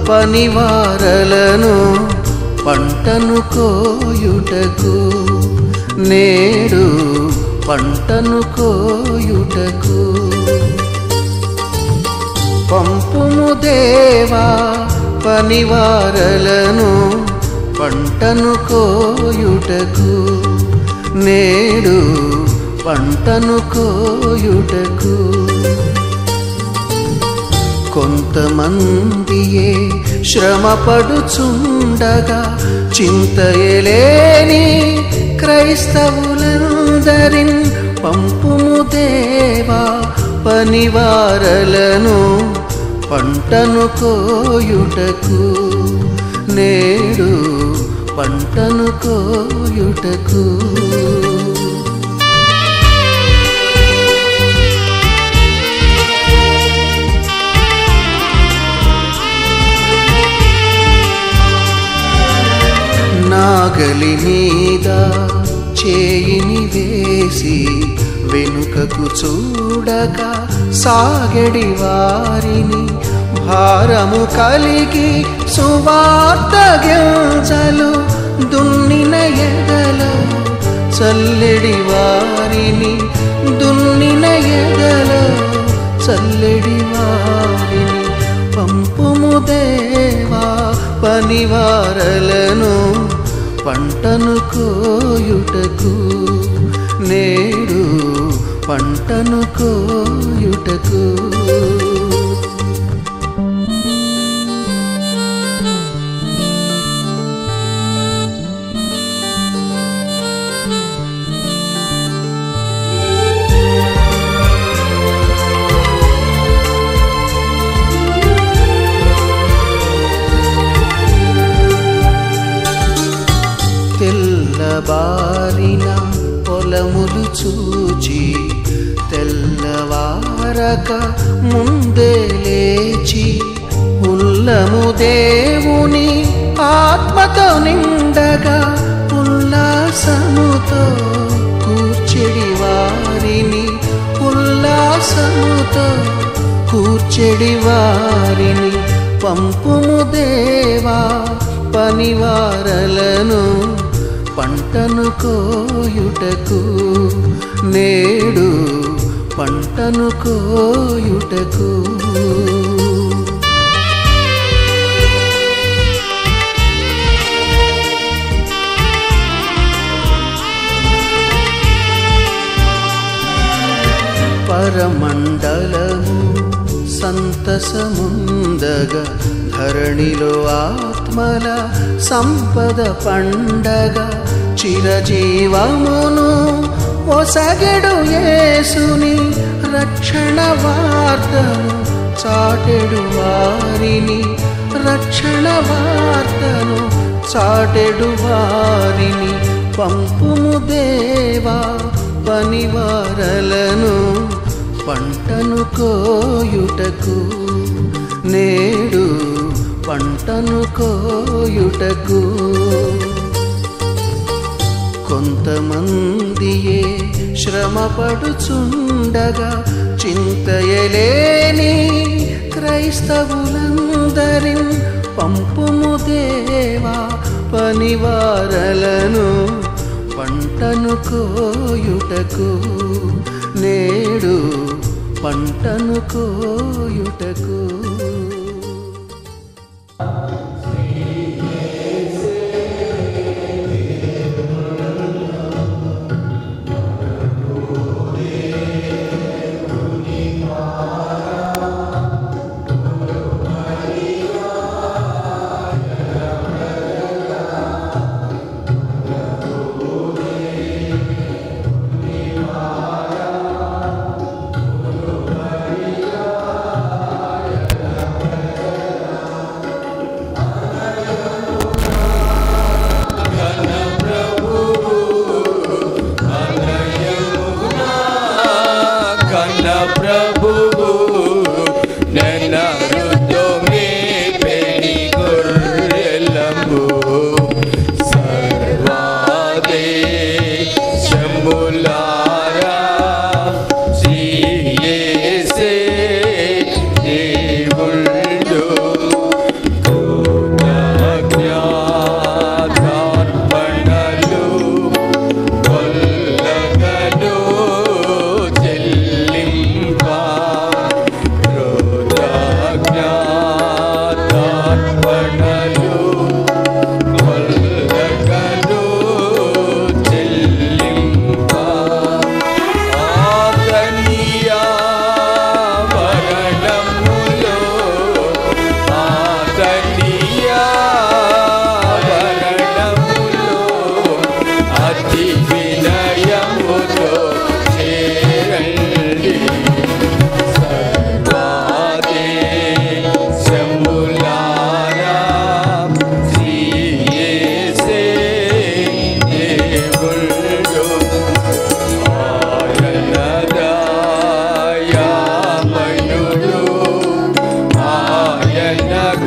పనివారలను పంటను కోయుటకు నేడు పంటను కోయుటకు పంపుము దేవా పనివారలను పంటను కోయుటకు నేడు పంటను కోయుటకు కొంతమందియే శ్రమపడుచుండగా చింతయలేని క్రైస్తవులందరిన్ పంపుము దేవా పనివారలను పంటను కోయుటకు నేడు పంటను కోయుటకు నాగలి మీద చేయిని వేసి వెనుకకు చూడక సాగడి వారిని భారము కలిగి సువార్త గింజలు దున్నిన ఎదలో చల్లెడి వారిని దున్నిన ఎదలో చల్లెడి వారిని పంపుము దేవా పనివారలను పంటను కోయుటకు నేడు పంటను కోయుటకు తెల్లబారిన పొలములు చూచి తెల్లవారక ముందే లేచి ఉల్లము దేవుని ఆత్మతో నిండగా ఉల్లాసముతో కూర్చెడి వారిని ఉల్లాసముతో కూర్చెడి వారిని పంపుము దేవా పనివారలను పంటను కోయుటకు నేడు పంటను కోయుటకు పరమండలము సంతసముందగా ధరణిలో ఆత్మల సంపద పండగ చిరజీవమును ఒసగెడు యేసుని రక్షణ వార్తను చాటెడు వారిని రక్షణ వార్తను చాటెడు వారిని పంపుము దేవా పనివారలను పంటను కోయుటకు నేడు పంటను కోయుటకు కొంతమందియే శ్రమపడుచుండగా చింతయలేని క్రైస్తవులందరి పంపుము దేవా పనివారలను పంటను కోయుటకు నేడు పంటను కోయుటకు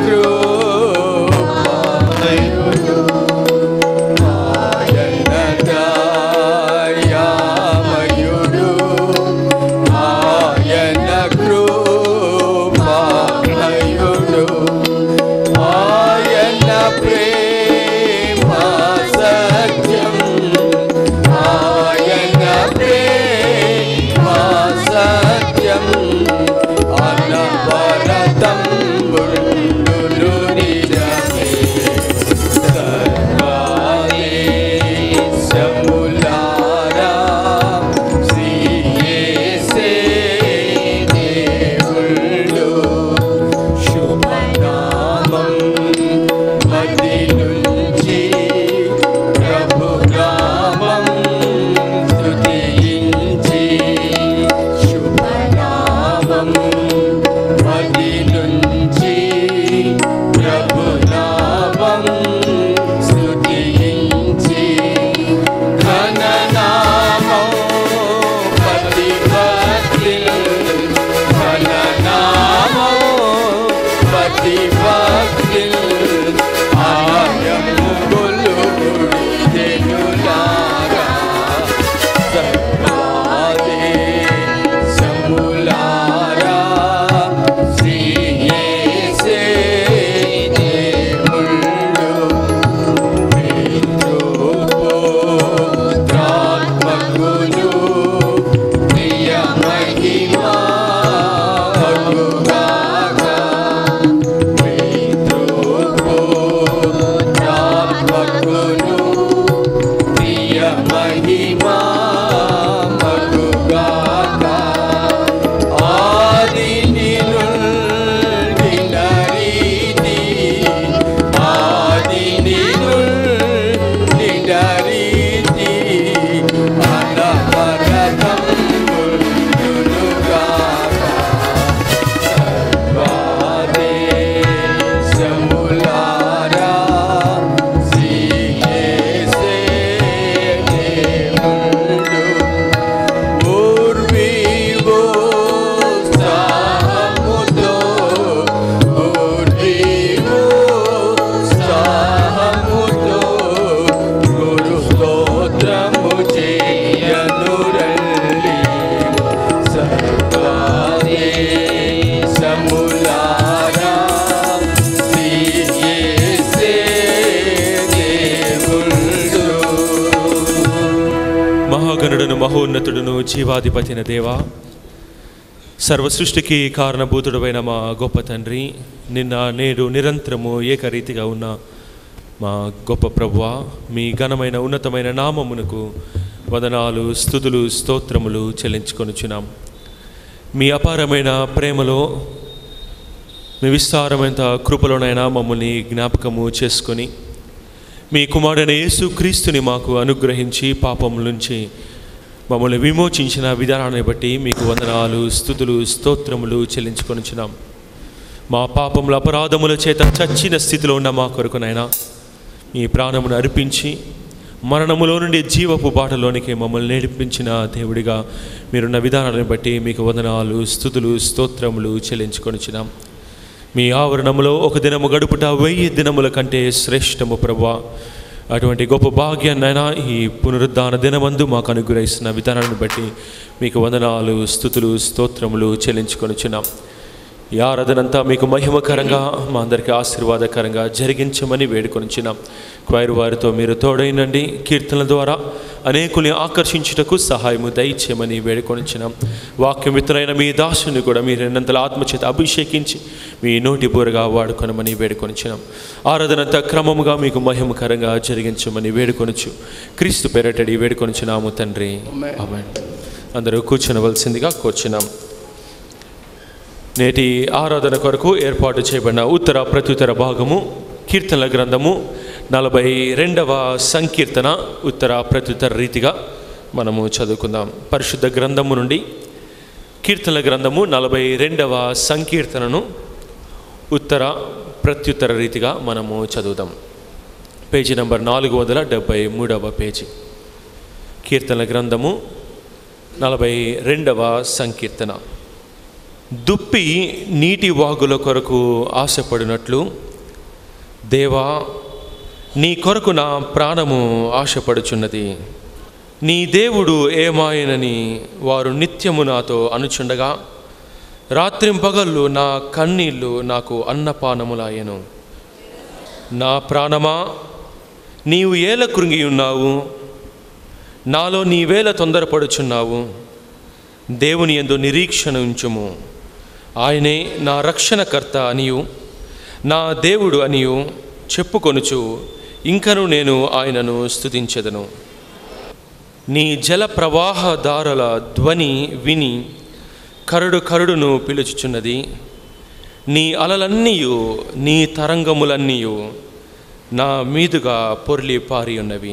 కృపామయుడు ఆయన దయామయుడు ఆయన కృపామయుడు ఆయన ప్రేమ సత్యం ఆయన ప్రేమ సత్యం అనవరతం బుండులు నిజమే సర్వాదేశములారా శ్రీయేసే దేవుళ్ళు శుభనామం మది నుంచి ప్రభునామం స్తుతించి శుభనామం మది నుంచి ప్రభునామం స్తుతించి ఘననామం పతి భక్తి ఘననామం పతి భక్తి ఆయము గొలుగుడి జనులారా సర్వాదే సములారా శ్రీయేసే దేవుళ్ళు పుత్రాత్మకులు ప్రియ మహిమా భగుగాగా పుత్రాత్మకులు ప్రియ మహిమా భగుగాగా ఆది నిలుండిన రీతి ఆది నిలుండిన రీతి అనవరతం గురుగాగా సర్వాదేశములారా శ్రీయేసే దేవుళ్ళు పూర్వీవో సాహముతో పూర్వీవో సాహముతో గురు స్తోత్రము చేయనురల్లి సర్వాదే సములారా శ్రీయేసే దేవుళ్ళు మహాగణుడును మహోన్నతుడును జీవాధిపతిన దేవా సర్వ సృష్టికి కారణభూతుడమైన మా గొప్ప తండ్రి నిన్న నేడు నిరంతరము ఏకరీతిగా ఉన్న మా గొప్ప ప్రభువా మీ ఘనమైన ఉన్నతమైన నామమునకు వదనాలు స్థుతులు స్తోత్రములు చెల్లించుకొనుచున్నాం మీ అపారమైన ప్రేమలో మీ విస్తారమైన కృపలోనైనా మమ్మల్ని జ్ఞాపకము చేసుకొని మీ కుమారుడైన యేసు క్రీస్తుని మాకు అనుగ్రహించి పాపముల నుంచి మమ్మల్ని విమోచించిన విధానాన్ని బట్టి మీకు వందనాలు స్థుతులు స్తోత్రములు చెల్లించుకొనిచున్నాం మా పాపముల అపరాధముల చేత చచ్చిన స్థితిలో ఉన్న మా కొరకునైనా మీ ప్రాణమును అర్పించి మరణములో నుండి జీవపు బాటలోనికి మమ్మల్ని నడిపించిన దేవుడిగా మీరున్న విధానాన్ని బట్టి మీకు వందనాలు స్థుతులు స్తోత్రములు చెల్లించుకొనిచున్నాం మీ ఆవరణములో ఒక దినము గడుపుట వెయ్యి దినముల కంటే శ్రేష్టము ప్రభా అటువంటి గొప్ప భాగ్యాన్నైనా ఈ పునరుద్ధాన దినమందు మాకు అనుగ్రహిస్తున్న విధానాన్ని బట్టి మీకు వందనాలు స్థుతులు స్తోత్రములు చెల్లించుకొనిచున్నాం ఈ ఆరాధనంతా మీకు మహిమకరంగా మా అందరికీ ఆశీర్వాదకరంగా జరిగించమని వేడుకొనిచున్నాం క్వైర్ వారితో మీరు తోడైనండి కీర్తనల ద్వారా అనేకుల్ని ఆకర్షించుటకు సహాయము దయచేయమని వేడుకొనిచున్నాం వాక్యం విత్తనైన మీ దాసుని కూడా మీరు ఎన్నంతల ఆత్మచేత అభిషేకించి మీ నోటి బూరగా వాడుకొనమని వేడుకొనిచున్నాం ఆరాధనంతా క్రమముగా మీకు మహిమకరంగా జరిగించమని వేడుకొనొచ్చు క్రీస్తు పేరటడి వేడుకొనిచున్నాము తండ్రి ఆమేన్ అందరూ కూర్చునవలసిందిగా కూర్చున్నాం నేటి ఆరాధన కొరకు ఏర్పాటు చేయబడిన ఉత్తర ప్రత్యుత్తర భాగము కీర్తనల గ్రంథము నలభై రెండవ సంకీర్తన ఉత్తర ప్రత్యుత్తర రీతిగా మనము చదువుకుందాం పరిశుద్ధ గ్రంథము నుండి కీర్తనల గ్రంథము నలభై రెండవ సంకీర్తనను ఉత్తర ప్రత్యుత్తర రీతిగా మనము చదువుదాం పేజీ నంబర్ నాలుగు వందల డెబ్భై మూడవ పేజీ కీర్తనల గ్రంథము నలభై రెండవ సంకీర్తన దుప్పి నీటి వాగుల కొరకు ఆశపడినట్లు దేవా నీ కొరకు నా ప్రాణము ఆశపడుచున్నది నీ దేవుడు ఏమాయనని వారు నిత్యము నాతో అనుచుండగా రాత్రింపగళ్ళు నా కన్నీళ్ళు నాకు అన్నపానములాయను నా ప్రాణమా నీవు ఏల కృంగి ఉన్నావు నాలో నీవేల తొందరపడుచున్నావు దేవుని ఎందు నిరీక్షణ ఉంచుము ఆయనే నా రక్షణకర్త అనియు నా దేవుడు అనియు చెప్పుకొనుచు ఇంకను నేను ఆయనను స్తుతించెదను నీ జల ప్రవాహ దారుల ధ్వని విని కరుడు కరుడును పిలుచుచున్నది నీ అలలన్నీయు నీ తరంగములన్నీయు నా మీదుగా పొర్లి పారి ఉన్నవి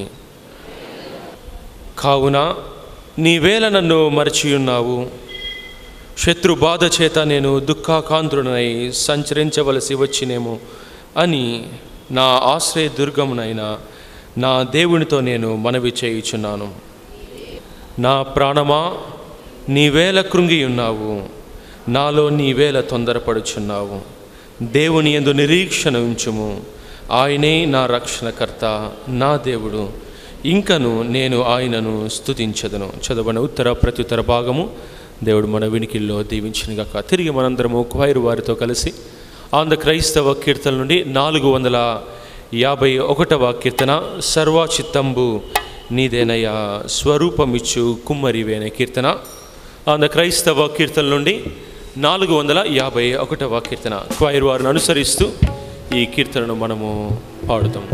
కావున నీవేళ నన్ను మరచియున్నావు శత్రు బాధ చేత నేను దుఃఖాకాంతుడనై సంచరించవలసి వచ్చినేమో అని నా ఆశ్రయ దుర్గమునైన నా దేవునితో నేను మనవి చేయుచున్నాను నా ప్రాణమా నీవేళ కృంగి ఉన్నావు నాలో నీవేళ తొందరపడుచున్నావు దేవుని ఎందు నిరీక్షణ ఉంచుము ఆయనే నా రక్షణకర్త నా దేవుడు ఇంకను నేను ఆయనను స్తుతించదను చదవని ఉత్తర ప్రత్యుత్తర భాగము దేవుడు మన వినికిల్లో దీవించినగాక తిరిగి మనందరము క్వైరు వారితో కలిసి ఆంధ్ర క్రైస్తవ కీర్తన నుండి నాలుగు వందల యాభై ఒకటవ కీర్తన సర్వచిత్తంబు నీదేనయ్యా స్వరూపమిచ్చు కుమ్మరివే అనే కీర్తన ఆంధ్ర క్రైస్తవ కీర్తన నుండి నాలుగు వందల యాభై ఒకటవ కీర్తన క్వైర్ వారిని అనుసరిస్తూ ఈ కీర్తనను మనము పాడుతాం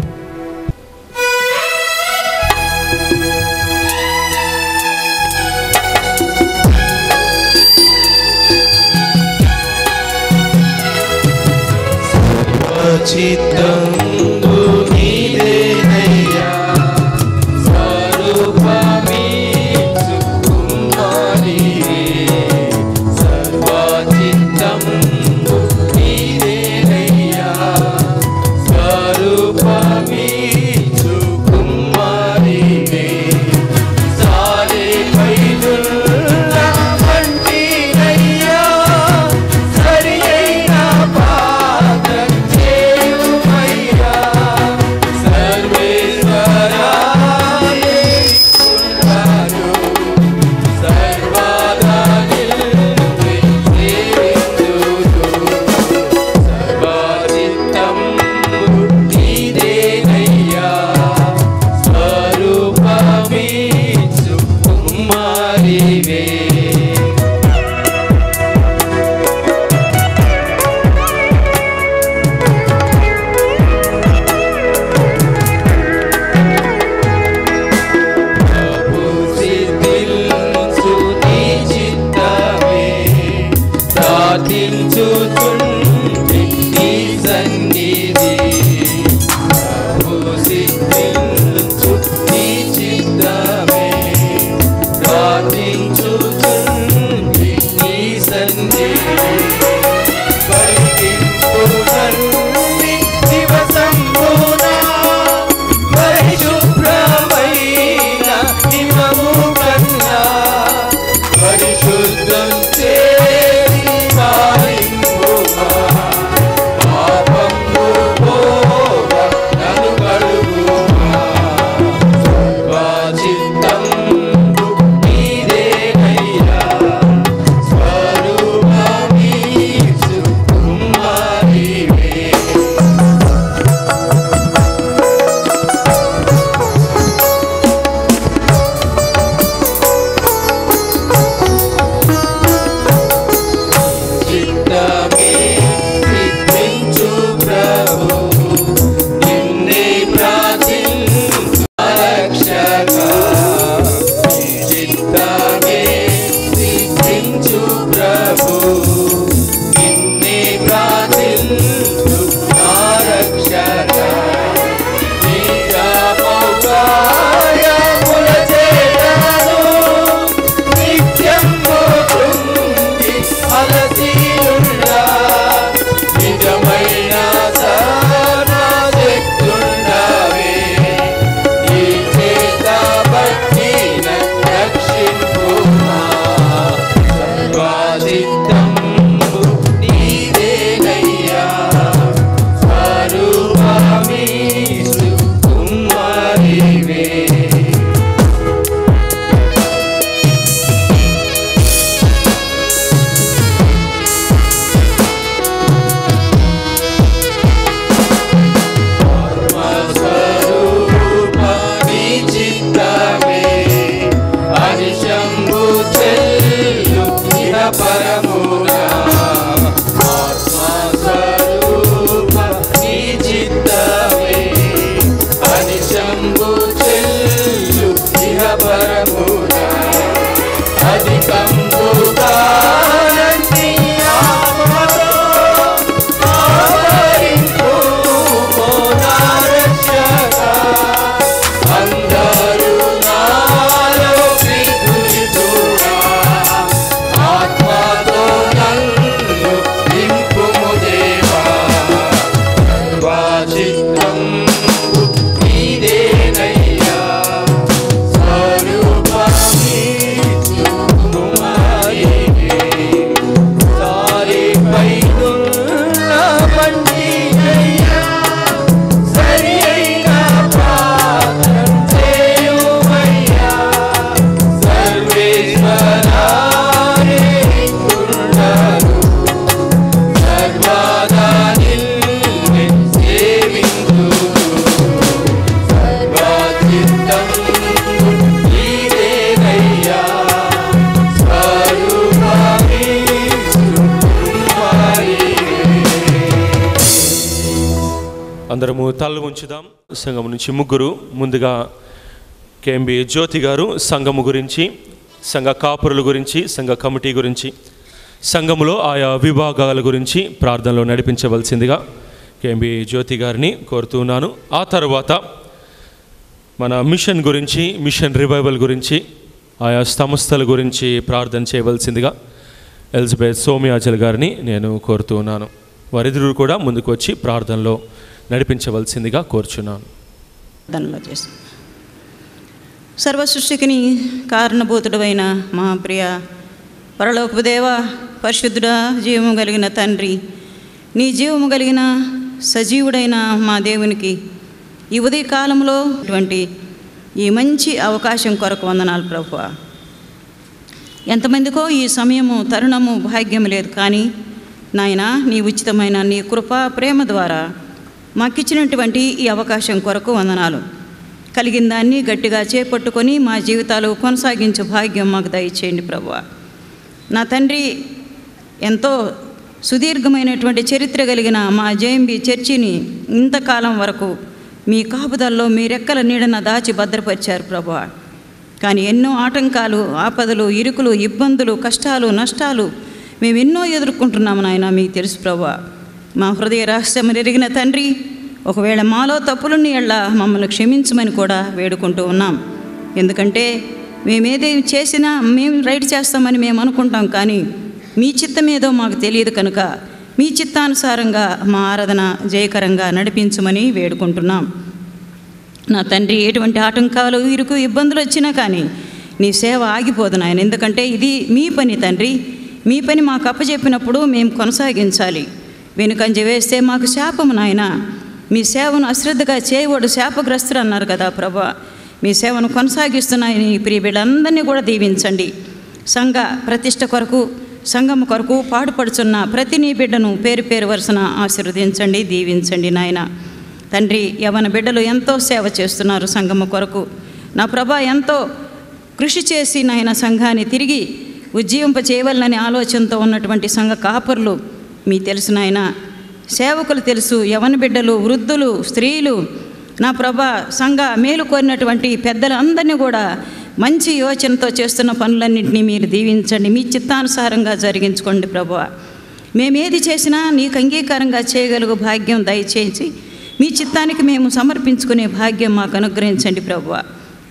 చిత్తంబు నీదేనయ్యా స్వరూపమీచు కుమారివే సర్వచిత్తంబు నీదేనయ్యా స్వరూపమీచు కుమారివే సారే పైదుల్ల వంటినయ్యా సరి అయిన పాదం చేయుమయ్యా సర్వచిత్తం నీదేనయ్యా స్వరూపమీ కుమారివే సారిపై దుల్ల పండినయ్యా సరి అయిన పాత్రం చేయుమయ్యా సర్వేశ్వరారే కురుడారు సర్వదా నిన్నే సేవింతురు సర్వచిత్తం నీదేనయ్యా స్వరూపమీ అందరము తలలు ఉంచుదాం సంఘం నుంచి ముగ్గురు ముందుగా కేఎంబి జ్యోతి గారు సంఘము గురించి సంఘ కాపురుల గురించి సంఘ కమిటీ గురించి సంఘములో ఆయా విభాగాల గురించి ప్రార్థనలో నడిపించవలసిందిగా కేఎంబి జ్యోతి గారిని కోరుతున్నాను ఆ తర్వాత మన మిషన్ గురించి మిషన్ రివైవల్ గురించి ఆయా సంస్థల గురించి ప్రార్థన చేయవలసిందిగా ఎలిజబెత్ సోమయాజల్ గారిని నేను కోరుతున్నాను వారిద్దరూ కూడా ముందుకు వచ్చి ప్రార్థనలో నడిపించవలసిందిగా కోరుచున్నాను దానిలో చేసి సర్వ సృష్టికిని కారణభూతుడైన మా ప్రియ పరలోకపు దేవ పరిశుద్ధుడా జీవము కలిగిన తండ్రి నీ జీవము కలిగిన సజీవుడైన మా దేవునికి ఈ ఉదయ కాలంలో ఇటువంటి ఈ మంచి అవకాశం కొరకు వందనాలు ప్రభువా ఎంతమందికో ఈ సమయము తరుణము భాగ్యం లేదు కానీ నాయన నీ ఉచితమైన నీ కృప ప్రేమ ద్వారా మాకిచ్చినటువంటి ఈ అవకాశం కొరకు వందనాలు కలిగిన దాన్ని గట్టిగా చేపట్టుకొని మా జీవితాలు కొనసాగించే భాగ్యం మాకు దయచేయండి ప్రభువా నా తండ్రి ఎంతో సుదీర్ఘమైనటువంటి చరిత్ర కలిగిన మా జేఎంబి చర్చిని ఇంతకాలం వరకు మీ కాపుదల్లో మీ రెక్కల నీడన దాచి భద్రపరిచారు ప్రభువా కానీ ఎన్నో ఆటంకాలు ఆపదలు ఇరుకులు ఇబ్బందులు కష్టాలు నష్టాలు మేము ఎన్నో ఎదుర్కొంటున్నాము నాయన మీకు తెలుసు ప్రభా మా హృదయ రహస్యం ఎరిగిన తండ్రి ఒకవేళ మాలో తప్పులున్న ఎళ్ళ మమ్మల్ని క్షమించమని కూడా వేడుకుంటూ ఉన్నాం ఎందుకంటే మేమేది చేసినా మేము రైట్ చేస్తామని మేము అనుకుంటాం కానీ మీ చిత్తం ఏదో మాకు తెలియదు కనుక మీ చిత్తానుసారంగా మా ఆరాధన జయకరంగా నడిపించమని వేడుకుంటున్నాం నా తండ్రి ఎటువంటి ఆటంకాలు ఇరుకు ఇబ్బందులు వచ్చినా కానీ నీ సేవ ఆగిపోదు నాయన ఎందుకంటే ఇది మీ పని తండ్రి మీ పని మాకు అప్పచెప్పినప్పుడు మేము కొనసాగించాలి వెనుకంజ వేస్తే మాకు శాపము నాయన మీ సేవను అశ్రద్ధగా చేయవాడు శాపగ్రస్తుడు అన్నారు కదా ప్రభా మీ సేవను కొనసాగిస్తున్నాయని ఈ ప్రియ బిడ్డలందరినీ కూడా దీవించండి సంఘ ప్రతిష్ట కొరకు సంఘం కొరకు పాడుపడుచున్న ప్రతి నీ బిడ్డను పేరు పేరు వరుసన ఆశీర్వదించండి దీవించండి నాయన తండ్రి యవన బిడ్డలు ఎంతో సేవ చేస్తున్నారు సంఘము కొరకు నా ప్రభా ఎంతో కృషి చేసి నాయన సంఘాన్ని తిరిగి ఉజ్జీవింప చేయవలనని ఆలోచనతో ఉన్నటువంటి సంఘ కాపరులు మీ తెలుసు నాయన సేవకులు తెలుసు యవన బిడ్డలు వృద్ధులు స్త్రీలు నా ప్రభా సంఘ మేలు కోరినటువంటి పెద్దలందరినీ కూడా మంచి యోచనతో చేస్తున్న పనులన్నింటినీ మీరు దీవించండి మీ చిత్తానుసారంగా జరిగించుకోండి ప్రభా మేమేది చేసినా నీకు అంగీకారంగా చేయగలుగు భాగ్యం దయచేసి మీ చిత్తానికి మేము సమర్పించుకునే భాగ్యం మాకు అనుగ్రహించండి ప్రభువా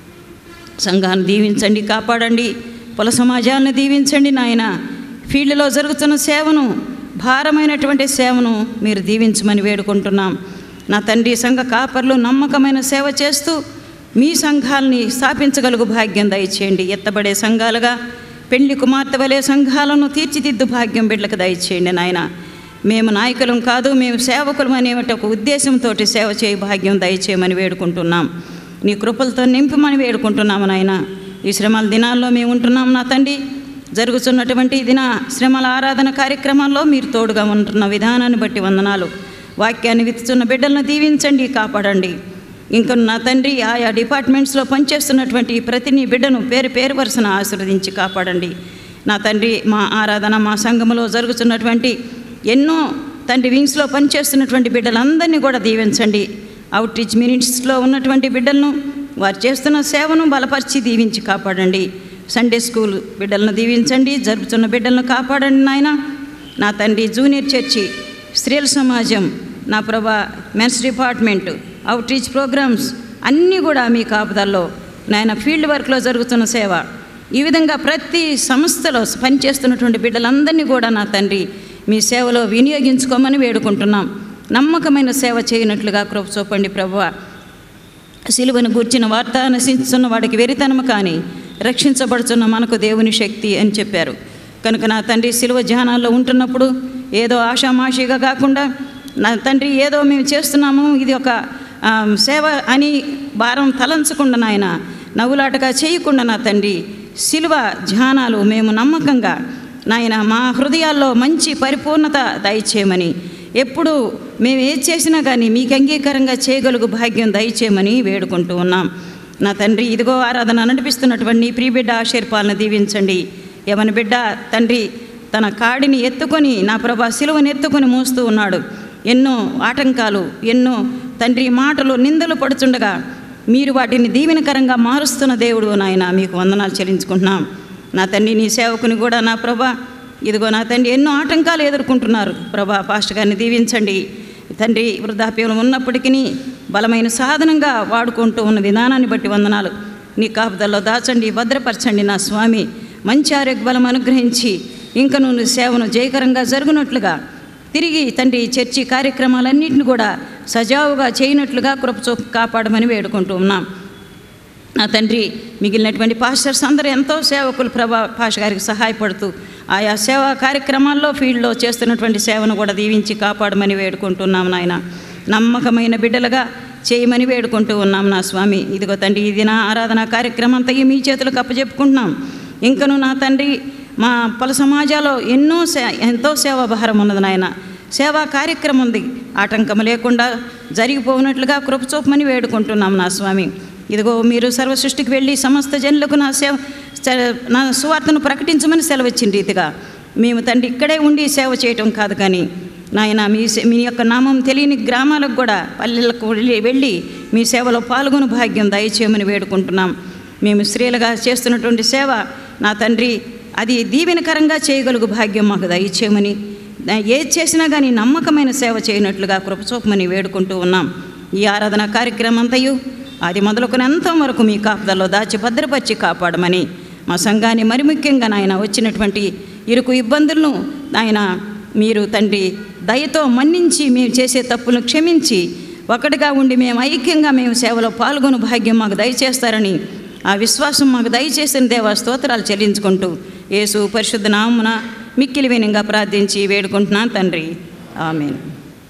సంఘాన్ని దీవించండి కాపాడండి కుల సమాజాలను దీవించండి నాయన ఫీల్డ్లో జరుగుతున్న సేవను భారమైనటువంటి సేవను మీరు దీవించమని వేడుకుంటున్నాం నా తండ్రి సంఘ కాపర్లు నమ్మకమైన సేవ చేస్తూ మీ సంఘాలని స్థాపించగలుగు భాగ్యం దయచేయండి ఎత్తబడే సంఘాలుగా పెళ్లి కుమార్తె వలె సంఘాలను తీర్చిదిద్దు భాగ్యం బిడ్డలకు దయచేయండి నాయన మేము నాయకులం కాదు మేము సేవకులం అనే ఒక ఉద్దేశంతో సేవ చేయ భాగ్యం దయచేయమని వేడుకుంటున్నాం నీ కృపలతో నింపమని వేడుకుంటున్నాము నాయన ఈ శ్రమల దినాల్లో మేము ఉంటున్నాం నా తండ్రి జరుగుతున్నటువంటి ఈ దిన శ్రమల ఆరాధన కార్యక్రమాల్లో మీరు తోడుగా ఉంటున్న విధానాన్ని బట్టి వందనాలు వాక్యాన్ని విత్తుతున్న బిడ్డలను దీవించండి కాపాడండి ఇంకా నా తండ్రి ఆయా డిపార్ట్మెంట్స్లో పనిచేస్తున్నటువంటి ప్రతి నీ బిడ్డను పేరు పేరు వరుసన ఆశీర్వదించి కాపాడండి నా తండ్రి మా ఆరాధన మా సంఘములో జరుగుతున్నటువంటి ఎన్నో తండ్రి వింగ్స్లో పనిచేస్తున్నటువంటి బిడ్డలందరినీ కూడా దీవించండి అవుట్ రీచ్ మినిట్స్లో ఉన్నటువంటి బిడ్డలను వారు చేస్తున్న సేవను బలపరిచి దీవించి కాపాడండి సండే స్కూల్ బిడ్డలను దీవించండి జరుపుతున్న బిడ్డలను కాపాడండి నాయన నా తండ్రి జూనియర్ చర్చి స్త్రీల సమాజం నా ప్రభా men's department outreach programmes అన్నీ కూడా మీ కాపుదల్లో నాయన ఫీల్డ్ వర్క్లో జరుగుతున్న సేవ ఈ విధంగా ప్రతి సంస్థలో పనిచేస్తున్నటువంటి బిడ్డలందరినీ కూడా నా తండ్రి మీ సేవలో వినియోగించుకోమని వేడుకుంటున్నాం నమ్మకమైన సేవ చేయనట్లుగా కృప చూపండి ప్రభువా సిలువను గూర్చిన వార్త నశించుతున్న వాడికి వెరితనము కానీ రక్షించబడుతున్న మనకు దేవుని శక్తి అని చెప్పారు కనుక నా తండ్రి సిలువ ధ్యానాల్లో ఉంటున్నప్పుడు ఏదో ఆషామాషిగా కాకుండా నా తండ్రి ఏదో మేము చేస్తున్నాము ఇది ఒక ఆ, సేవ అని భారం తలంచకుండా నాయన నవ్వులాటగా చేయకుండా నా తండ్రి సిలువ ధ్యానాలు మేము నమ్మకంగా నాయన మా హృదయాల్లో మంచి పరిపూర్ణత దయచేయమని ఎప్పుడు మేము ఏది చేసినా కానీ మీకు అంగీకారంగా చేయగలుగు భాగ్యం దయచేయమని వేడుకుంటూ ఉన్నాం నా తండ్రి ఇదిగో ఆరాధన నడిపిస్తున్నటువంటి నీ ప్రియ బిడ్డ ఆశీర్పాలను దీవించండి యవని బిడ్డ తండ్రి తన కాడిని ఎత్తుకొని నా ప్రభా సిలువను ఎత్తుకొని మోస్తూ ఉన్నాడు ఎన్నో ఆటంకాలు ఎన్నో తండ్రి మాటలు నిందలు పడుతుండగా మీరు వాటిని దీవెనకరంగా మారుస్తున్న దేవుడు నాయన మీకు వందనాలు చెల్లించుకుంటున్నాం నా తండ్రి నీ సేవకుని కూడా నా ప్రభా ఇదిగో నా తండ్రి ఎన్నో ఆటంకాలు ఎదుర్కొంటున్నారు ప్రభా పాస్టర్ గారిని దీవించండి తండ్రి వృద్ధాప్యం ఉన్నప్పటికీ బలమైన సాధనంగా వాడుకుంటూ ఉన్న విధానాన్ని బట్టి వందనాలు నీ కాపుదల్లో దాచండి భద్రపరచండి నా స్వామి మంచి ఆరోగ్య బలం అనుగ్రహించి ఇంక నువ్వు సేవను జయకరంగా జరుగునట్లుగా తిరిగి తండ్రి చర్చి కార్యక్రమాలన్నింటిని కూడా సజావుగా చేయనట్లుగా కృపచూ కాపాడమని వేడుకుంటూ ఉన్నాం నా తండ్రి మిగిలినటువంటి పాస్టర్స్ అందరూ ఎంతో సేవకులు ప్రభా పాష గారికి సహాయపడుతూ ఆయా సేవా కార్యక్రమాల్లో ఫీల్డ్లో చేస్తున్నటువంటి సేవను కూడా దీవించి కాపాడమని వేడుకుంటున్నాం నాయన నమ్మకమైన బిడ్డలుగా చేయమని వేడుకుంటూ ఉన్నాం నా స్వామి ఇదిగో తండ్రి ఇది నా ఆరాధన కార్యక్రమం అంతా మీ చేతులకు అప్పచెప్పుకుంటున్నాం ఇంకను నా తండ్రి మా పలు సమాజాల్లో ఎన్నో సే ఎంతో సేవా భారం ఉన్నది నాయన సేవా కార్యక్రమం ఉంది ఆటంకం లేకుండా జరిగిపోనట్లుగా కృపచూపమని వేడుకుంటున్నాం నా స్వామి ఇదిగో మీరు సర్వ సృష్టికి వెళ్ళి సమస్త జనులకు నా సేవ స- నా సువార్తను ప్రకటించమని సెలవిచ్చిన రీతిగా మేము తండ్రి ఇక్కడే ఉండి సేవ చేయటం కాదు కానీ నాయన మీ సే- మీ యొక్క నామం తెలియని గ్రామాలకు కూడా పల్లెలకు వెళ్ళి వెళ్ళి మీ సేవలో పాల్గొని భాగ్యం దయచేయమని వేడుకుంటున్నాం మేము స్త్రీలుగా చేస్తున్నటువంటి సేవ నా తండ్రి అది దీవెనకరంగా చేయగలుగు భాగ్యం మాకు దయచేయమని దా- ఏది చేసినా కానీ నమ్మకమైన సేవ చేయనట్లుగా కృపచూపమని వేడుకుంటూ ఉన్నాం ఈ ఆరాధన కార్యక్రమం అంతయు అది మొదలుకొని అంతం వరకు మీ కాపుదల్లో దాచి భద్రపరిచి కాపాడమని మా సంఘాన్ని మరి ముఖ్యంగా నాయన వచ్చినటువంటి ఇరుకు ఇబ్బందులను ఆయన మీరు తండ్రి దయతో మన్నించి మేము చేసే తప్పులను క్షమించి ఒకటిగా ఉండి మేము ఐక్యంగా మేము సేవలో పాల్గొను భాగ్యం మాకు దయచేస్తారని ఆ విశ్వాసం మాకు దయచేసిన దేవా స్తోత్రాలు చెల్లించుకుంటూ యేసు పరిశుద్ధ నామున మిక్కిలి వినంగా ప్రార్థించి వేడుకుంటున్నాను తండ్రి ఆమెను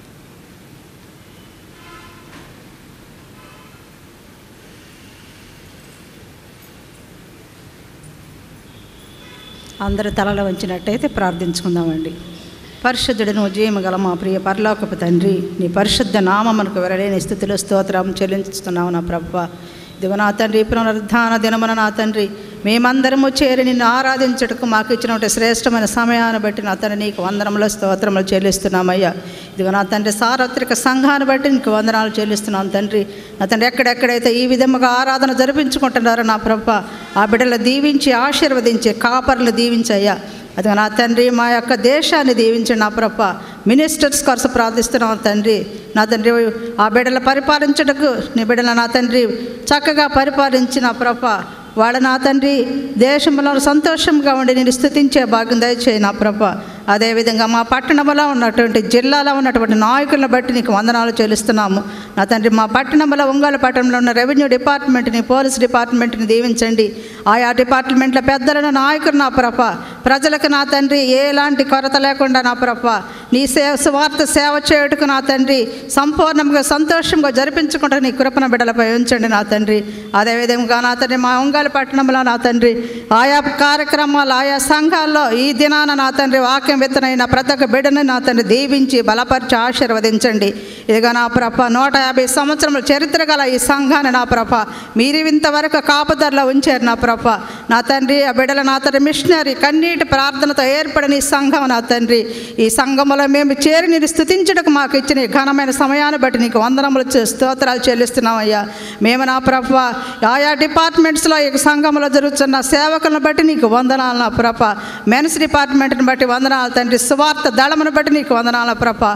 అందరూ తలలో వంచినట్టయితే ప్రార్థించుకుందామండి పరిశుద్ధుడను జీవము గల మా ప్రియ పరలోకపు తండ్రి నీ పరిశుద్ధ నామమునకు వెరలేని స్థితిలో స్తోత్రం చెల్లించుతున్నావు నా ప్రభ ఇదిగో నా తండ్రి పునరుద్ధాన దినమున నా తండ్రి మేమందరము చేరి నిన్ను ఆరాధించుటకు మాకు ఇచ్చినటువంటి శ్రేష్టమైన సమయాన్ని బట్టి నా తండ్రి నీకు వందనములు స్తోత్రములు చెల్లిస్తున్నామయ్యా ఇదిగో నా తండ్రి సార్వత్రిక సంఘాన్ని బట్టి నీకు వందనాలు చెల్లిస్తున్నాను తండ్రి నా తండ్రి ఎక్కడెక్కడైతే ఈ విధముగా ఆరాధన జరిపించుకుంటున్నారో నా ప్రభ ఆ బిడ్డలు దీవించి ఆశీర్వదించి కాపర్లు దీవించయ్యా అది నా తండ్రి మా యొక్క దేశాన్ని దీవించండి నా ప్రభ మినిస్టర్స్ కొరస ప్రార్థిస్తున్నాం తండ్రి నా తండ్రి ఆ బిడ్డలు పరిపాలించటకు నీ బిడ్డలు నా తండ్రి చక్కగా పరిపాలించి నా ప్రభ వాళ్ళ నా తండ్రి దేశంలో సంతోషంగా ఉండి నేను స్థుతించే భాగ్యం దయచేయి నా ప్రభ అదేవిధంగా మా పట్టణంలో ఉన్నటువంటి జిల్లాలో ఉన్నటువంటి నాయకులను బట్టి నీకు వందనాలు చెల్లిస్తున్నాము నా తండ్రి మా పట్టణంలో ఒంగోలు పట్టణంలో ఉన్న రెవెన్యూ డిపార్ట్మెంట్ని పోలీస్ డిపార్ట్మెంట్ని దీవించండి ఆయా డిపార్ట్మెంట్ల పెద్దలను నాయకులు నా ప్రభ ప్రజలకు నా తండ్రి ఎలాంటి కొరత లేకుండా నా ప్రభ నీ సేవ స్వార్థ సేవ చేయుటకు నా తండ్రి సంపూర్ణంగా సంతోషంగా జరిపించుకుంటూ నీ కృపణ బిడ్డలపై ఉంచండి నా తండ్రి అదేవిధంగా నా తండ్రి మా ఒంగోలు పట్టణంలో నా తండ్రి ఆయా కార్యక్రమాలు ఆయా సంఘాల్లో ఈ దినాన నా తండ్రి వాక్యం విత్తనైన ప్రతి ఒక్క బిడ్డని నా తండ్రి దీవించి బలపరిచి ఆశీర్వదించండి ఇదిగో నా ప్రభ నూట యాభై సంవత్సరముల చరిత్ర గల ఈ సంఘాన్ని నా ప్రభ మీరు ఇంతవరకు కాపుదరలో ఉంచారు నా ప్రభ నా తండ్రి ఆ బిడ్డల నా తండ్రి మిషనరీ కన్నీటి ప్రార్థనతో ఏర్పడిన ఈ సంఘం నా తండ్రి ఈ సంఘములో మేము చేరి నేను స్థుతించడానికి మాకు ఇచ్చిన ఈ ఘనమైన సమయాన్ని బట్టి నీకు వందనములు చే- స్తోత్రాలు చెల్లిస్తున్నామయ్యా మేము నా ప్రభ ఆయా డిపార్ట్మెంట్స్లో ఈ సంఘంలో జరుగుతున్న సేవకులను బట్టి నీకు వందనాలు నా ప్రభ మెన్స్ డిపార్ట్మెంట్ని బట్టి వందనాలు తండ్రి సువార్త దళమును బట్టి నీకు వందనాలు ప్రభ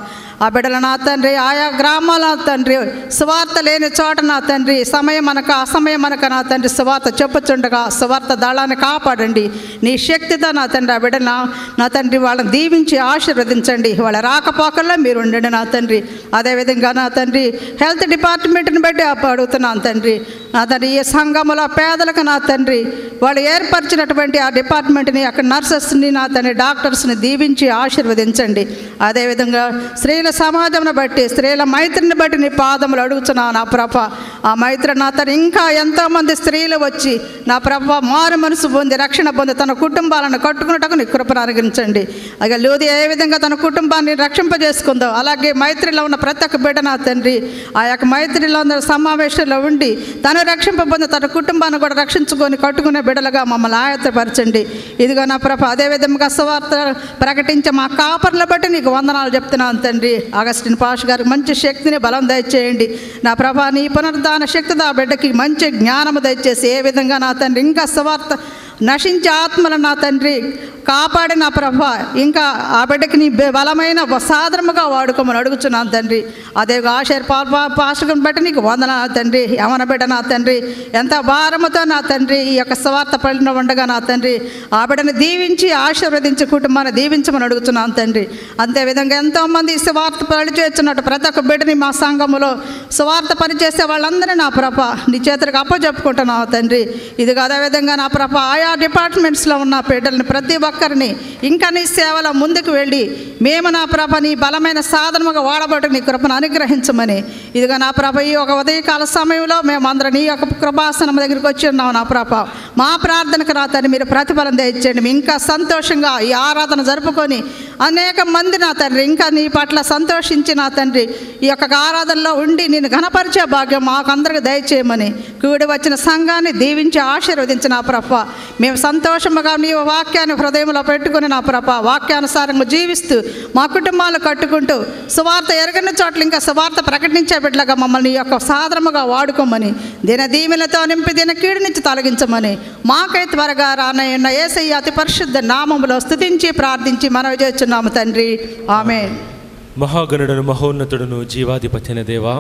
ఆ బిడ్డల నా తండ్రి ఆయా గ్రామాల నా తండ్రి సువార్త లేని చోట నా తండ్రి సమయం అనక అసమయం అనక నా తండ్రి సువార్త చెప్పుచుండగా సువార్త దళాన్ని కాపాడండి నీ శక్తితో నా తండ్రి ఆ బిడ్డ నా నా తండ్రి వాళ్ళని దీవించి ఆశీర్వదించండి వాళ్ళ రాకపోకల్లో మీరు ఉండండి నా తండ్రి అదేవిధంగా నా తండ్రి హెల్త్ డిపార్ట్మెంట్ని బట్టి అప్పు అడుగుతున్నాను తండ్రి నా తండ్రి ఈ సంఘములో పేదలకు నా తండ్రి వాళ్ళు ఏర్పరిచినటువంటి ఆ డిపార్ట్మెంట్ని అక్కడ నర్సెస్ని నా తండ్రి డాక్టర్స్ని దీవించి ఆశీర్వదించండి అదేవిధంగా స్త్రీల సమాజంను బట్టి స్త్రీల మైత్రిని బట్టి నీ పాదములు అడుగుతున్నాను నా ప్రభ ఆ మైత్రి నా తను ఇంకా ఎంతోమంది స్త్రీలు వచ్చి నా ప్రభ మారు మనసు పొంది రక్షణ పొంది తన కుటుంబాలను కట్టుకున్నటకు నీ కృపను అనుగ్రహించండి అలాగే లూది ఏ విధంగా తన కుటుంబాన్ని రక్షింపజేసుకుందో అలాగే మైత్రిలో ఉన్న ప్రతి ఒక్క బిడ్డ నా తండ్రి ఆ యొక్క మైత్రిలో ఉన్న సమావేశంలో ఉండి తను రక్షింపబొంది తన కుటుంబాన్ని కూడా రక్షించుకొని కట్టుకునే బిడ్డలుగా మమ్మల్ని ఆయత్తపరచండి ఇదిగో నా ప్రభ అదే విధంగా సువార్త ప్రకటించే మా కాపర్ల బట్టి నీకు వందనాలు చెప్తున్నాను తండ్రి ఆగస్టిన్ పాష్ గారికి మంచి శక్తిని బలం దయచేయండి నా ప్రభా నీ పునరుద్ధాన శక్తితో ఆ బిడ్డకి మంచి జ్ఞానము దయచేసి ఏ విధంగా నా తండ్రి ఇంకా సువార్త నశించే ఆత్మలు నా తండ్రి కాపాడి నా ప్రభ ఇంకా ఆ బిడ్డకి నీ బె- బలమైన సాధనముగా వాడుకోమని అడుగుచున్నాను తండ్రి అదే ఆశర్ పాస్టర్ని బట్టి నీకు వందన తండ్రి యమన బిడ్డ నా తండ్రి ఎంత భారముతో నా తండ్రి ఈ యొక్క స్వార్థ పడిన ఉండగా నా తండ్రి ఆ బిడ్డని దీవించి ఆశీర్వదించి కుటుంబాన్ని దీవించమని అడుగుతున్నాను తండ్రి అంతేవిధంగా ఎంతోమంది ఈ సువార్త పని చేస్తున్నట్టు ప్రతి ఒక్క బిడ్డని మా సంఘములో సువార్త పని చేసే వాళ్ళందరినీ నా ప్రభ నీ చేతులకు అప్పచెప్పుకుంటున్నావు తండ్రి ఇది అదేవిధంగా నా ప్రభ ఆయా డిపార్ట్మెంట్స్లో ఉన్న బిడ్డల్ని ప్రతి ఒక్కరిని ఇంకా నీ సేవలో ముందుకు వెళ్ళి మేము నా ప్రభ నీ బలమైన సాధనముగా వాడబడి నీ కృపను అనుగ్రహించమని ఇదిగా నా ప్రభ ఈ ఒక ఉదయకాల సమయంలో మేము అందరం నీ యొక్క కృపాసనం దగ్గరికి వచ్చి ఉన్నాం నా ప్రభ మా ప్రార్థనకు రాతని మీరు ప్రతిఫలం తెచ్చేయండి మేము ఇంకా సంతోషంగా ఈ ఆరాధన జరుపుకొని అనేక మంది నా తండ్రి ఇంకా నీ పట్ల సంతోషించి నా తండ్రి ఈ యొక్క ఆరాధనలో ఉండి నేను ఘనపరిచే భాగ్యం మాకు అందరికి దయచేయమని కూడి వచ్చిన సంఘాన్ని దీవించి ఆశీర్వదించి నా ప్రభ మేము సంతోషముగా నీ వాక్యాన్ని హృదయంలో పెట్టుకుని నా ప్రభ వాక్యానుసారంగా జీవిస్తూ మా కుటుంబాలు కట్టుకుంటూ సువార్త ఎరగని చోట్ల ఇంకా సువార్త ప్రకటించే బిడ్డలుగా మమ్మల్ని ఈ యొక్క సాధనముగా వాడుకోమని దిన దీవెనతో నింపి దిన కీడు నుంచి తొలగించమని మాకై త్వరగా రానయ్యున్న ఏసయ్య అతి పరిశుద్ధ నామములో స్తుతించి ప్రార్థించి మనవి చేస్తున్నాము తండ్రి ఆమె మహాగణుడను మహోన్నతుడును జీవాధిపతి అయిన దేవా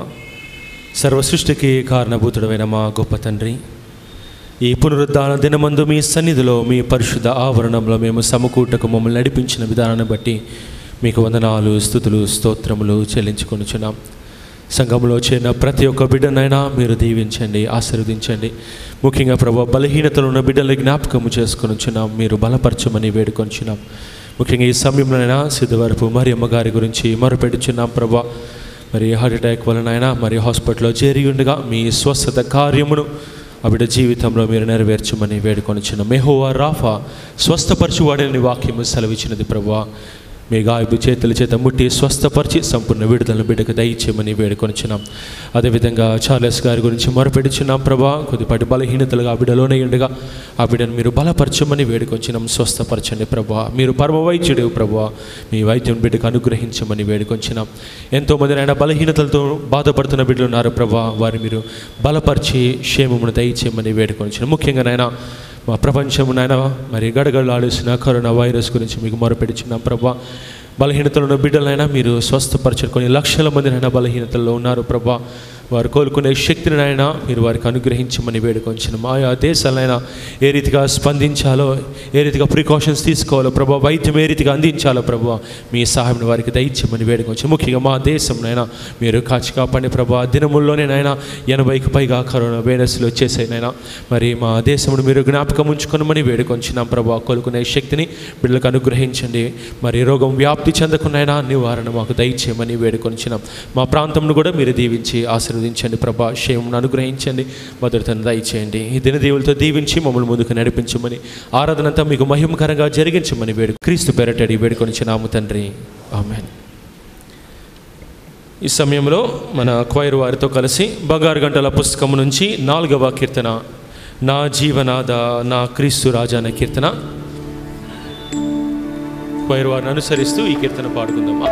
సర్వ సృష్టికి కారణభూతుడమైన మా గొప్ప తండ్రి ఈ పునరుద్ధాన దినమందు మీ సన్నిధిలో మీ పరిశుద్ధ ఆవరణంలో మేము సమకూటకు మమ్మల్ని నడిపించిన విధానాన్ని బట్టి మీకు వందనాలు స్థుతులు స్తోత్రములు చెల్లించుకొనుచున్నాం సంఘంలో చేరిన ప్రతి ఒక్క బిడ్డనైనా మీరు దీవించండి ఆశీర్వదించండి ముఖ్యంగా ప్రభు బలహీనతలు ఉన్న బిడ్డలు జ్ఞాపకము చేసుకొనుచున్నాం మీరు బలపరచమని వేడుకొంచున్నాం ముఖ్యంగా ఈ సమయంలోనైనా సిద్ధవరపు మరి అమ్మగారి గురించి మొరపెడుచున్నాం ప్రభా మరి హార్ట్ అటాక్ వలనైనా మరి హాస్పిటల్లో చేరి ఉండగా మీ స్వస్థత కార్యమును ఆ బిడ్డ జీవితంలో మీరు నెరవేర్చమని వేడుకొనిచున్న మెహోవా రాఫా స్వస్థపరచువాడని వాక్యము సెలవిచ్చినది ప్రభా మీ గాయపు చేతుల చేత ముట్టి స్వస్థపరిచి సంపూర్ణ విడుదలను బిడ్డకు దయచేయమని వేడుకొనిచున్నాం అదేవిధంగా చార్లెస్ గారి గురించి మొరపెడుచున్నాం ప్రభా కొద్దిపాటి బలహీనతలుగా ఆ బిడ్డలోనే ఉండగా ఆ బిడ్డను మీరు బలపరచమని వేడుకొంచున్నాం స్వస్థపరచండి ప్రభా మీరు పరమ వైద్యుడు ప్రభా మీ వైద్యం బిడ్డకు అనుగ్రహించమని వేడుకొంచున్నాం ఎంతోమంది నాయన బలహీనతలతో బాధపడుతున్న బిడ్డలు ఉన్నారు ప్రభా వారిని మీరు బలపరిచి క్షేమమును దయచేయమని వేడుకొంచున్నాం ముఖ్యంగా నాయన మా ప్రపంచము నాయన మరి గడగడలాడేసిన కరోనా వైరస్ గురించి మీకు మొరపెడుచున్నాం ప్రభా బలహీనతలు ఉన్న బిడ్డలైనా మీరు స్వస్థపరచరు కొన్ని లక్షల మంది నైనా బలహీనతల్లో ఉన్నారు ప్రభా వారు కోలుకునే శక్తిని అయినా మీరు వారికి అనుగ్రహించమని వేడుకొంచిన ఆయా దేశాలైనా ఏ రీతిగా స్పందించాలో ఏ రీతిగా ప్రికాషన్స్ తీసుకోవాలో ప్రభా వైద్యం ఏ రీతిగా అందించాలో ప్రభా మీ సహాయం వారికి దయచేయమని వేడుకొంచి ముఖ్యంగా మా దేశంనైనా మీరు కాచి కాపాడి ప్రభా దినముల్లోనేనైనా ఎనభైకి పైగా కరోనా వైరస్లు వచ్చేసాయినైనా మరి మా దేశమును మీరు జ్ఞాపకం ఉంచుకొనమని వేడుకొంచున్నాం ప్రభా కోలుకునే శక్తిని బిడ్డలకు అనుగ్రహించండి మరి రోగం వ్యాప్తి చెందకున్నైనా నివారణ మాకు దయచేయమని వేడుకొంచున్నాం మా ప్రాంతంను కూడా మీరు దీవించి ఆశీర్వదించండి ప్రభా క్షేమను అనుగ్రహించండి భద్రతను దయచేయండి ఈ దినదేవులతో దీవించి మమ్మల్ని ముందుకు నడిపించమని ఆరాధనంతా మీకు మహిమకరంగా జరిగించమని వేడు క్రీస్తు పెరటడి వేడుకొనిచ్చినాము తండ్రి ఆమెన్ ఈ సమయంలో మన క్వైర్ వారితో కలిసి బంగారు గంటల పుస్తకం నుంచి నాలుగవ కీర్తన నా జీవనాద నా క్రీస్తు రాజా అనే కీర్తన క్వైర్ వారిని అనుసరిస్తూ ఈ కీర్తన పాడుకుందామా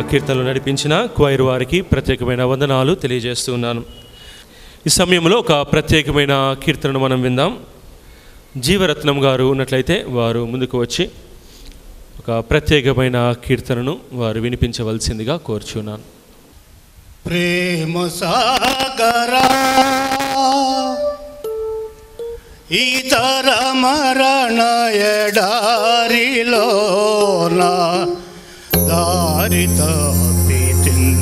కీర్తనలు నడిపించిన క్వైర్ వారికి ప్రత్యేకమైన వందనాలు తెలియజేస్తున్నాను ఈ సమయంలో ఒక ప్రత్యేకమైన కీర్తనను మనం విందాం జీవరత్నం గారు ఉన్నట్లయితే వారు ముందుకు వచ్చి ఒక ప్రత్యేకమైన కీర్తనను వారు వినిపించవలసిందిగా కోరుచున్నాను ప్రేమ సాగరా ఇతర మరణ ఎడారిలోన దారి తప్పితిన్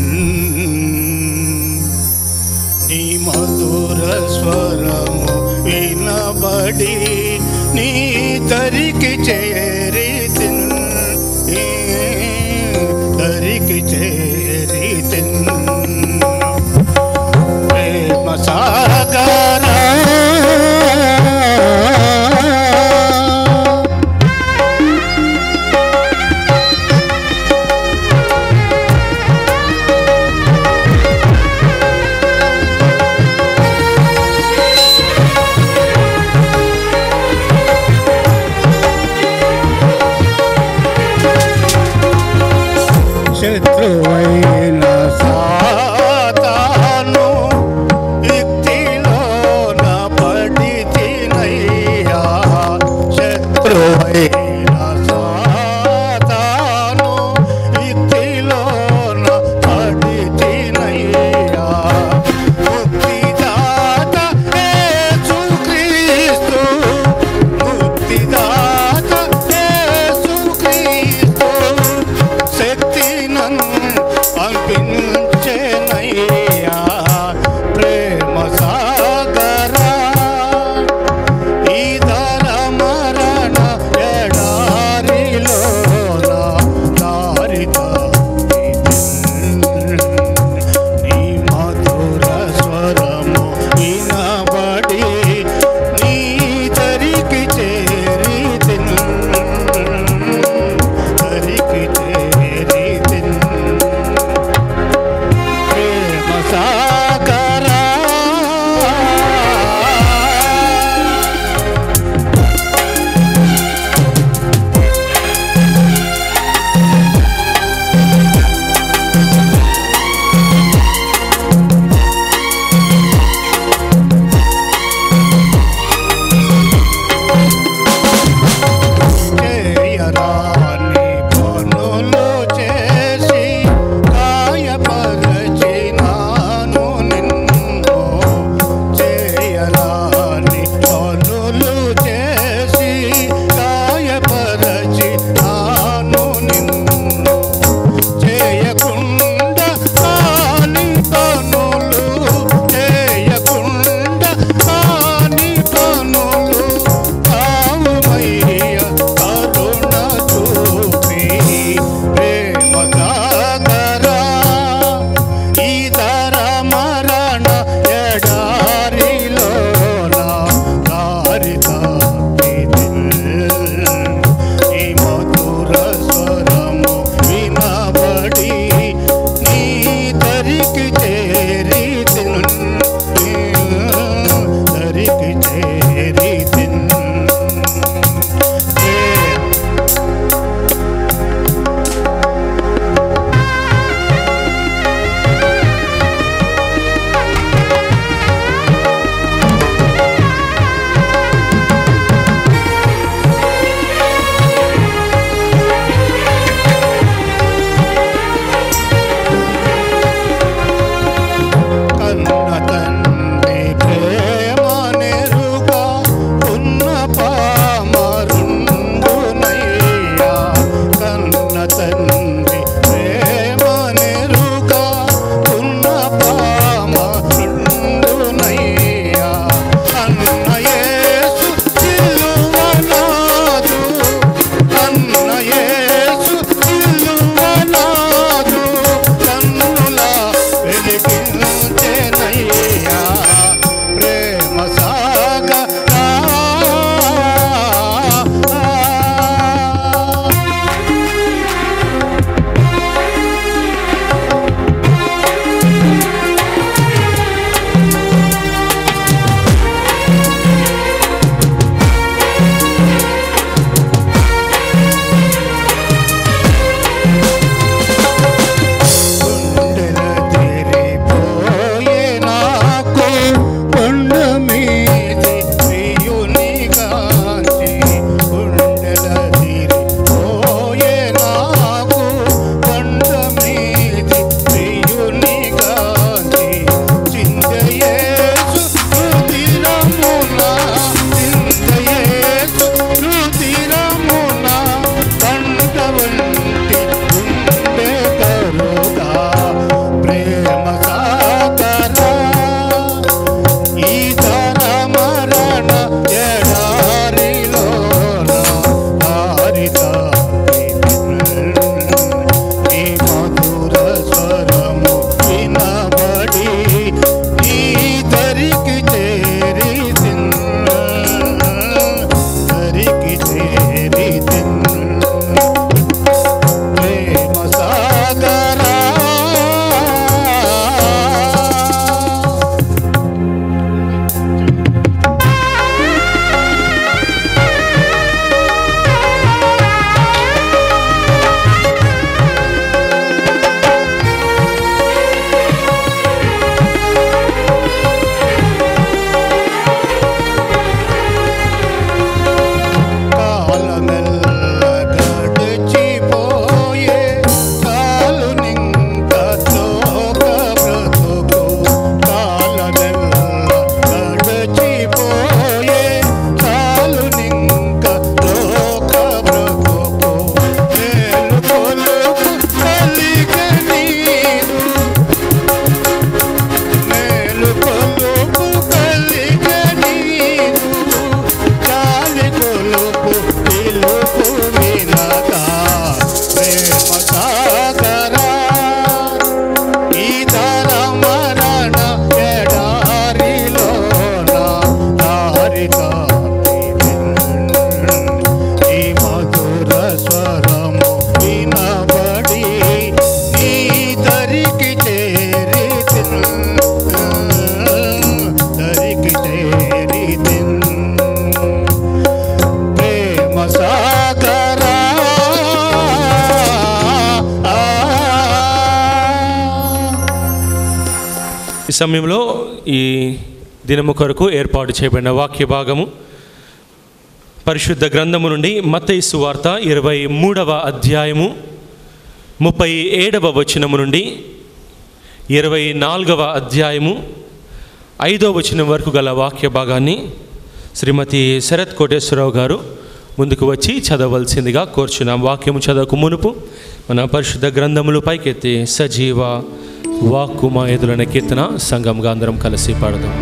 నీ మధుర స్వరము వినబడి నీ తరికి చేరి తరికి చేరి ప్రేమ సాగరా శత్రువైన సాతాను యుక్తిలోన పడి తినయ్యా శత్రువైన సాతాను యుక్తిలోన పడి తినయ్యా ముక్తిదాత యేసుక్రీస్తు ముక్తిదాత యేసుక్రీస్తు శక్తి నన్ను పంపించేనయ్యా ప్రేమ సాగరా ఈ దర మరణ ఎడ పిలుపు పిలుపు వినగా ప్రేమ సాగరా ఈతర మరణ ఎడారిలోన దారి ఈ మధుర స్వరము వినబడి నీ దరికి చేరి దరికి చేరి ప్రేమ సాగరా ఈ సమయంలో ఈ దినము కొరకు ఏర్పాటు చేయబడిన వాక్య భాగము పరిశుద్ధ గ్రంథము నుండి మత్తయి సువార్త ఇరవై మూడవ అధ్యాయము ముప్పై ఏడవ వచనము నుండి ఇరవై నాలుగవ అధ్యాయము ఐదో వచనం వరకు గల వాక్య భాగాన్ని శ్రీమతి శరత్ కోటేశ్వరరావు గారు ముందుకు వచ్చి చదవలసిందిగా కోరుచున్నాం వాక్యము చదవకు మునుపు మన పరిశుద్ధ గ్రంథములు పైకెత్తి సజీవ వాక్కు మా ఎదురైన కీర్తన సంఘంగా అందరం కలిసి పాడదాం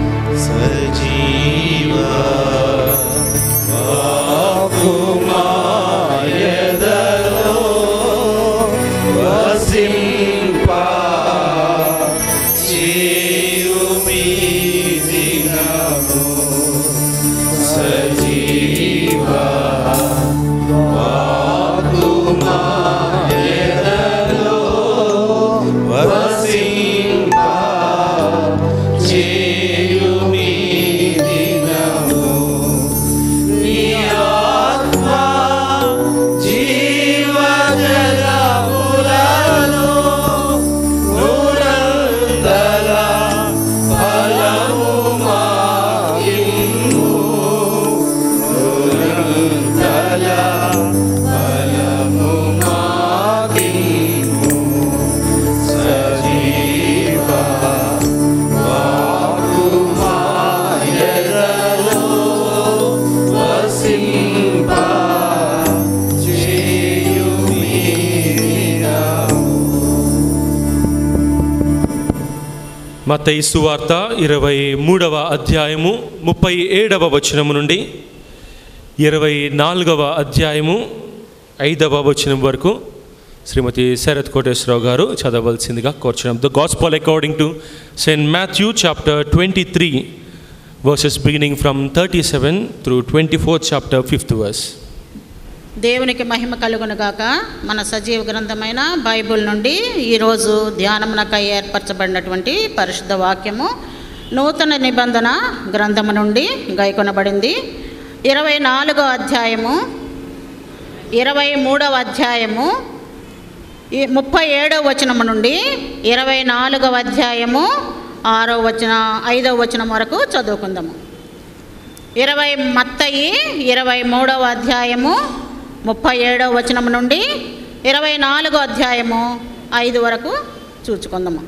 మత్తయి సువార్త ఇరవై మూడవ అధ్యాయము ముప్పై ఏడవ వచనము నుండి ఇరవై నాలుగవ అధ్యాయము ఐదవ వచనం వరకు శ్రీమతి శరత్ కోటేశ్వరరావు గారు చదవలసిందిగా కోరుచున్నాం the gospel according to Saint Matthew chapter twenty three verses beginning from thirty seven through twenty fourth chapter fifth verse దేవునికి మహిమ కలుగునుగాక మన సజీవ గ్రంథమైన బైబిల్ నుండి ఈరోజు ధ్యానమునకై ఏర్పరచబడినటువంటి పరిశుద్ధ వాక్యము నూతన నిబంధన గ్రంథము నుండి గైకొనబడింది ఇరవై నాలుగో అధ్యాయము ఇరవై మూడవ అధ్యాయము ఈ ముప్పై ఏడవ వచనము నుండి ఇరవై నాలుగవ అధ్యాయము ఆరో వచన ఐదవ వచనం వరకు చదువుకుందాము ఇరవై మత్తయి ఇరవై మూడవ అధ్యాయము ముప్పై ఏడవ వచనం నుండి ఇరవై నాలుగో అధ్యాయము ఐదు వరకు చూచుకుందాము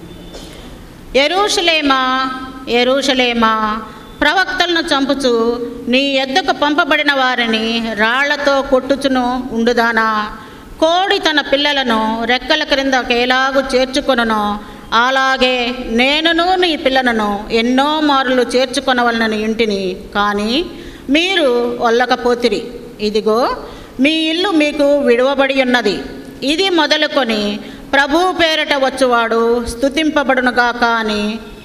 ఎరూషలేమా ఎరూషలేమా ప్రవక్తలను చంపుచు నీ ఎద్దకు పంపబడిన వారిని రాళ్లతో కొట్టుచును ఉండుదానా కోడి తన పిల్లలను రెక్కల క్రింద ఎలాగు చేర్చుకొనునో అలాగే నేనును నీ పిల్లలను ఎన్నో మారులు చేర్చుకొనవలనని ఇంటిని కానీ మీరు వల్లకపోతిరి ఇదిగో మీ ఇల్లు మీకు విడువబడి ఉన్నది ఇది మొదలుకొని ప్రభు పేరట వచ్చువాడు స్తుతింపబడునుగాక అని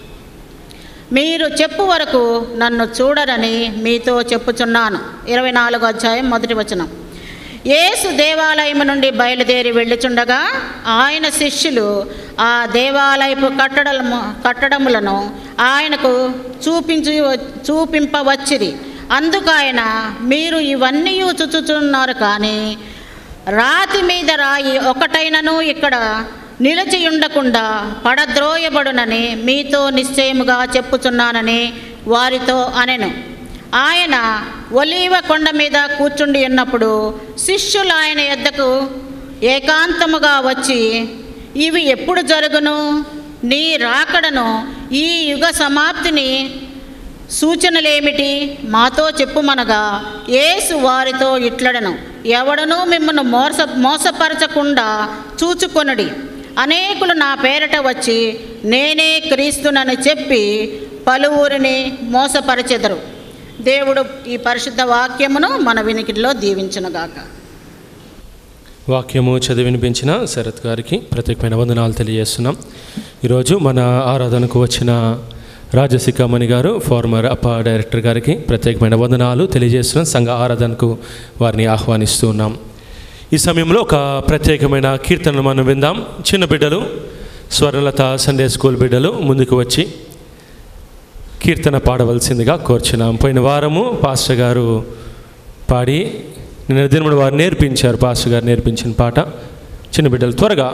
మీరు చెప్పు వరకు నన్ను చూడరని మీతో చెప్పుచున్నాను ఇరవై నాలుగో అధ్యాయం మొదటి వచనం యేసు దేవాలయం నుండి బయలుదేరి వెళ్ళుచుండగా ఆయన శిష్యులు ఆ దేవాలయపు కట్టడము కట్టడములను ఆయనకు చూపించి చూపింపవచ్చిరి అందుకు ఆయన మీరు ఇవన్నీ చుచుచున్నారు కానీ రాతి మీద రాయి ఒకటైనను ఇక్కడ నిలిచి ఉండకుండా పడద్రోయబడునని మీతో నిశ్చయముగా చెప్పుచున్నానని వారితో అనెను ఆయన ఒలీవ కొండ మీద కూర్చుండి ఉన్నప్పుడు శిష్యులు ఆయన యొద్దకు ఏకాంతముగా వచ్చి ఇవి ఎప్పుడు జరుగును నీ రాకడను ఈ యుగ సమాప్తిని సూచనలేమిటి మాతో చెప్పుమనగా యేసు వారితో ఇట్లడను ఎవడనూ మిమ్మల్ని మోస మోసపరచకుండా చూచుకొనుడి అనేకులు నా పేరట వచ్చి నేనే క్రీస్తునని చెప్పి పలువురిని మోసపరచెదరు దేవుడు ఈ పరిశుద్ధ వాక్యమును మన వినికిడిలో దీవించునుగాక వాక్యము చదివి వినిపించిన శరత్ గారికి ప్రత్యేకమైన వందనాలు తెలియజేస్తున్నాం ఈరోజు మన ఆరాధనకు వచ్చిన రాజశిఖామణి గారు ఫార్మర్ అప్ప డైరెక్టర్ గారికి ప్రత్యేకమైన వందనాలు తెలియజేస్తున్నాం సంఘ ఆరాధనకు వారిని ఆహ్వానిస్తూ ఉన్నాం ఈ సమయంలో ఒక ప్రత్యేకమైన కీర్తనను మనం విందాం చిన్న బిడ్డలు స్వర్ణలత సండే స్కూల్ బిడ్డలు ముందుకు వచ్చి కీర్తన పాడవలసిందిగా కోర్చున్నాం పోయిన వారము పాస్టర్ గారు పాడి నిన్న దినముడు వారు నేర్పించారు పాస్టర్ గారు నేర్పించిన పాట చిన్న బిడ్డలు త్వరగా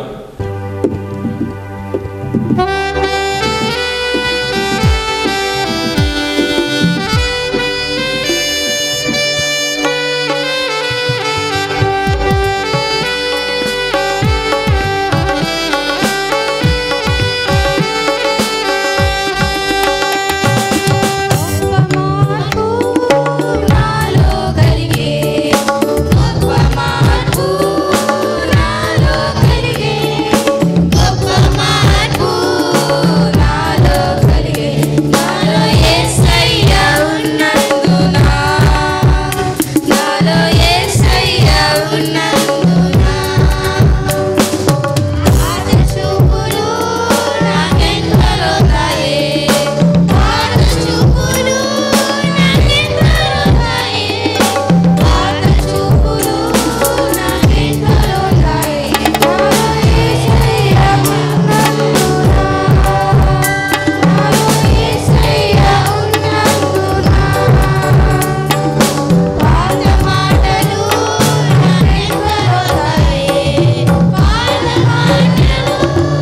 నాలో కలిగే గొప్ప మార్పు నాలో కలిగే గొప్ప మార్పు నాలో కలిగే నాలో యేసయ్య ఉన్నందున నాలో యేసయ్య ఉన్నందున పాత చూపులు నాకెంతలోతాయే పాత చూపులు నాకెంతలోతాయే పాత చూపులు నాకెంతలోతాయే నాలో యేసయ్య ఉన్నందున నాలో యేసయ్య ఉన్నందున పాత మాటలు నాకెంతలోతాయే పాత మాటలు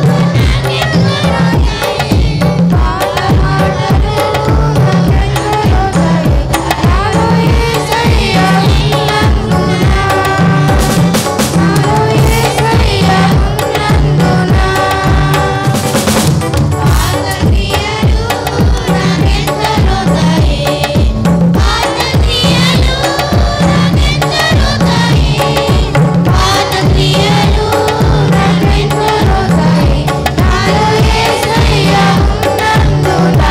పాత క్రియలు నాకెంతో రోతాయి నాలో యేసయ్య ఉన్నందున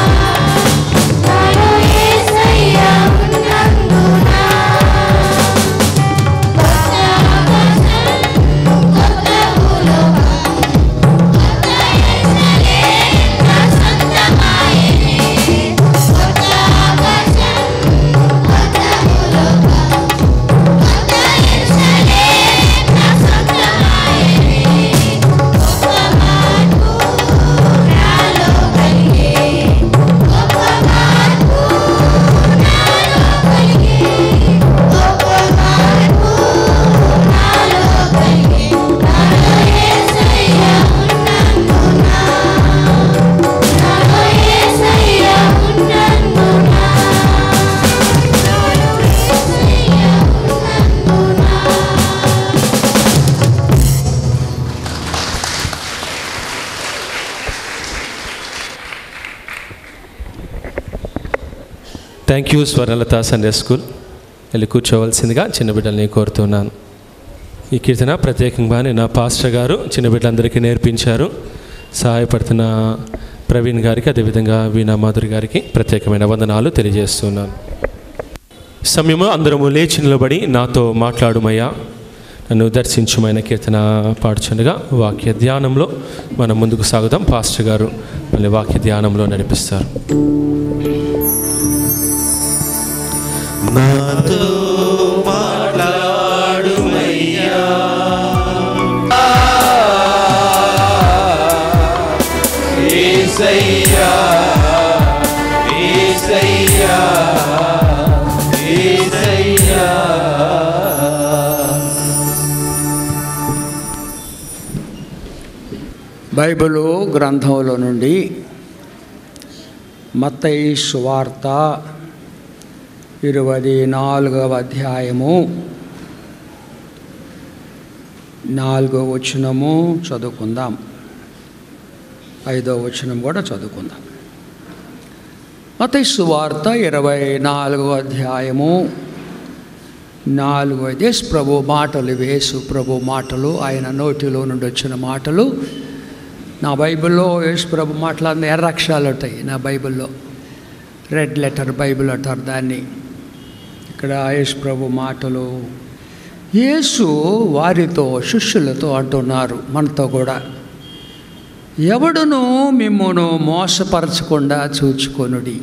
నాలో యేసయ్య ఉన్నందున కొత్త ఆకాశం కొత్త భూలోకం కొత్త యేసలే నా సొంతమాయనే కొత్త ఆకాశం కొత్త భూలోకం కొత్త యేసలే నా సొంతమాయనే గొప్ప మార్పు నాలో కలిగే గొప్ప మార్పు నాలో కలిగే గొప్ప మార్పు నాలో కలిగే నాలో యేసయ్య ఉన్నందున నాలో యేసయ్య ఉన్నందున నాలో యేసయ్య ఉన్నందున thank you Swarnalatha Sunday school వెళ్ళి కూర్చోవలసిందిగా చిన్న బిడ్డల్ని కోరుతున్నాను ఈ కీర్తన ప్రత్యేకంగా నా పాస్టర్ గారు చిన్న బిడ్డలందరికీ నేర్పించారు సహాయపడుతున్న ప్రవీణ్ గారికి అదేవిధంగా వీణా మాధురి గారికి ప్రత్యేకమైన వందనాలు తెలియజేస్తున్నాను సమయము అందరము లేచి నిలబడి నాతో మాట్లాడుమయ్యా నన్ను దర్శించుమైన కీర్తన పాడుచుండగా వాక్య ధ్యానంలో మనం ముందుకు సాగుదాం పాస్టర్ గారు మళ్ళీ వాక్య ధ్యానంలో నడిపిస్తారు నాతో మాట్లాడుమయ్యా ఏసయ్యా ఏసయ్యా ఏసయ్యా బైబిలు గ్రంథంలో నుండి మత్తయి సువార్త ఇరవై నాలుగవ అధ్యాయము నాలుగో వచనము చదువుకుందాం ఐదో వచనం కూడా చదువుకుందాం మత్తయి సువార్త ఇరవై నాలుగో అధ్యాయము నాలుగు యేసు ప్రభు మాటలు వేసు ప్రభు మాటలు ఆయన నోటిలో నుండి వచ్చిన మాటలు నా బైబిల్లో యేసు ప్రభు మాటలు ఎర్ర అక్షరాలు ఉంటాయి నా బైబిల్లో రెడ్ లెటర్ బైబిల్ అంటారు దాన్ని ఇక్కడ యేసు ప్రభు మాటలు యేసు వారితో శిష్యులతో అంటున్నారు మనతో కూడా ఎవడును మిమ్మును మోసపరచకుండా చూచుకొనుడి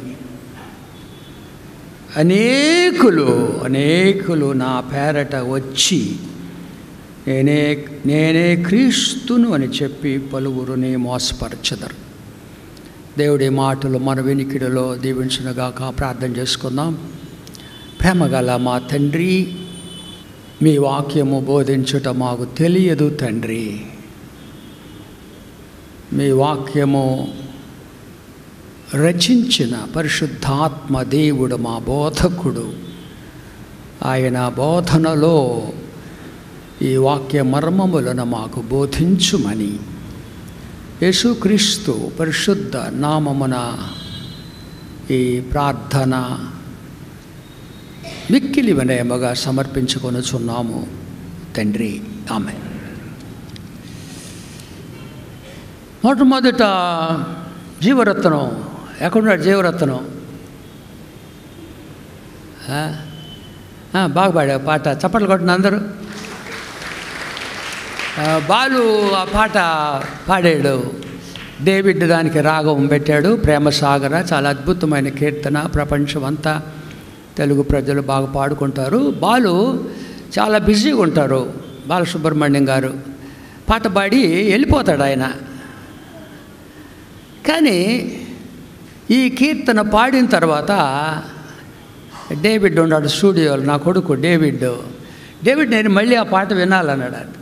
అనేకులు అనేకులు నా పేరట వచ్చి నేనే నేనే క్రీస్తును అని చెప్పి పలువురుని మోసపరచదరు దేవుడి మాటలు మన వినికిడిలో దీవించినగాక ప్రార్థన చేసుకుందాం ప్రేమగల మా తండ్రి మీ వాక్యము బోధించుట మాకు తెలియదు తండ్రి మీ వాక్యము రచించిన పరిశుద్ధాత్మ దేవుడు మా బోధకుడు ఆయన బోధనలో ఈ వాక్య మర్మములను మాకు బోధించుమని యేసుక్రీస్తు పరిశుద్ధ నామమున ఈ ప్రార్థన మిక్కిలి వినయముగా సమర్పించుకొనుచున్నాము తండ్రి ఆమె మొట్టమొదట జీవరత్నం ఎక్కడున్నాడు జీవరత్నం ఆ? ఆ, బాగా పాడావు పాట చప్పట్లు కొట్టిన అందరూ ఆ, బాలు ఆ పాట పాడాడు డేవిడ్ దానికి రాగం పెట్టాడు ప్రేమ సాగర చాలా అద్భుతమైన కీర్తన ప్రపంచం అంతా తెలుగు ప్రజలు బాగా పాడుకుంటారు బాలు చాలా బిజీగా ఉంటారు బాలసుబ్రహ్మణ్యం గారు పాట పాడి వెళ్ళిపోతాడు ఆయన కానీ ఈ కీర్తన పాడిన తర్వాత డేవిడ్ ఉన్నాడు స్టూడియోలో నా కొడుకు డేవిడ్ డేవిడ్ నేను మళ్ళీ ఆ పాట వినాలన్నాడు ఆయన.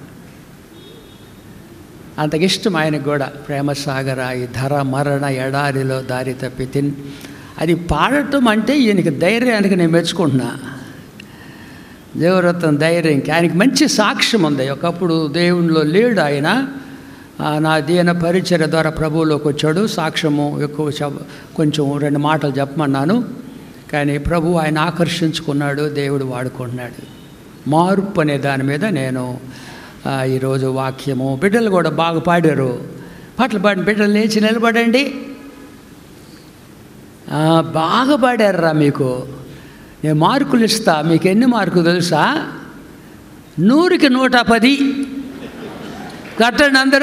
అంతకి ఇష్టం ఆయనకు కూడా ప్రేమ సాగర ఈ ధర మరణ ఎడారిలో దారి తప్పి తిన్ అది పాడటం అంటే ఈయనకి ధైర్యానికి నేను మెచ్చుకుంటున్నా దేవరత్నం ధైర్యం ఆయనకి మంచి సాక్ష్యం ఉంది ఒకప్పుడు దేవునిలో లేడు ఆయన ఆ, నా దీన పరిచయ ద్వారా ప్రభువులోకి వచ్చాడు సాక్ష్యము ఎక్కువ చెప్- కొంచెం రెండు మాటలు చెప్పమన్నాను కానీ ప్రభు ఆయన ఆకర్షించుకున్నాడు దేవుడు వాడుకుంటున్నాడు మార్పు అనే దాని మీద నేను ఆ, ఈరోజు వాక్యము బిడ్డలు కూడా బాగా పాడారు పాటలు పాడిన బిడ్డలు లేచి నిలబడండి ఆ, బాగా పాడారురా మీకు నేను మార్కులు ఇస్తా మీకు ఎన్ని మార్కులు తెలుసా నూరుకి నూట పది కట్టండి అందరూ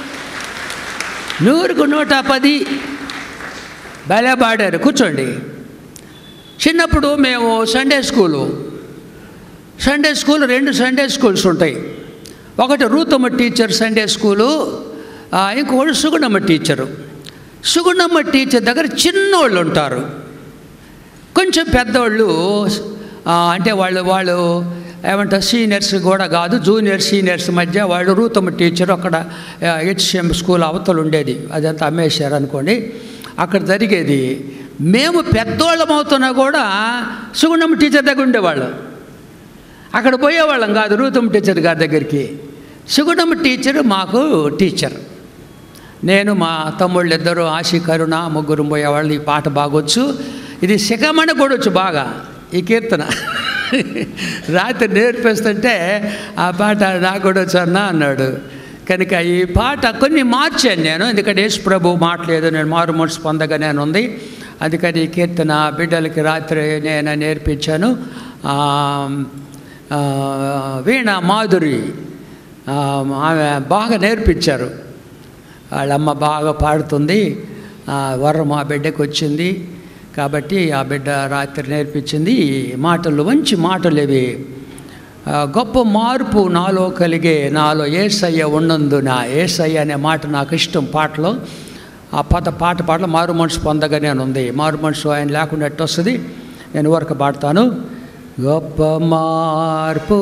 నూరుకు నూట పది భలే పాడారు కూర్చోండి చిన్నప్పుడు మేము సండే స్కూలు సండే స్కూల్ రెండు సండే స్కూల్స్ ఉంటాయి ఒకటి రూతమ్మ టీచర్ సండే స్కూలు ఆ, ఇంకొకటి సుగుణమ్మ టీచరు సుగుణమ్మ టీచర్ దగ్గర చిన్నోళ్ళు ఉంటారు కొంచెం పెద్దోళ్ళు ఆ, అంటే వాళ్ళు వాళ్ళు ఏమంటారు సీనియర్స్ కూడా కాదు జూనియర్ సీనియర్స్ మధ్య వాళ్ళు రూతమ్మ టీచర్ అక్కడ హెచ్సిఎం స్కూల్ అవతలు ఉండేది అదంతా అమ్మేశారు అనుకోండి అక్కడ జరిగేది మేము పెద్దోళ్ళం అవుతున్నా కూడా సుగుణమ్మ టీచర్ దగ్గర ఉండేవాళ్ళం అక్కడ పోయేవాళ్ళం కాదు రూతమ్మ టీచర్ గారి దగ్గరికి సుగుణమ్మ టీచర్ మాకు టీచర్ నేను మా తమ్ముళ్ళు ఇద్దరు ఆశి కరుణ ముగ్గురు పోయేవాళ్ళు ఈ పాట బాగొచ్చు ఇది శిఖమణ కూడా వచ్చు బాగా ఈ కీర్తన రాత్రి నేర్పిస్తుంటే ఆ పాట నాకు కూడా వచ్చు అన్న అన్నాడు కనుక ఈ పాట కొన్ని మార్చాను నేను ఎందుకంటే యేసు ప్రభు మాట్లేదు నేను మారు మనసు పొందగా నేను ఉంది అందుకని ఈ కీర్తన బిడ్డలకి రాత్రి నేను నేర్పించాను ఆ, ఆ, వీణ మాధురి ఆ, ఆమె బాగా నేర్పించారు వాళ్ళమ్మ బాగా పాడుతుంది ఆ వరం ఆ బిడ్డకు వచ్చింది కాబట్టి ఆ బిడ్డ రాత్రి నేర్పించింది ఈ మాటలు మంచి మాటలు ఇవి ఆ, గొప్ప మార్పు నాలో కలిగే నాలో ఏసయ్య ఉన్నందున ఏసయ్య అనే మాట నాకు ఇష్టం పాటలో ఆ పాత పాట పాటలో మారు మనసు పొందగా నేను ఉంది మారు మనసు ఆయన లేకుండా ఎట్టు వస్తుంది నేను వరకు పాడతాను గొప్ప మార్పు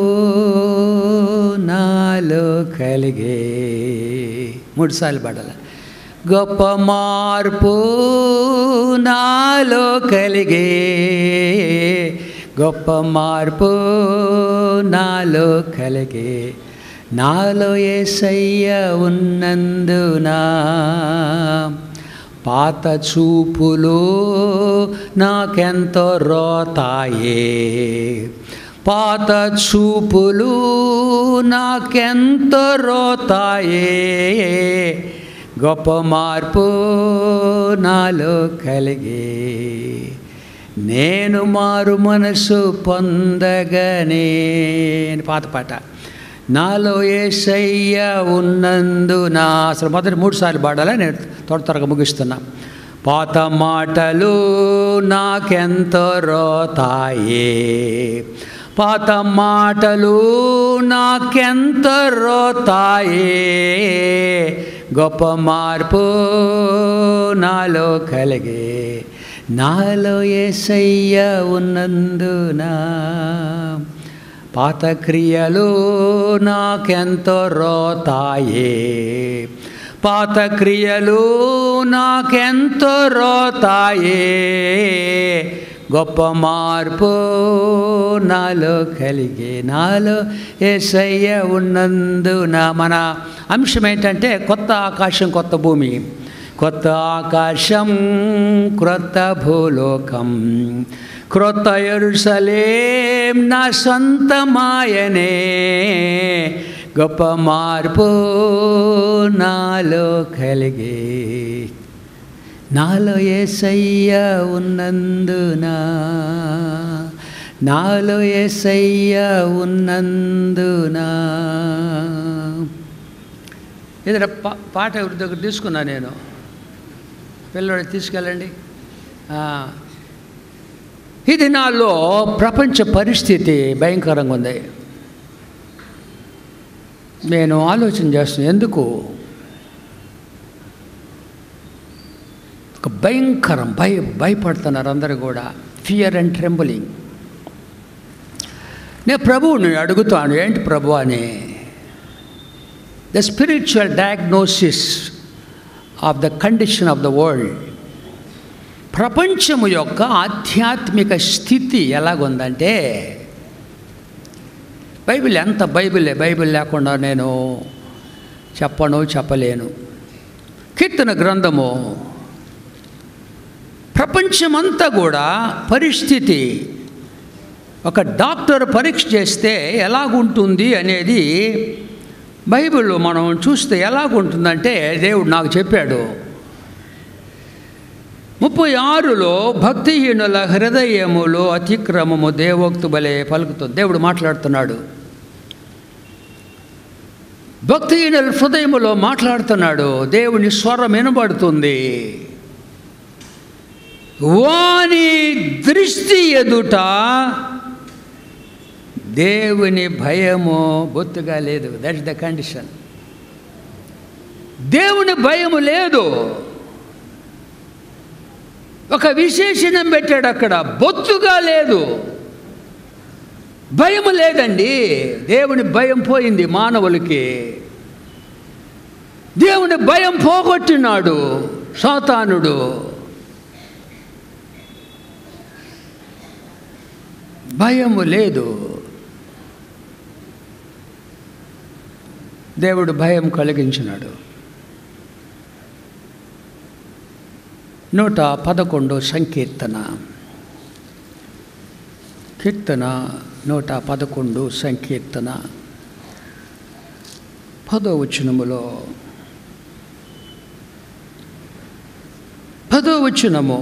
నాలో కలిగే మూడుసార్లు పాడాలి గొప్ప మార్పు నాలో కలిగే గొప్ప మార్పు నాలో కలిగే నాలో ఏసయ్య ఉన్నందునా పాత చూపులు నాకెంతో రోతాయే పాత చూపులు నాకెంతో రోతాయే గొప్ప మార్పు నాలో కలిగే నేను మారు మనసు పొందగనే అని పాత పాట నాలో ఏసయ్య ఉన్నందున అసలు మొదటి మూడు సార్లు పాడాలా నేను త్వర త్వరగా ముగిస్తున్నా పాత మాటలు నాకెంతో రోతాయే పాత మాటలు నాకెంతో రోతాయే గొప్ప మార్పు నాలో కలిగే నాలో ఏసయ్య ఉన్నందున పాత క్రియలు నాకెంతో రోతాయే పాత క్రియలు నాకెంతో రోతాయే గొప్ప మార్పు నాలో కలిగే నాలో ఏసయ్య ఉన్నందున మన అంశం ఏంటంటే కొత్త ఆకాశం కొత్త భూమి కొత్త ఆకాశం క్రొత్త భూలోకం క్రొత్త ఎరుసలేం నా సొంతమాయనే గొప్ప మార్పు నాలో కలిగే నాలో ఏసయ్య ఉన్నందున నాలో ఏసయ్య ఉన్నందున ఏదైనా పా పాట ఎవరి దగ్గర తీసుకున్నా నేను పిల్లవాడు తీసుకెళ్ళండి ఆ, ఈ దినాల్లో ప్రపంచ పరిస్థితి భయంకరంగా ఉంది నేను ఆలోచన చేస్తున్నాను ఎందుకు ఒక భయంకరం భయ భయపడుతున్నారు అందరూ కూడా ఫియర్ అండ్ ట్రెంబలింగ్ నేను ప్రభువుని అడుగుతాను ఏంటి ప్రభు అని the spiritual diagnosis of the condition of the world ప్రపంచము యొక్క ఆధ్యాత్మిక స్థితి ఎలాగుందంటే బైబిల్ ఎంత బైబిలే బైబిల్ లేకుండా నేను చెప్పను చెప్పలేను కీర్తన గ్రంథము ప్రపంచమంతా కూడా పరిస్థితి ఒక డాక్టర్ పరీక్ష చేస్తే ఎలాగుంటుంది అనేది బైబిల్లో మనం చూస్తే ఎలాగుంటుందంటే దేవుడు నాకు చెప్పాడు ముప్పై ఆరులో భక్తిహీనుల హృదయములో అతిక్రమము దేవోక్తు బలే పలుకుతుంది దేవుడు మాట్లాడుతున్నాడు భక్తిహీనుల హృదయములో మాట్లాడుతున్నాడు దేవుని స్వరం వినబడుతుంది వాని దృష్టి ఎదుట దేవుని భయము బొత్తుగా లేదు దట్ ఇస్ ద కండిషన్ దేవుని భయము లేదు ఒక విశేషణం పెట్టాడు అక్కడ బొత్తుగా లేదు భయం లేదండి దేవుని భయం పోయింది మానవులకి దేవుని భయం పోగొట్టినాడు సాతానుడు భయము లేదు దేవుడు భయం కలిగించినాడు నూట పదకొండు సంకీర్తన కీర్తన నూట పదకొండు సంకీర్తన పదో వచనములో పదో వచనము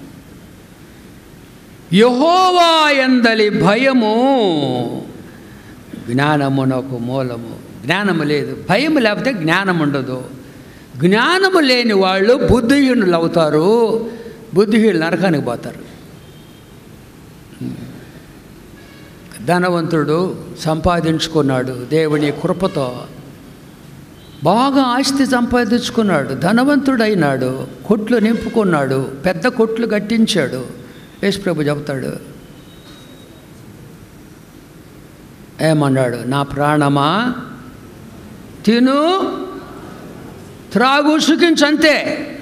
యహోవా ఎందలి భయము జ్ఞానమునకు మూలము జ్ఞానము లేదు భయం లేకపోతే జ్ఞానం ఉండదు జ్ఞానము లేని వాళ్ళు బుద్ధిహీనులు అవుతారు బుద్ధిహీనులు నరకానికి పోతారు ధనవంతుడు సంపాదించుకున్నాడు దేవుని కృపతో బాగా ఆస్తి సంపాదించుకున్నాడు ధనవంతుడైనాడు కొట్లు నింపుకున్నాడు పెద్ద కొట్లు కట్టించాడు యేసుప్రభు చెబుతాడు ఏమన్నాడు నా ప్రాణమా తిను త్రాగు సుఖించంతే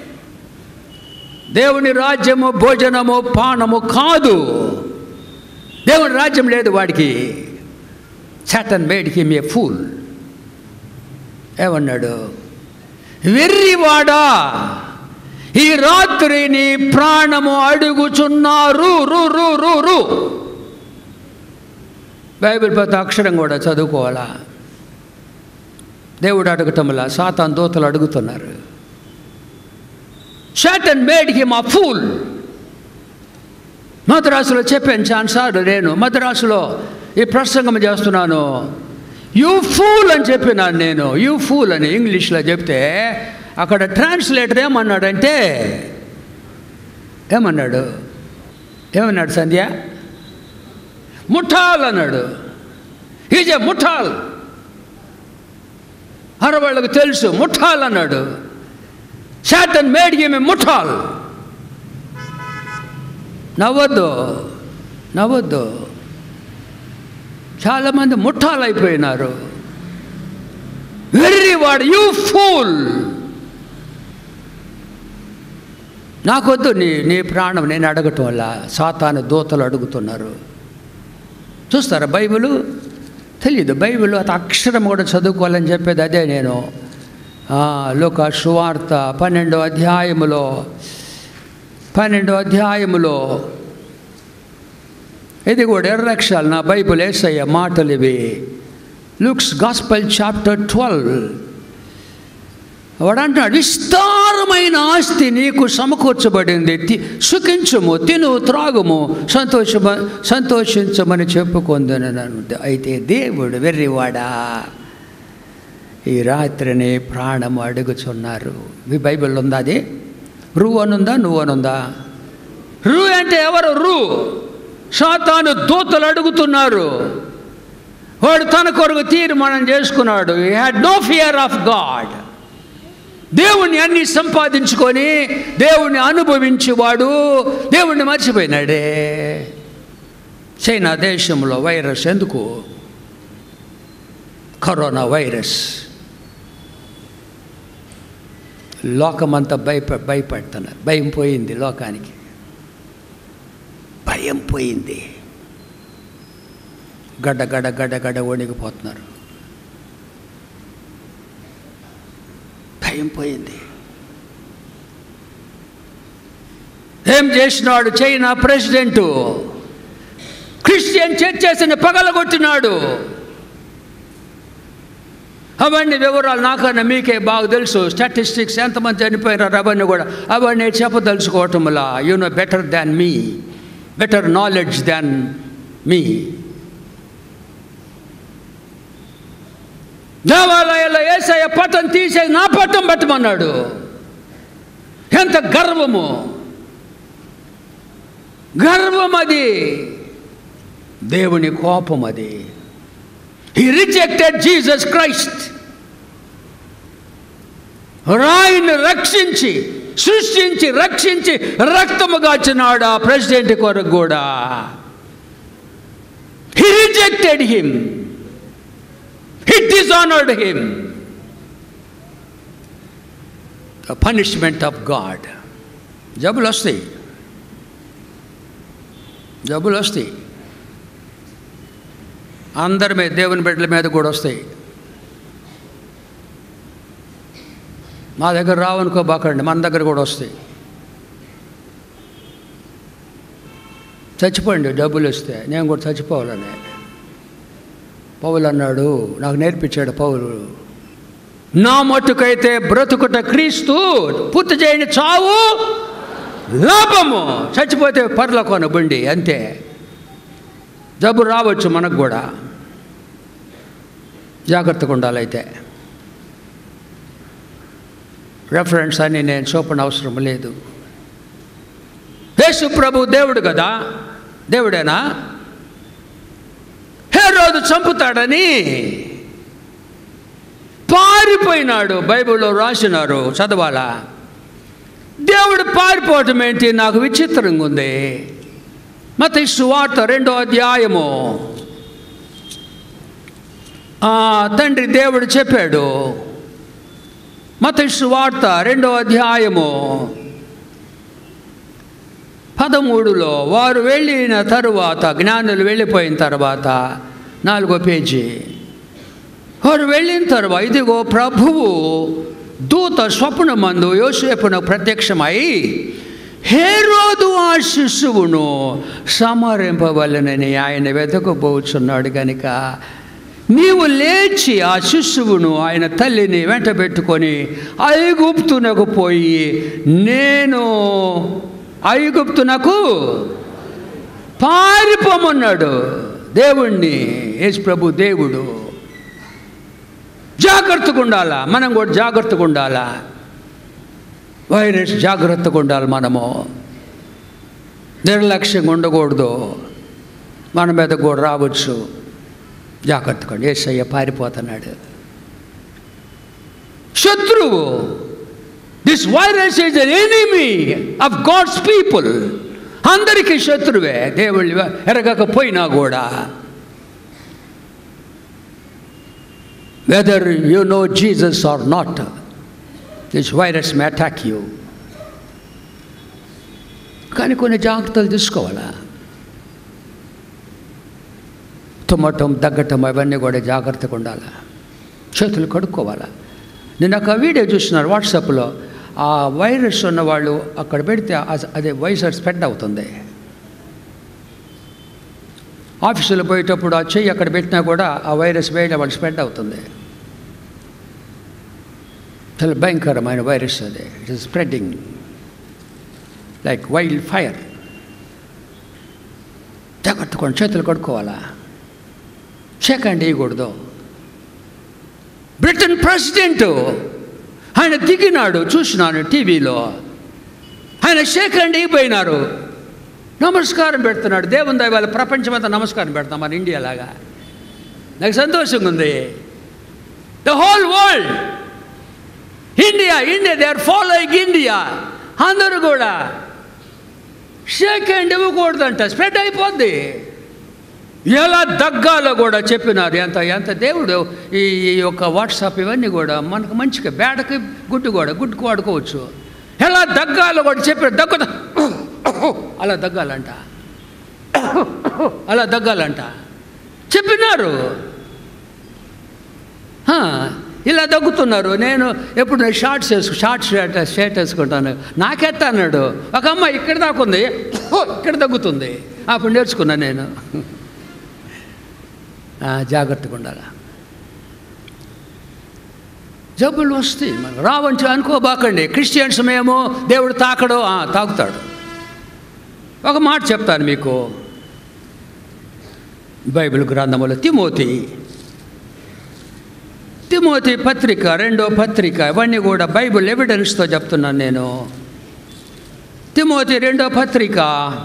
దేవుని రాజ్యము భోజనము పానము కాదు దేవుని రాజ్యం లేదు వాడికి Satan made him a fool ఏమన్నాడు వెర్రివాడా ఈ రాత్రి నీ ప్రాణము అడుగుచున్నారు రు రు రు రు బైబిల్ ప్రతి అక్షరం కూడా చదువుకోవాలా దేవుడు అడగటంలా సాతాన్ దూతలు అడుగుతున్నారు Satan made him a fool మద్రాసులో చెప్పాను చాలాసార్లు నేను మద్రాసులో ఈ ప్రసంగం చేస్తున్నాను యూ ఫూల్ అని చెప్పినాను నేను యూ ఫూల్ అని ఇంగ్లీష్లో చెప్తే అక్కడ ట్రాన్స్లేటర్ ఏమన్నాడంటే ఏమన్నాడు ఏమన్నాడు సంధ్య ముఠాల్ అన్నాడు ఈజ్ ఏ ముఠాల్ అరవాళ్ళకు తెలుసు ముఠాల్ అన్నాడు శాటన్ మేడ్ ఏ ముఠాల్ నవ్వద్దు నవ్వద్దు చాలామంది ముఠాలు అయిపోయినారు వెర్రి వాడు యూ ఫూల్ నాకొద్దు నీ నీ ప్రాణం నేను అడగటం వల్ల సాతాను దూతలు అడుగుతున్నారు చూస్తారా బైబిల్ తెలియదు బైబిల్ అది అక్షరం కూడా చదువుకోవాలని చెప్పేది అదే నేను లోక సువార్త పన్నెండో అధ్యాయములో పన్నెండో అధ్యాయములో ఇది కూడా ఎర్రక్షాలు నా బైబిల్ వేసయ్య మాటలు ఇవి లుక్స్ గాస్పల్ చాప్టర్ ట్వెల్వ్ వాడు అంటున్నాడు విస్తారమైన ఆస్తి నీకు సమకూర్చబడింది తి- సుఖించుము తిను త్రాగుము సంతోషమ సంతోషించమని చెప్పుకుందనను అయితే దేవుడు వెర్రివాడా ఈ రాత్రిని ప్రాణము అడుగుచున్నారు మీ బైబిల్ ఉందా అది రు అనుందా నువ్వు అనుందా రు అంటే ఎవరు రు సాతాను దూతలు అడుగుతున్నారు వాడు తన కొరకు తీర్మానం చేసుకున్నాడు ఈ had no fear of God దేవుణ్ణి అన్ని సంపాదించుకొని దేవుణ్ణి అనుభవించేవాడు దేవుణ్ణి మర్చిపోయినాడే చైనా దేశంలో వైరస్ ఎందుకు కరోనా వైరస్ లోకమంతా భయప భయపడుతున్నారు భయం పోయింది లోకానికి భయం పోయింది గడ్డ గడ్డ గడ్డ గడ్డ వణికిపోతున్నారు భయం పోయింది ఏం చేసినాడు చైనా ప్రెసిడెంటు క్రిస్టియన్ చర్చెస్ని పగలగొట్టినాడు అవన్నీ వివరాలు నాకన్నా మీకే బాగా తెలుసు స్టాటిస్టిక్స్ ఎంతమంది చనిపోయినారు అవన్నీ కూడా అవన్నీ చెప్పదలుచుకోవటంలా you know better than me better knowledge than me దేవాలయాల్లో ఏసయ్య పట్టం తీసే నా పట్టం పట్టమన్నాడు ఎంత గర్వము గర్వం అది దేవుని కోపం అది హీ రిజెక్టెడ్ జీసస్ క్రైస్ట్ రాయిని రక్షించి సృష్టించి రక్షించి రక్తము గాచినాడు ఆ ప్రెసిడెంట్ కొరకు కూడా he rejected him he dishonoured him the punishment of God జబ్బులు వస్తాయి జబ్బులు వస్తాయి అందరి మీద దేవుని బిడ్డల మీద కూడా వస్తాయి మా దగ్గర రావనుకోబాకండి మన దగ్గర కూడా వస్తాయి చచ్చిపోండి డబ్బులు వస్తే నేను కూడా చచ్చిపోవాలని పౌలు అన్నాడు నాకు నేర్పించాడు పౌలు నా మట్టుకైతే బ్రతుకుట క్రీస్తు పూర్తి చేయని చావు లాభము చచ్చిపోతే పర్లకోన బండి అంతే జబ్బు రావచ్చు మనకు కూడా జాగ్రత్తగా ఉండాలైతే రెఫరెన్స్ అని నేను చూపని అవసరం లేదు యేసు ప్రభు దేవుడు కదా దేవుడేనా హే రోజు చంపుతాడని పారిపోయినాడు బైబిల్లో రాసినారు చదవాలా దేవుడు పారిపోవటం ఏంటి నాకు విచిత్రంగా ఉంది మత సువార్త రెండో అధ్యాయము ఆ, తండ్రి దేవుడు చెప్పాడు మత సువార్త రెండో అధ్యాయము పదమూడులో వారు వెళ్ళిన తరువాత జ్ఞానులు వెళ్ళిపోయిన తర్వాత నాలుగో పేజీ వారు వెళ్ళిన తర్వాత ఇదిగో ప్రభువు దూత స్వప్నమందు యోసేపునకు ప్రత్యక్షమై హేరోదు ఆ శిశువును సమరింపవలనని ఆయన వెతకపోతున్నాడు కనుక నీవు లేచి ఆ శిశువును ఆయన తల్లిని వెంట పెట్టుకొని ఐగుప్తునకు పోయి నేను ఐగుప్తునకు పారిపోమన్నాడు దేవుణ్ణి యేసు ప్రభు దేవుడు జాగ్రత్తగా ఉండాలా మనం కూడా జాగ్రత్తగా ఉండాలా వైరస్ జాగ్రత్తగా ఉండాలి మనము నిర్లక్ష్యంగా ఉండకూడదు మన మీద కూడా రావచ్చు జాగ్రత్తగా ఉండి ఏసయ్య పారిపోతున్నాడు శత్రువు this virus is an enemy of God's people అందరికీ శత్రువే దేవుళ్ళు ఎరగకపోయినా కూడా whether you know Jesus or not this virus may attack you కానీ కొన్ని జాగ్రత్తలు తీసుకోవాలా తుమ్మటం దగ్గటం అవన్నీ కూడా జాగ్రత్తగా ఉండాలా చేతులు కడుక్కోవాలా నేను ఒక వీడియో చూస్తున్నారు వాట్సాప్లో ఆ వైరస్ ఉన్న వాళ్ళు అక్కడ పెడితే అ- అదే వైరస్ స్ప్రెడ్ అవుతుంది ఆఫీసులో పోయేటప్పుడు ఆ చెయ్యి అక్కడ పెట్టినా కూడా ఆ వైరస్ వేయడం వాళ్ళు స్ప్రెడ్ అవుతుంది చాలా భయంకరమైన వైరస్ అది it is spreading like wildfire జాగ్రత్తగా చేతులు కడుక్కోవాలా సెకండ్ ఇవ్వకూడదు బ్రిటన్ ప్రెసిడెంట్ ఆయన దిగినాడు చూసినాను టీవీలో ఆయన సెకండ్ అయిపోయినారు నమస్కారం పెడుతున్నాడు దేవుని దయ వాళ్ళ ప్రపంచమంతా నమస్కారం పెడతాం మన ఇండియా లాగా నాకు సంతోషంగా ఉంది the whole world India India they are following India అందరూ కూడా సెకండ్ ఇవ్వకూడదంట స్ప్రెడ్ అయిపోద్ది ఎలా దగ్గాలో కూడా చెప్పినారు ఎంత ఎంత దేవుడు ఈ ఈ యొక్క వాట్సాప్ ఇవన్నీ కూడా మనకు మంచిగా బేడకి గుడ్డు కూడా గుడ్డుకు వాడుకోవచ్చు ఎలా దగ్గాలో కూడా చెప్పారు దగ్గ అలా దగ్గాలంట అలా దగ్గాలంట చెప్పినారు హా, ఇలా దగ్గుతున్నారు నేను ఎప్పుడు నేను షార్ట్స్ వేసుకు షార్ట్ షర్ట్ షర్ట్ వేసుకుంటాను నాకెత్త అన్నాడు ఒక అమ్మాయి ఇక్కడ దాకా ఉంది ఇక్కడ దగ్గుతుంది అప్పుడు నేర్చుకున్నాను నేను ఆ, జాగ్రత్తగా ఉండాలి జబ్బులు వస్తాయి మనకు రావంచి అనుకోబాకండి క్రిస్టియన్స్ మేము దేవుడు తాకడు ఆ, తాకుతాడు ఒక మాట చెప్తాను మీకు బైబిల్ గ్రంథములో తిమోతి తిమోతి పత్రిక రెండో పత్రిక ఇవన్నీ కూడా బైబిల్ ఎవిడెన్స్తో చెప్తున్నాను నేను తిమోతి రెండో పత్రిక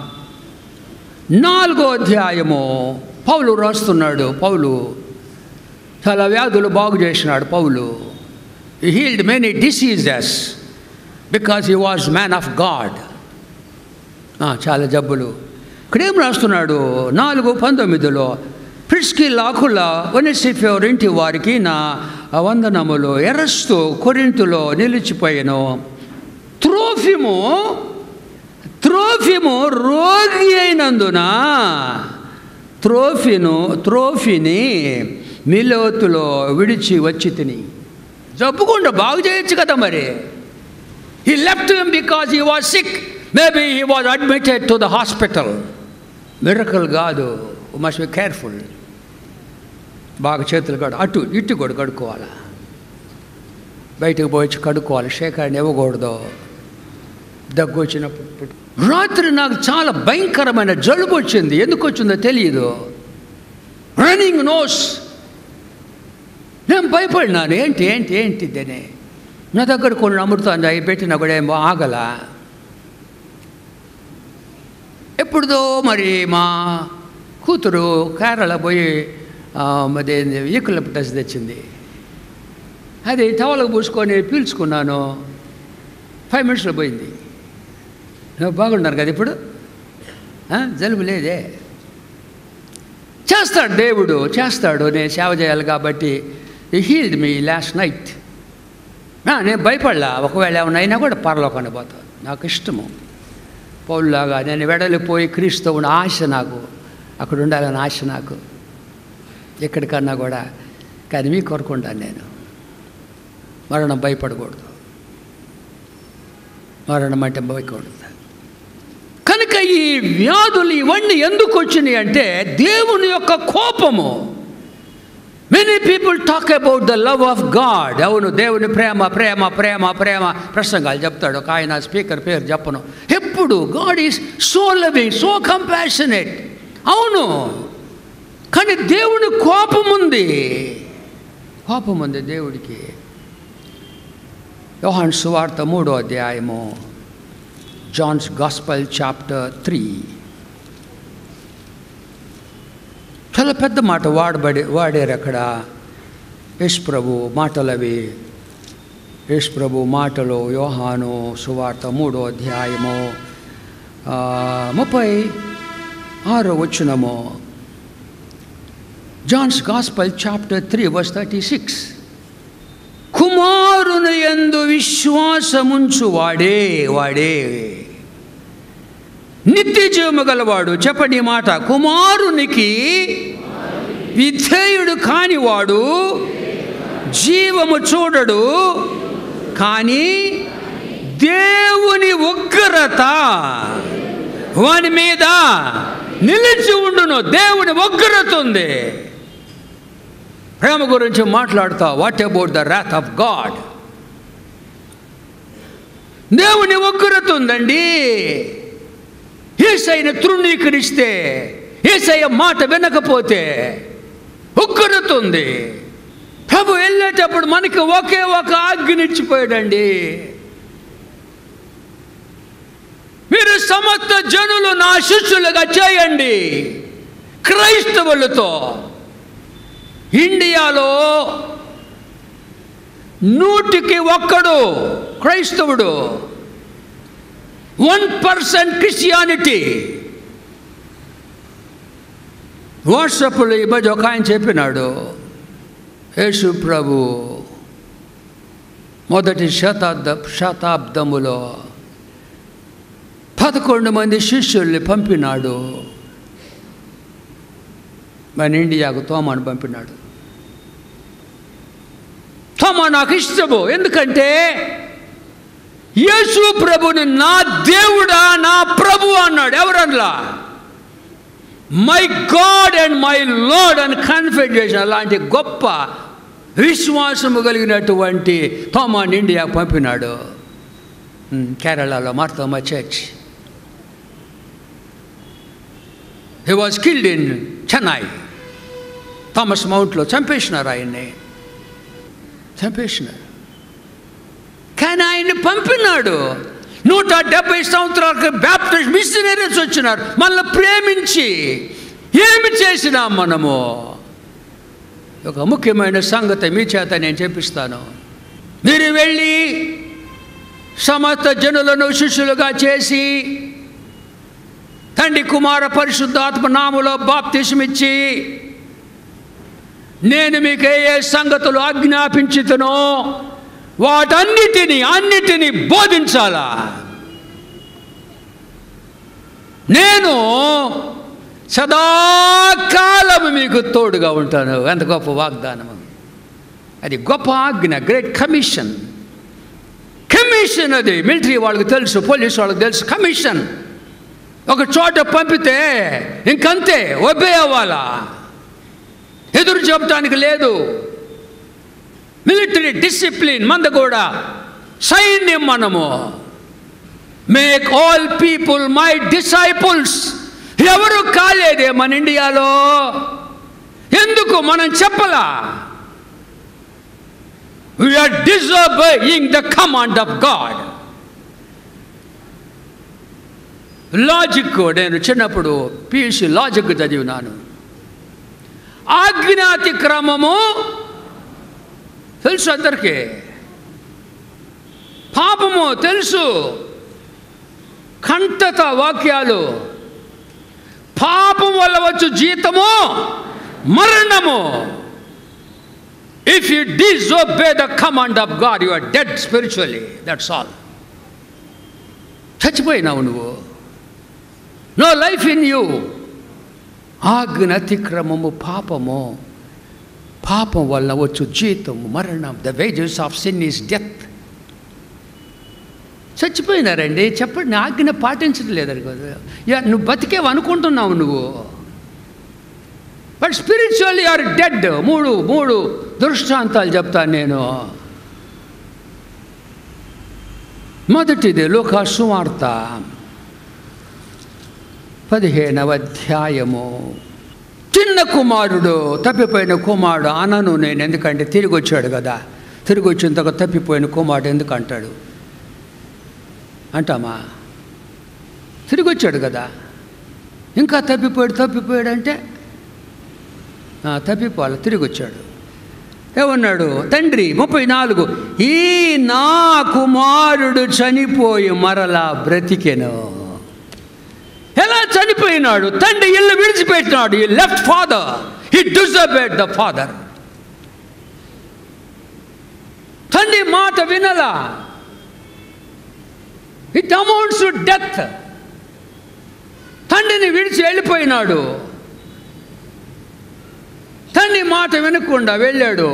నాలుగో అధ్యాయము పౌలు రాస్తున్నాడు పౌలు చాలా వ్యాధులు బాగు చేసినాడు Paul healed many diseases because he was man of God చాలా జబ్బులు ఇక్కడ ఏం రాస్తున్నాడు నాలుగు పంతొమ్మిదిలో ప్రిస్కి లాకుల వనిసిఫెవర్ ఇంటి వారికి నా వందనములు ఎరస్తూ కొరింతులో నిలిచిపోయాను త్రోఫిము త్రోఫిము రోగి అయినందున త్రోఫిను త్రోఫిని మిలోతులో విడిచి వచ్చి తిని జబ్బుకుండా బాగు చేయొచ్చు కదా మరి he left him because he was sick maybe he was admitted to the hospital miracle కాదు మస్ట్ బి కేర్ఫుల్ బాగా చేతులు కడు అటు ఇటు కూడా కడుక్కోవాలి బయటకు పోయి కడుక్కోవాలి శేఖరాన్ని ఇవ్వకూడదు దగ్గు వచ్చినప్పుడు రాత్రి నాకు చాలా భయంకరమైన జలుబు వచ్చింది ఎందుకు వచ్చిందో తెలియదు రన్నింగ్ నోస్ నేను భయపడినాను ఏంటి ఏంటి ఏంటి ఇదని నా దగ్గర కొన్ని అమృతాన్ని అవి పెట్టినా కూడా ఏమో ఆగల ఎప్పుడుదో మరి మా కూతురు కేరళ పోయి మరి ఈకులపటస్ తెచ్చింది అది టవలకు పూసుకొని పీల్చుకున్నాను ఫైవ్ మినిట్స్లో పోయింది నువ్వు బాగున్నారు కదా ఇప్పుడు ఆ, జలుబు లేదే చేస్తాడు దేవుడు చేస్తాడు నేను సేవ చేయాలి కాబట్టి హీల్డ్ మీ లాస్ట్ నైట్ నేను భయపడలా ఒకవేళ ఏమైనా అయినా కూడా పరలోకాన్ని పోతా నాకు ఇష్టము పౌరులాగా నేను వెడలిపోయి క్రీస్తు ఉన్న ఆశ నాకు అక్కడ ఉండాలని ఆశ నాకు ఎక్కడికన్నా కూడా కానీ మీ కొరకుండాను నేను మరణం భయపడకూడదు మరణం అంటే భయకూడదు కనుక ఈ వ్యాధులు ఇవన్నీ ఎందుకు వచ్చినాయి అంటే దేవుని యొక్క కోపము many people talk about the love of God అవును దేవుని ప్రేమ ప్రేమ ప్రేమ ప్రేమ ప్రసంగాలు చెప్తాడు ఒక ఆయన స్పీకర్ పేరు చెప్పను ఎప్పుడు God is so loving so compassionate అవును కానీ దేవుని కోపం ఉంది కోపం ఉంది దేవుడికి యోహాన్ సువార్త మూడో అధ్యాయము జాన్స్ గాస్పల్ చాప్టర్ త్రీ చాలా పెద్ద మాట వాడబడి వాడారు అక్కడ యశ్ ప్రభు మాటలు అవి యశ్ ప్రభు మాటలు యోహాను సువార్త మూడో అధ్యాయము ఆ, ముప్పై ఆరో వచ్చినము John's gospel chapter three verse thirty six కుమారుని ఎందు విశ్వాసముంచు వాడే వాడే నిత్య జీవము గలవాడు చెప్పండి ఈ మాట కుమారునికి విధేయుడు కానివాడు జీవము చూడడు కానీ దేవుని ఉగ్రత వాని మీద నిలిచి ఉండును దేవుని ఉగ్రత ఉంది ప్రేమ గురించి మాట్లాడుతా what about the wrath of God దేవుని ఉగ్రత ఉందండి ఏసైన తృణీకరిస్తే ఏసయ్య మాట వినకపోతే ఉగ్రత ఉంది ప్రభు వెళ్ళేటప్పుడు మనకి ఒకే ఒక ఆజ్ఞనిచ్చిపోయాడండి మీరు సమస్త జనులు నా శిష్యులుగా చేయండి క్రైస్తవులతో ఇండియాలో నూటికి ఒక్కడు క్రైస్తవుడు వన్ పర్సెంట్ క్రిస్టియానిటీ వాట్సాప్లో ఈ మధ్య ఒక ఆయన చెప్పినాడు యేసు ప్రభు మొదటి శతాబ్ద శతాబ్దములో పదకొండు మంది శిష్యుల్ని పంపినాడు మన ఇండియాకు తోమాను పంపినాడు తోమా నాకు ఇష్టము ఎందుకంటే యేసు ప్రభుని నా దేవుడా నా ప్రభు అన్నాడు ఎవరన్లా my God and my Lord అని కన్ఫెడ్ చేసిన అలాంటి గొప్ప విశ్వాసము కలిగినటువంటి తోమాన్ ఇండియాకు పంపినాడు ఉమ్, కేరళలో Marthamma church he was killed in Chennai Thomas మౌంట్లో చంపేసినారు ఆయన్ని చంపేసినారు కానీ ఆయన్ని పంపినాడు నూట డెబ్బై సంవత్సరాలకు బ్యాప్టిస్ట్ మిషనరీస్ వచ్చినారు మళ్ళీ ప్రేమించి ఏమి చేసినాం మనము ఒక ముఖ్యమైన సంగతి మీ చేత నేను చెప్పిస్తాను మీరు వెళ్ళి సమస్త జనులను శిష్యులుగా చేసి తండ్రి కుమార పరిశుద్ధాత్మ నాములో బాప్తిసమిచ్చి నేను మీకు ఏ ఏ సంగతులు ఆజ్ఞాపించుతునో వాటన్నిటిని అన్నిటినీ బోధించాలా నేను సదాకాలము మీకు తోడుగా ఉంటాను ఎంత గొప్ప వాగ్దానము అది గొప్ప ఆజ్ఞ గ్రేట్ కమిషన్ కమిషన్ అది మిలిటరీ వాళ్ళకి తెలుసు పోలీస్ వాళ్ళకి తెలుసు కమిషన్ ఒక చోట పంపితే ఇంకంతే ఒబే అవ్వాలా ఎదురు చెప్పడానికి లేదు మిలిటరీ డిసిప్లిన్ మంద కూడా సైన్యం మనము make all people my disciples ఎవరు కాలేదే మన ఇండియాలో ఎందుకు మనం చెప్పలా we are disobeying the command of God logic నేను చిన్నప్పుడు పియూసీ లాజిక్ చదివినాను ఆజ్ఞాతిక్రమము తెలుసు అందరికీ పాపము తెలుసు కంటత వాక్యాలు పాపం వల్ల వచ్చు జీతము మరణము if you disobey the command of God you are dead spiritually that's all చచ్చిపోయినావు నువ్వు నో లైఫ్ ఇన్ యూ ఆజ్ఞ అతిక్రమము పాపము పాపం వల్ల వచ్చు జీతము మరణం the wages of sin is death చచ్చిపోయినారండి చెప్పండి ఆజ్ఞ పాటించడం లేదని కదా యా నువ్వు బతికేవు అనుకుంటున్నావు నువ్వు బట్ స్పిరిచువల్లీ ఆర్ డెడ్ మూడు మూడు దృష్టాంతాలు చెప్తాను నేను మొదటిది లోక సువార్త పదిహేనవ అధ్యాయము చిన్న కుమారుడు తప్పిపోయిన కుమారుడు అనను నేను ఎందుకంటే తిరిగి వచ్చాడు కదా తిరిగి వచ్చిన తర్వాత తప్పిపోయిన కుమారుడు ఎందుకు అంటాడు అంటామా తిరిగి వచ్చాడు కదా ఇంకా తప్పిపోయాడు తప్పిపోయాడు అంటే ఆ, తప్పిపోవాలి తిరిగి వచ్చాడు ఏమన్నాడు తండ్రి ముప్పై నాలుగు ఈ నా కుమారుడు చనిపోయి మరలా బ్రతికెను ఎలా చనిపోయినాడు తండ్రి ఇల్లు విడిచిపెట్టినాడు ఈ left father he disobeyed the father తండ్రి మాట వినలా ఇట్ అమౌంట్స్ టు డెత్ తండ్రిని విడిచి వెళ్ళిపోయినాడు తండ్రి మాట వినకుండా వెళ్ళాడు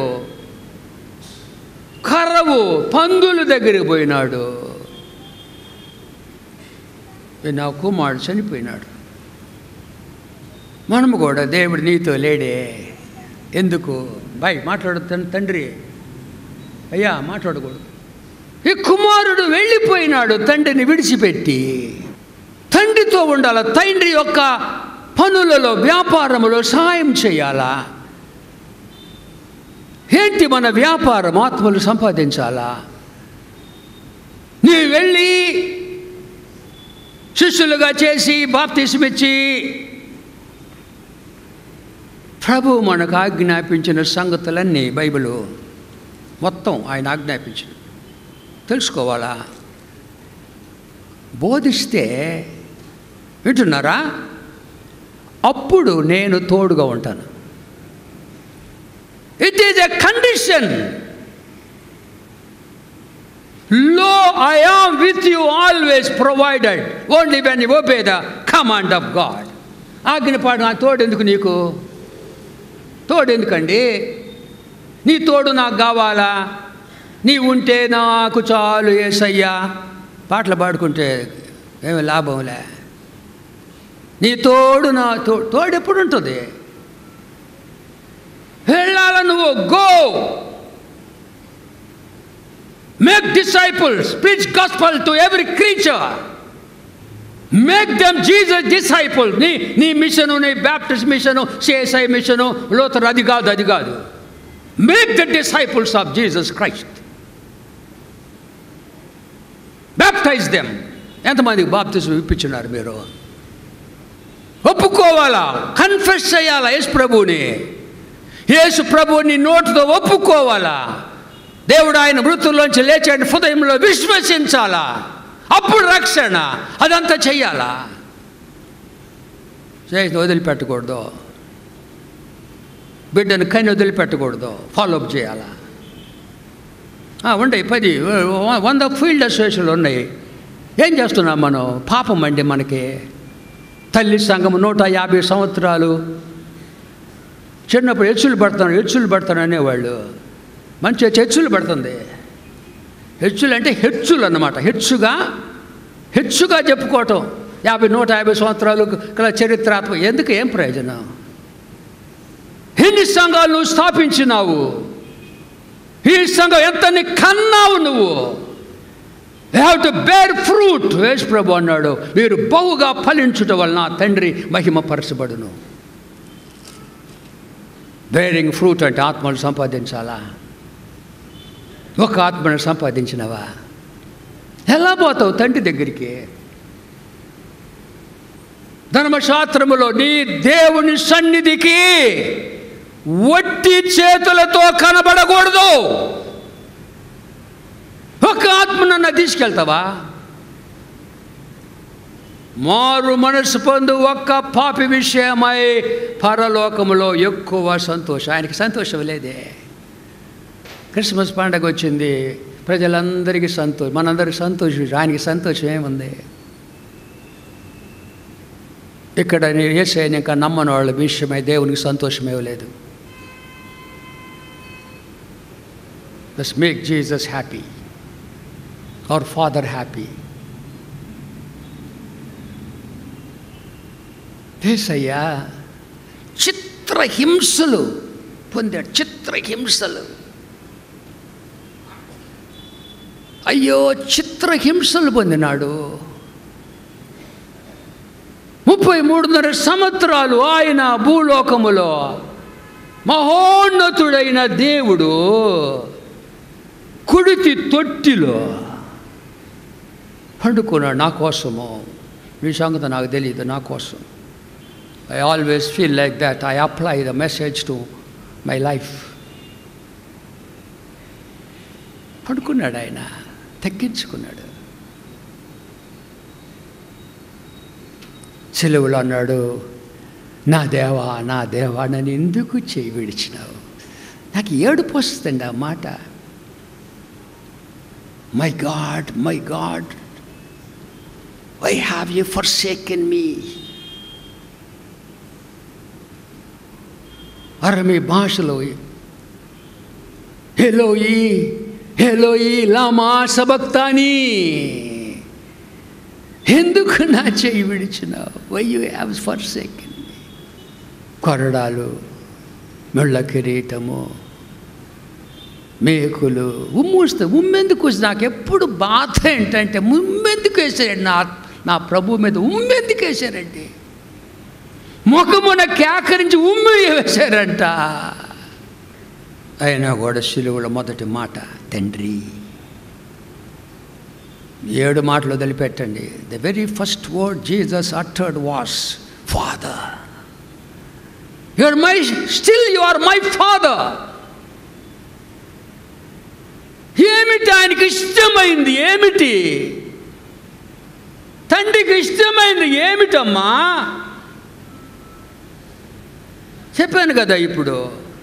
కర్రవు పందుల దగ్గరికి పోయినాడు ఈ నా కుమారుడు చనిపోయినాడు మనము కూడా దేవుడు నీతో లేడే ఎందుకు బాయ్ మాట్లాడు తండ్రి అయ్యా మాట్లాడకూడదు ఈ కుమారుడు వెళ్ళిపోయినాడు తండ్రిని విడిచిపెట్టి తండ్రితో ఉండాల తండ్రి యొక్క పనులలో వ్యాపారములో సహాయం చేయాలా ఏంటి మన వ్యాపారం ఆత్మలు సంపాదించాలా నీ వెళ్ళి శిష్యులుగా చేసి బాప్తిసమిచ్చి ప్రభు మనకు ఆజ్ఞాపించిన సంగతులన్నీ బైబిల్ మొత్తం ఆయన ఆజ్ఞాపించిన తెలుసుకోవాలా బోధిస్తే వింటున్నారా అప్పుడు నేను తోడుగా ఉంటాను ఇట్ ఈజ్ ఎ కండిషన్ లో I am with you always provided only when you obey the command of God ఆజ్ఞపాడు నా తోడు ఎందుకు నీకు తోడు ఎందుకండి నీ తోడు నాకు కావాలా నీ ఉంటే నాకు చాలు ఏసయ్యా పాటలు పాడుకుంటే ఏమి లాభంలే నీ తోడు నా తో తోడు ఎప్పుడు ఉంటుంది వెళ్ళాల నువ్వు go make disciples preach gospel to every creature make them Jesus disciple నీ నీ మిషను నీ Baptist mission CSI mission Luther అది కాదు అది కాదు make the disciples of Jesus Christ baptize them ఎంతమందికి బాప్తిజం ఇప్పించున్నారు మీరు ఒప్పుకోవాలా కన్ఫెస్ చేయాలా యేసు ప్రభువుని యేసు ప్రభువుని నోటితో ఒప్పుకోవాలా దేవుడు ఆయన మృతుల్లోంచి లేచాడు హృదయంలో విశ్వసించాలా అప్పుడు రక్షణ అదంతా చెయ్యాలా చేసి వదిలిపెట్టకూడదు బిడ్డను కని వదిలిపెట్టకూడదు ఫాలోఅప్ చేయాలా ఆ, ఉన్నాయి పది వ- వంద ఫీల్డ్ అసోసియేషన్లు ఉన్నాయి ఏం చేస్తున్నాం మనం పాపం అండి మనకి తల్లి సంఘం నూట యాభై సంవత్సరాలు చిన్నప్పుడు హెచ్చులు పడతాను హెచ్చులు పడతాను అనేవాళ్ళు మంచి హెచ్చులు పడుతుంది హెచ్చులు అంటే హెచ్చులు అన్నమాట హెచ్చుగా హెచ్చుగా చెప్పుకోవటం యాభై నూట యాభై సంవత్సరాలు గల చరిత్రాత్మక ఎందుకు ఏం ప్రయోజనం ఎన్ని సంఘాలు నువ్వు స్థాపించినావు ఈ సంఘం ఎంత నీ కన్నావు నువ్వు హ్యావ్ టు బేర్ ఫ్రూట్ వేసు ప్రభు అన్నాడు మీరు బహుగా ఫలించుట వలన తండ్రి మహిమపరచబడును బేరింగ్ ఫ్రూట్ అంటే ఆత్మను సంపాదించాలా ఒక ఆత్మను సంపాదించినవా ఎలా పోతావు తండ్రి దగ్గరికి ధర్మశాస్త్రములో నీ దేవుని సన్నిధికి ఒట్టి చేతులతో కనబడకూడదు ఒక ఆత్మనన్న తీసుకెళ్తావా మారు మనసు పొందు ఒక్క పాపి విషయమై పరలోకములో ఎక్కువ సంతోషం ఆయనకి సంతోషం లేదే క్రిస్మస్ పండగ వచ్చింది ప్రజలందరికీ సంతోషం మనందరికి సంతోషం ఆయనకి సంతోషం ఏముంది ఇక్కడ నేను ఏసైని ఇంకా నమ్మని వాళ్ళ విషయమై దేవునికి సంతోషమే లేదు let's make Jesus happy our father happy Yesayya చిత్రహింసలు పొందాడు చిత్రహింసలు అయ్యో చిత్రహింసలు పొందినాడు ముప్పై మూడున్నర సంవత్సరాలు ఆయన భూలోకములో మహోన్నతుడైన దేవుడు కుడితి తొట్టిలో పండుకున్నాడు నా కోసము మీ సంగతి నాకు తెలియదు నా కోసం I always feel like that I apply the message to my life పడుకున్నాడు ఆయన తగ్గించుకున్నాడు సెలవులు అన్నాడు నా దేవా నా దేవా నన్ను ఎందుకు చేయి విడిచినావు నాకు ఏడుపు వస్తుంది ఆ మాట my God my God why have you forsaken me Aramaic భాషలో హెలోయి హెలోయి లామా సబక్తాని ఎందుకు నా చెయ్యి విడిచినావు why you have forsaken కొరడాలు మెళ్ళ కిరీటము మేకులు ఉమ్మూస్తే ఉమ్మెందుకు వచ్చి నాకు ఎప్పుడు బాధ ఏంటంటే ఉమ్మెందుకు వేసారండి నా నా ప్రభు మీద ఉమ్మెందుకు వేశారండి ముఖమున కేకరించి ఉమ్మిడి వేశారంట అయినా కూడా శిలువుల మొదటి మాట తండ్రి ఏడు మాటలు వదిలిపెట్టండి the very first word Jesus uttered was father you are my still you are my father ఏమిటి ఆయనకి ఇష్టమైంది ఏమిటి తండ్రికి ఇష్టమైంది ఏమిటమ్మా చెప్పాను కదా ఇప్పుడు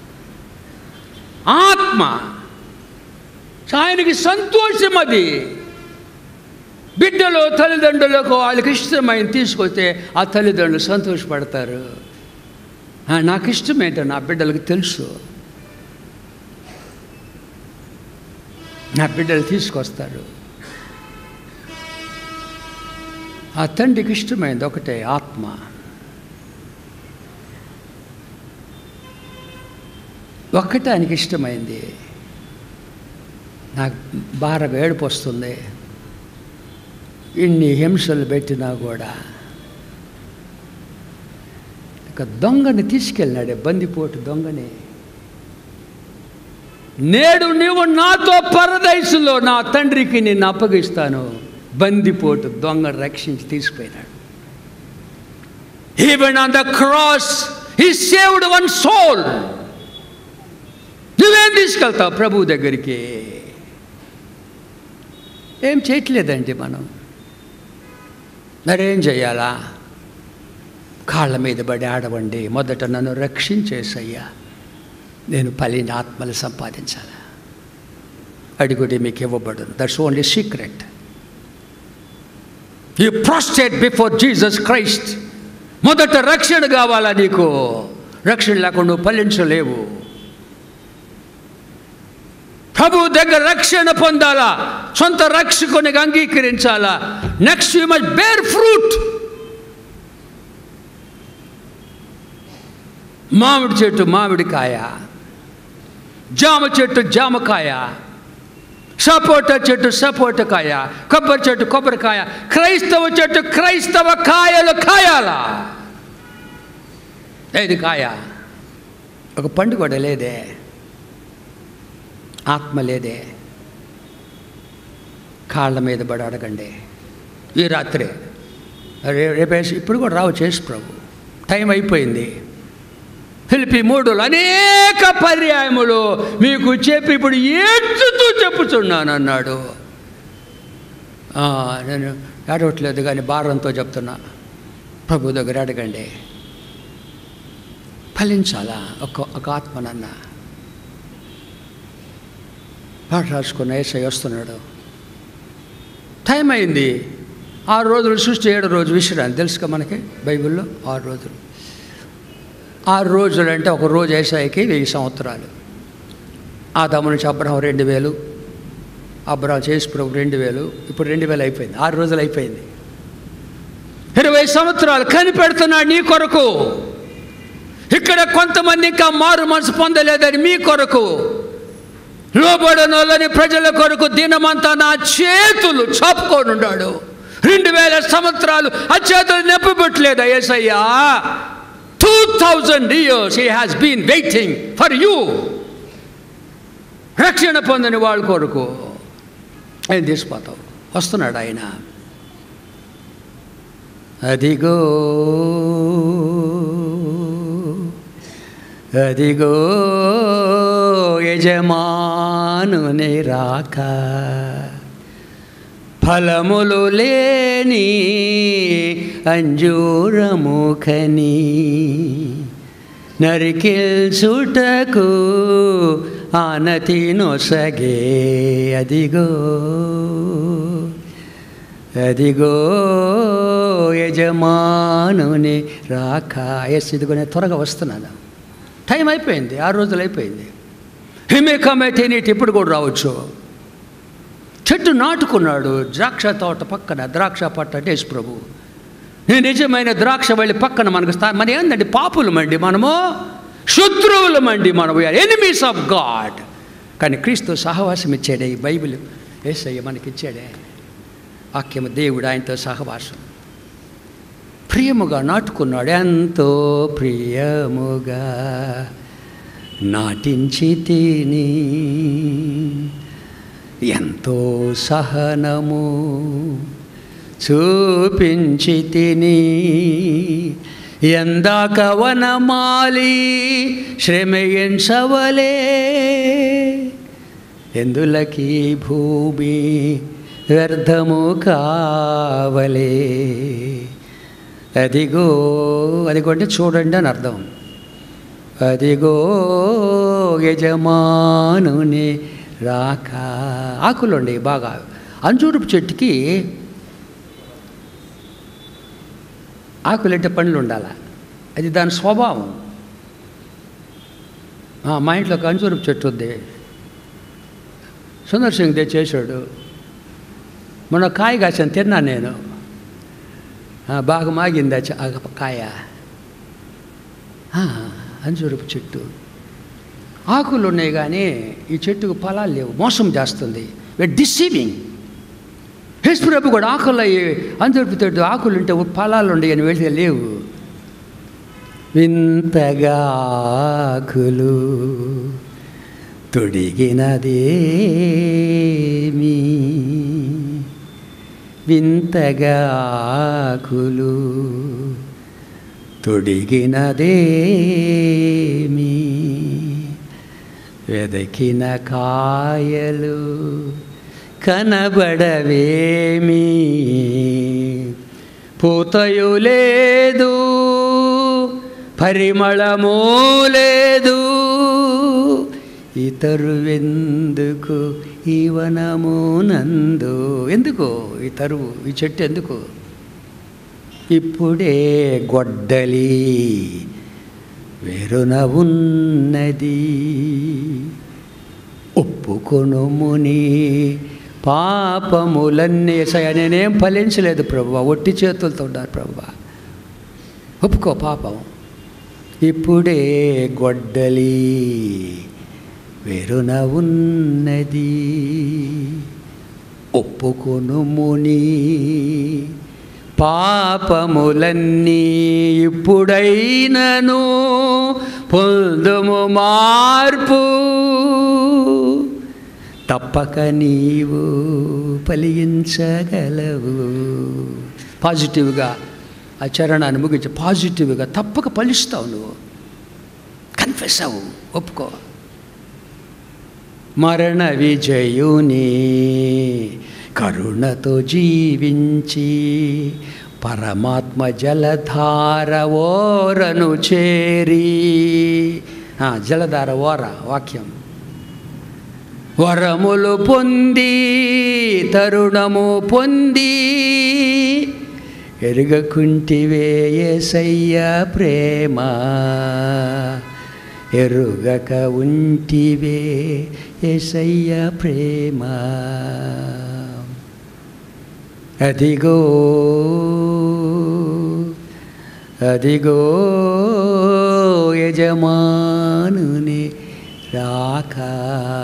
ఆత్మ ఆయనకి సంతోషం అది బిడ్డలు తల్లిదండ్రులకు వాళ్ళకి ఇష్టమైన తీసుకొస్తే ఆ తల్లిదండ్రులు సంతోషపడతారు "ఆ, నాకు ఇష్టం ఏంటో నా బిడ్డలకు తెలుసు నా బిడ్డలు తీసుకొస్తారు ఆ తండ్రికి ఇష్టమైంది ఒకటే ఆత్మ ఒక్కటే ఆయనకి ఇష్టమైంది నాకు బాగా ఏడుపు వస్తుంది ఇన్ని హింసలు పెట్టినా కూడా ఒక దొంగని తీసుకెళ్ళినాడే బందిపోటు దొంగని నేడు నీవు నాతో పరదైసులో నా తండ్రికి నిన్ను అప్పగిస్తాను బందిపోటు దొంగ రక్షించి తీసుకుపోయినాడు even on the cross he saved one soul నువ్వేం తీసుకెళ్తావు ప్రభు దగ్గరికి ఏం చేయట్లేదండి మనం మరేం చేయాలా కాళ్ళ మీద పడి ఆడవండి మొదట నన్ను రక్షించేసయ్యా నేను పలిన ఆత్మలు సంపాదించాలా అడిగుడి మీకు ఇవ్వబడును that's only secret you prostrate before Jesus Christ మొదట రక్షణ కావాలా నీకు రక్షణ లేకుండా నువ్వు ఫలించలేవు ప్రభు దగ్గర రక్షణ పొందాలా సొంత రక్షకునికి అంగీకరించాలా next you must bear fruit మామిడి చెట్టు మామిడికాయ జామ చెట్టు జామకాయ సపోటా చెట్టు సపోటకాయ కొబ్బరి చెట్టు కొబ్బరికాయ క్రైస్తవ చెట్టు క్రైస్తవ కాయలు కాయాలా ఏది కాయ ఒక పండు కూడా లేదే ఆత్మ లేదే కాళ్ళ మీద పడి అడగండి ఈ రాత్రే రే రేపేసి ఇప్పుడు కూడా రావు చేసి ప్రభు టైం అయిపోయింది ఫిలిపి మూడులు అనేక పర్యాయములు మీకు చెప్పి ఇప్పుడు ఏడ్చుతూ చెప్పుచున్నాను అన్నాడు ఆ, నేను ఏడవట్లేదు కానీ భారంతో చెప్తున్నా ప్రభు దగ్గర అడగండి ఫలించాలా ఒక ఒక ఆత్మనన్నా పాట రాసుకున్న ఏసై వస్తున్నాడు టైం అయింది ఆరు రోజులు సృష్టి ఏడు రోజు విశ్రాంతి తెలుసుగా మనకి బైబిల్లో ఆరు రోజులు ఆరు రోజులు అంటే ఒక రోజు ఏసాయికి వెయ్యి సంవత్సరాలు ఆదాము నుంచి అబ్రహం రెండు వేలు అబ్రహం చేసి ప్రభు రెండు వేలు ఇప్పుడు రెండు వేలు అయిపోయింది ఆరు రోజులు అయిపోయింది ఇరవై సంవత్సరాలు కనిపెడుతున్నాడు నీ కొరకు ఇక్కడ కొంతమంది ఇంకా మారు మనసు పొందలేదని మీ కొరకు లోబడనోళ్ళని ప్రజల కొరకు దినమంతా నా చేతులు చాపుకొని ఉన్నాడు రెండు వేల సంవత్సరాలు అచేతలు నెప్పబెట్టలేదు Yesayya two thousand years he has been waiting for you రక్షణ పొందని వాళ్ళ కొరకు ఆయన తీసిపోతావు వస్తున్నాడు ఆయన అదిగో అదిగో యజమానుని రాక ఫలములు లేని అంజూరముఖని నరికిల్చుటకు ఆనతి నొసగే అదిగో అదిగో యజమానుని రాక ఎస్ ఇదిగో నేను త్వరగా వస్తున్నాను టైం అయిపోయింది ఆరు రోజులు అయిపోయింది హిమే కమెటీనీటి ఇప్పుడు కూడా రావచ్చు చెట్టు నాటుకున్నాడు ద్రాక్ష తోట పక్కన ద్రాక్ష పట్ట అంటే యేసు ప్రభు ఈ నిజమైన ద్రాక్ష వెళ్ళి పక్కన మనకు స్థా మన ఏందండి పాపులమండి మనము శత్రువులమండి మనము ఎనిమీస్ ఆఫ్ గాడ్ కానీ క్రీస్తు సహవాసం ఇచ్చాడే ఈ బైబిల్ ఏసయ్య మనకి ఇచ్చాడే వాక్యము దేవుడు ఆయనతో సహవాసం ప్రియముగా నాటుకున్నాడు ఎంతో ప్రియముగా నాటించి తిని ఎంతో సహనము చూపించి తిని ఎందాక వనమాలి శ్రమయించవలే ఎందులకి భూమి వ్యర్థము కావలే అదిగో అదిగో అంటే చూడండి అని అర్థం అదిగో యజమానుని రాక ఆకులుండి బాగా అంజూరపు చెట్టుకి ఆకులంటే పండ్లు ఉండాలి అది దాని స్వభావం ఆ, మా ఇంట్లో ఒక అంజూరపు చెట్టు ఉంది సుందర్ సింగ్ దే చేశాడు మొన్న కాయ కాసాను తిన్నాను నేను ఆ, బాగా మాగింది ఆ చ- ఆ కాయ ఆ, అంజూరపు చెట్టు ఆకులు ఉన్నాయి కానీ ఈ చెట్టుకు ఫలాలు లేవు మోసం చేస్తుంది డిసీవింగ్ యేసు ప్రభు కూడా ఆకులు అయ్యి అంజూరపు చెట్టు ఆకులు ఉంటే ఫలాలు ఉండయి అని వెళ్తే లేవు వింతగా ఆకులు తొడిగినదేమీ వింతగా ఆకులు తొడిగినదేమీ వెదకిన కాయలు కనబడవేమీ పూతయు లేదు పరిమళము లేదు ఇతరు ఎందుకు ఈ వనము నందు ఎందుకు ఈ తరువు ఈ చెట్టు ఎందుకు ఇప్పుడే గొడ్డలి వెరున ఉన్నది ఒప్పుకొనుముని పాపములన్నీ ఏసయ్య నేనేం ఫలించలేదు ప్రభు ఒట్టి చేతులతో ఉన్నారు ప్రభు ఒప్పుకో పాపం ఇప్పుడే గొడ్డలి వెరున ఉన్నది ఒప్పుకొనుముని పాపములన్నీ ఇప్పుడైనను పొందుము మార్పు తప్పక నీవు ఫలించగలవు పాజిటివ్గా ఆ చరణాన్ని ముగించి పాజిటివ్గా తప్పక ఫలిస్తావు నువ్వు కన్ఫెస్ అవు ఒప్పుకో మరణ విజయుని కరుణతో జీవించి పరమాత్మ జలధార ఓరను చేరి ఆ, జలధార ఓర వాక్యం వరములు పొంది తరుణము పొంది ఎరుగకుంటివే యేసయ్య ప్రేమ ఎరుగక ఉంటివే యేసయ్య ప్రేమ అదిగో అదిగో యజమానుని రాక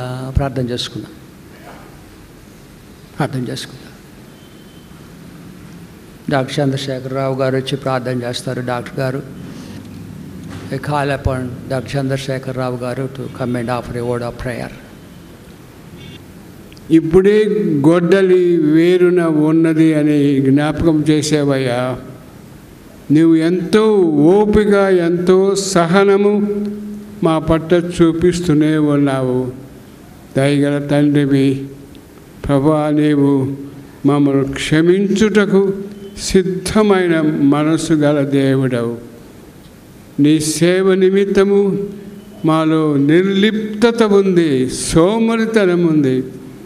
ప్రార్థన చేసుకుందాం ప్రార్థన చేసుకుందాం డాక్టర్ చంద్రశేఖరరావు గారు వచ్చి ప్రార్థన చేస్తారు డాక్టర్ గారు I call upon doctor Chandrasekhara Rao గారు to come and offer a word of prayer ఇప్పుడే గొడ్డలి వేరున ఉన్నది అని జ్ఞాపకం చేసేవయ్యా నువ్వు ఎంతో ఓపిక ఎంతో సహనము మా పట్ల చూపిస్తూనే ఉన్నావు దయగల తండ్రివి ప్రభా నీవు మమ్మల్ని క్షమించుటకు సిద్ధమైన మనసు గల దేవుడవు నీ సేవ నిమిత్తము మాలో నిర్లిప్తత ఉంది సోమరితనం ఉంది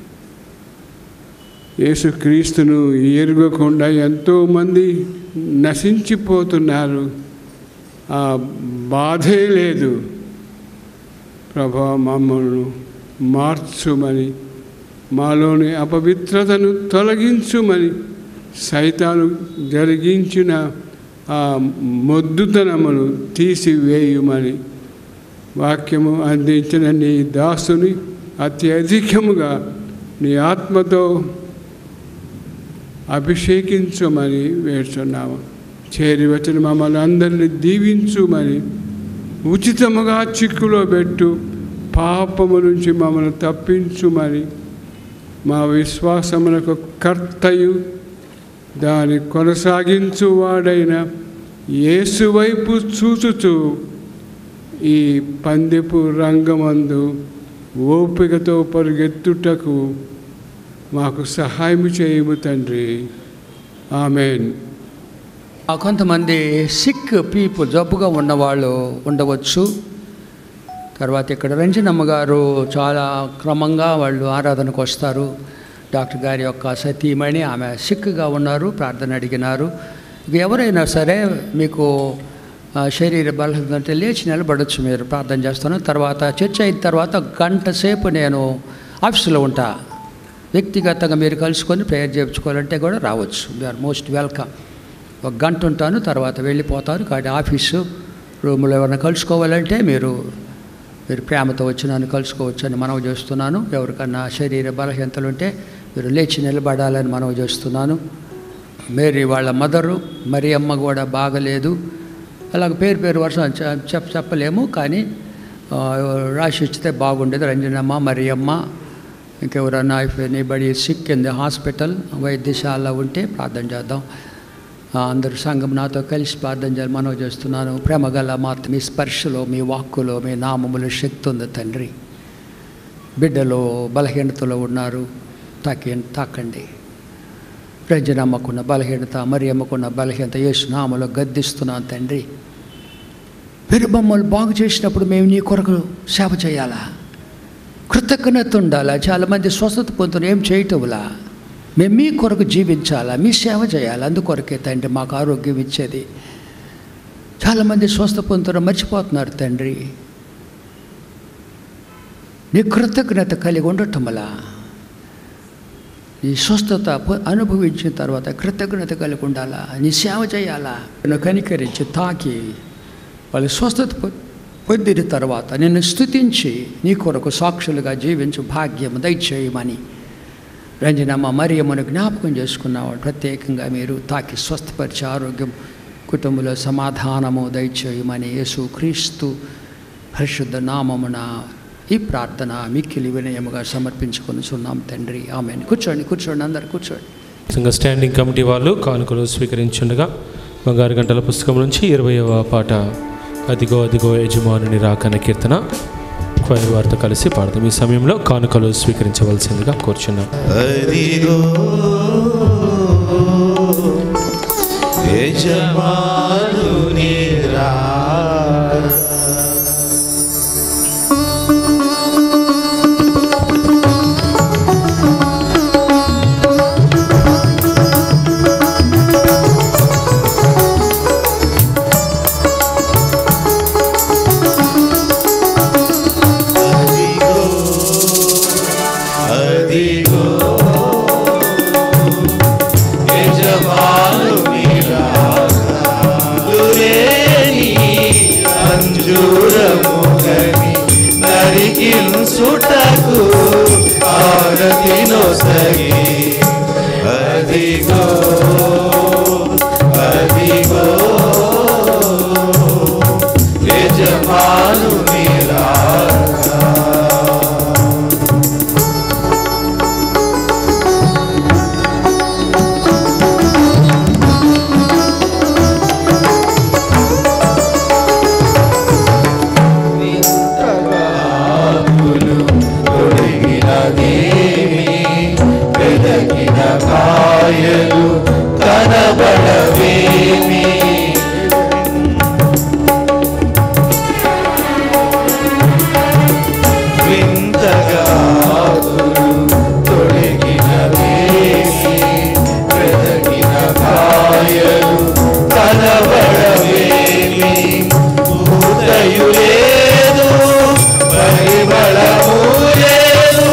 యేసుక్రీస్తును ఎరుగకుండా ఎంతోమంది నశించిపోతున్నారు ఆ బాధే లేదు ప్రభా మమ్మల్ని మార్చుమని మాలోని అపవిత్రతను తొలగించుమని సైతాను జరిగించిన ఆ మొద్దుతనమును తీసివేయుమని వాక్యము అందించిన నీ దాసుని అత్యధికముగా నీ ఆత్మతో అభిషేకించమని వేడుచున్నాము చేరి వచ్చిన మమ్మల్ని అందరినీ దీవించుమని ఉచితముగా చిక్కులో పెట్టు పాపము నుంచి మమ్మల్ని తప్పించుమని మా విశ్వాసమునకు కర్తయు దాని కొనసాగించువాడైన యేసు వైపు చూచుచూ ఈ పందెపు రంగమందు ఓపికతో పరిగెత్తుటకు మాకు సహాయం చేయము తండ్రి ఆమెన్ ఆ కొంతమంది సిక్ పీపుల్ జబ్బుగా ఉన్నవాళ్ళు ఉండవచ్చు తర్వాత ఇక్కడ రంజనమ్మ గారు చాలా క్రమంగా వాళ్ళు ఆరాధనకు వస్తారు డాక్టర్ గారి యొక్క సతీమణి ఆమె సిక్గా ఉన్నారు ప్రార్థన అడిగినారు ఇక ఎవరైనా సరే మీకు ఆ, శరీర బలహీనత అంటే లేచి నిలబడవచ్చు మీరు ప్రార్థన చేస్తాను తర్వాత చర్చ అయిన తర్వాత గంట సేపు నేను ఆఫీసులో ఉంటా వ్యక్తిగతంగా మీరు కలుసుకొని ప్రేయర్ చేయించుకోవాలంటే కూడా రావచ్చు ఆర్ మోస్ట్ వెల్కమ్ ఒక గంట ఉంటాను తర్వాత వెళ్ళిపోతాను కాబట్టి ఆఫీసు రూమ్లో ఎవరైనా కలుసుకోవాలంటే మీరు మీరు ప్రేమతో వచ్చి నన్ను కలుసుకోవచ్చు అని మనవి చేస్తున్నాను ఎవరికన్నా శరీర బలహీనతలు ఉంటే మీరు లేచి నిలబడాలని మనవి చేస్తున్నాను మేరీ వాళ్ళ మదరు మరి అమ్మ కూడా బాగలేదు అలాగ పేరు పేరు వర్షం చెప్ప చెప్పలేము కానీ ఆ, రాసి ఇచ్చితే బాగుండేది రంజనమ్మ మరియమ్మ ఇంకెవరన్నా if anybody sick in the hospital వైద్యశాల ఉంటే ప్రార్థన చేద్దాం ఆ, అందరూ సంఘం నాతో కలిసి ప్రార్థన చేయాలి మనవి చేస్తున్నాను ప్రేమగల మాత మీ స్పర్శలో మీ వాక్కులో మీ నామములో శక్తి ఉంది తండ్రి బిడ్డలో బలహీనతలో ఉన్నారు తాకి తాకండి రంజనమ్మకున్న బలహీనత మరి అమ్మకున్న బలహీనత యేసునామలో గద్దిస్తున్నాను తండ్రి మీరు మమ్మల్ని బాగు చేసినప్పుడు మేము నీ కొరకు సేవ చేయాలా కృతజ్ఞత ఉండాలా చాలామంది స్వస్థత పొందుతున్న ఏం చేయటంలా మేము మీ కొరకు జీవించాలా మీ సేవ చేయాలి అందుకొరకే తండ్రి మాకు ఆరోగ్యం ఇచ్చేది చాలామంది స్వస్థ పొందుతున్న మర్చిపోతున్నారు తండ్రి నీ కృతజ్ఞత కలిగి ఉండటం వల్ల నీ స్వస్థత పొ- అనుభవించిన తర్వాత కృతజ్ఞత కలిగి ఉండాలా నీ సేవ చేయాలా నిన్ను కనికరించి తాకి వాళ్ళు స్వస్థత పొ- పొందిన తర్వాత నిన్ను స్తుతించి నీ కొరకు సాక్షులుగా జీవించు భాగ్యం దయచేయమని రంజనమ్మ మరియమ్మను జ్ఞాపకం చేసుకున్నావు ప్రత్యేకంగా మీరు తాకి స్వస్థపరిచే ఆరోగ్యం కుటుంబంలో సమాధానము దయచేయమని యేసు క్రీస్తు పరిశుద్ధ నామమున ఈ ప్రార్థన మిక్కిలి వినయముగా సమర్పించుకొని చున్నాం తండ్రి ఆమె కూర్చోండి కూర్చోండి అందరు కూర్చోండి సంఘ స్టాండింగ్ కమిటీ వాళ్ళు కానుకలు స్వీకరించుండగా బంగారు గంటల పుస్తకం నుంచి ఇరవయవ పాట అదిగో అదిగో యజమానుని రాకన కీర్తన క్వైర్ వారితో కలిసి పాడతాం ఈ సమయంలో కానుకలు స్వీకరించవలసిందిగా కోరుచున్నాం అదిగో యజమానుని రాక. అదిగో అదిగో యజమానుని రాక. దురేని వెతికినదేమి వెదకిన కాయలు కనబడవేమి వింతగా ఆకులు తొడిగినవేమి వెదకిన కాయలు కనబడవేమి ఊదయు లేదు పరిమళము లేదు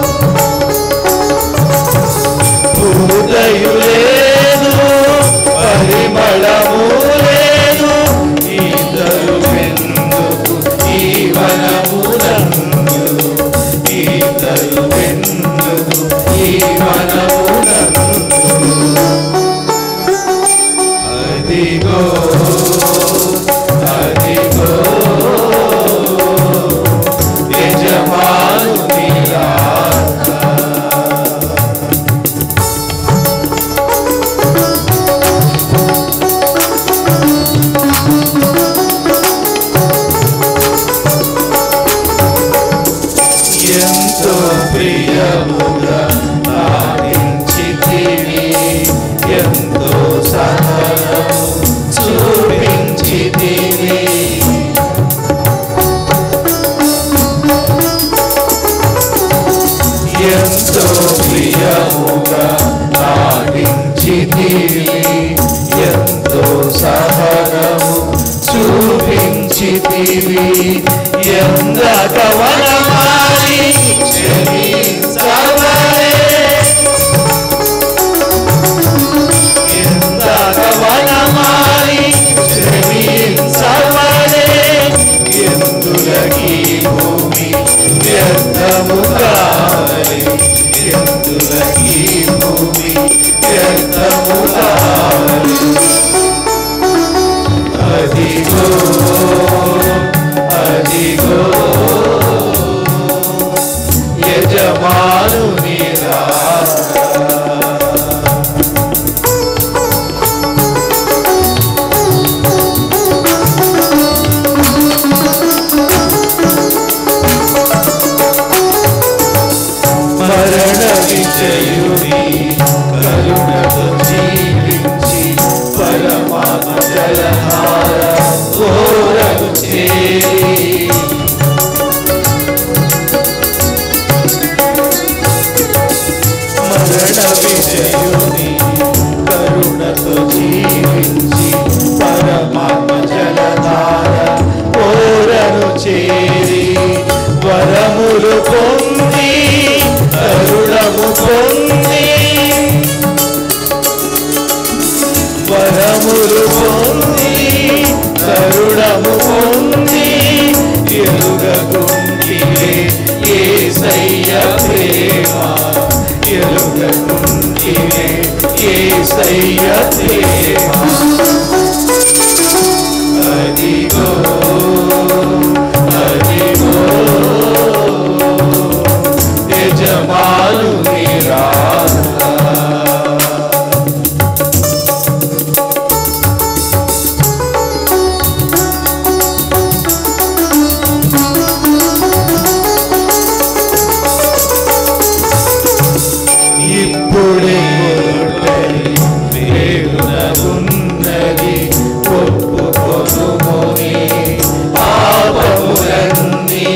ఊదయు లేదు పరిమళము లేదు ఈతరు వెందుకు ఈ వనమునందు ఈతరు వెందుకు ఈ వనమునందు అదిగో అదిగో యజమాను ఎంతో ప్రియముగా పాటించితివి ఎంతో సహనము చూపించితివి ఎంతో ప్రియముగా పాటించితివి ఎంతో సహనము చూపించితివి ఎందక వనమాలి క్షమించవలే ఎందక వనమాలి క్షమించవలే ఎందులకి భూమి వ్యర్థము కావలే ఎందులకి భూమి వ్యర్థము కావలే అదిగో అదిగో యజమాను మరణ విజయుని కరుణతో జీవించి పరమాత్మ జలహార ఘోరము చేరి మరణ విజయుని కరుణతో జీవించి పరమాత్మ జలధార ఘోరను చేరి వరములు పొంది కరుణము పొంది వరములు పొంది కరుణము పొంది ఎలుగకుంటిలే ఏసయ్య ప్రేమ ఎలుగకుంటిలే ఏసయ్య ప్రేమ అదిగో అదిగో యజమాను నిరాశ ఇప్పుడే గొడ్డలి వేగునగున్నది ఒప్పుకొనుమోని పాపములన్నీ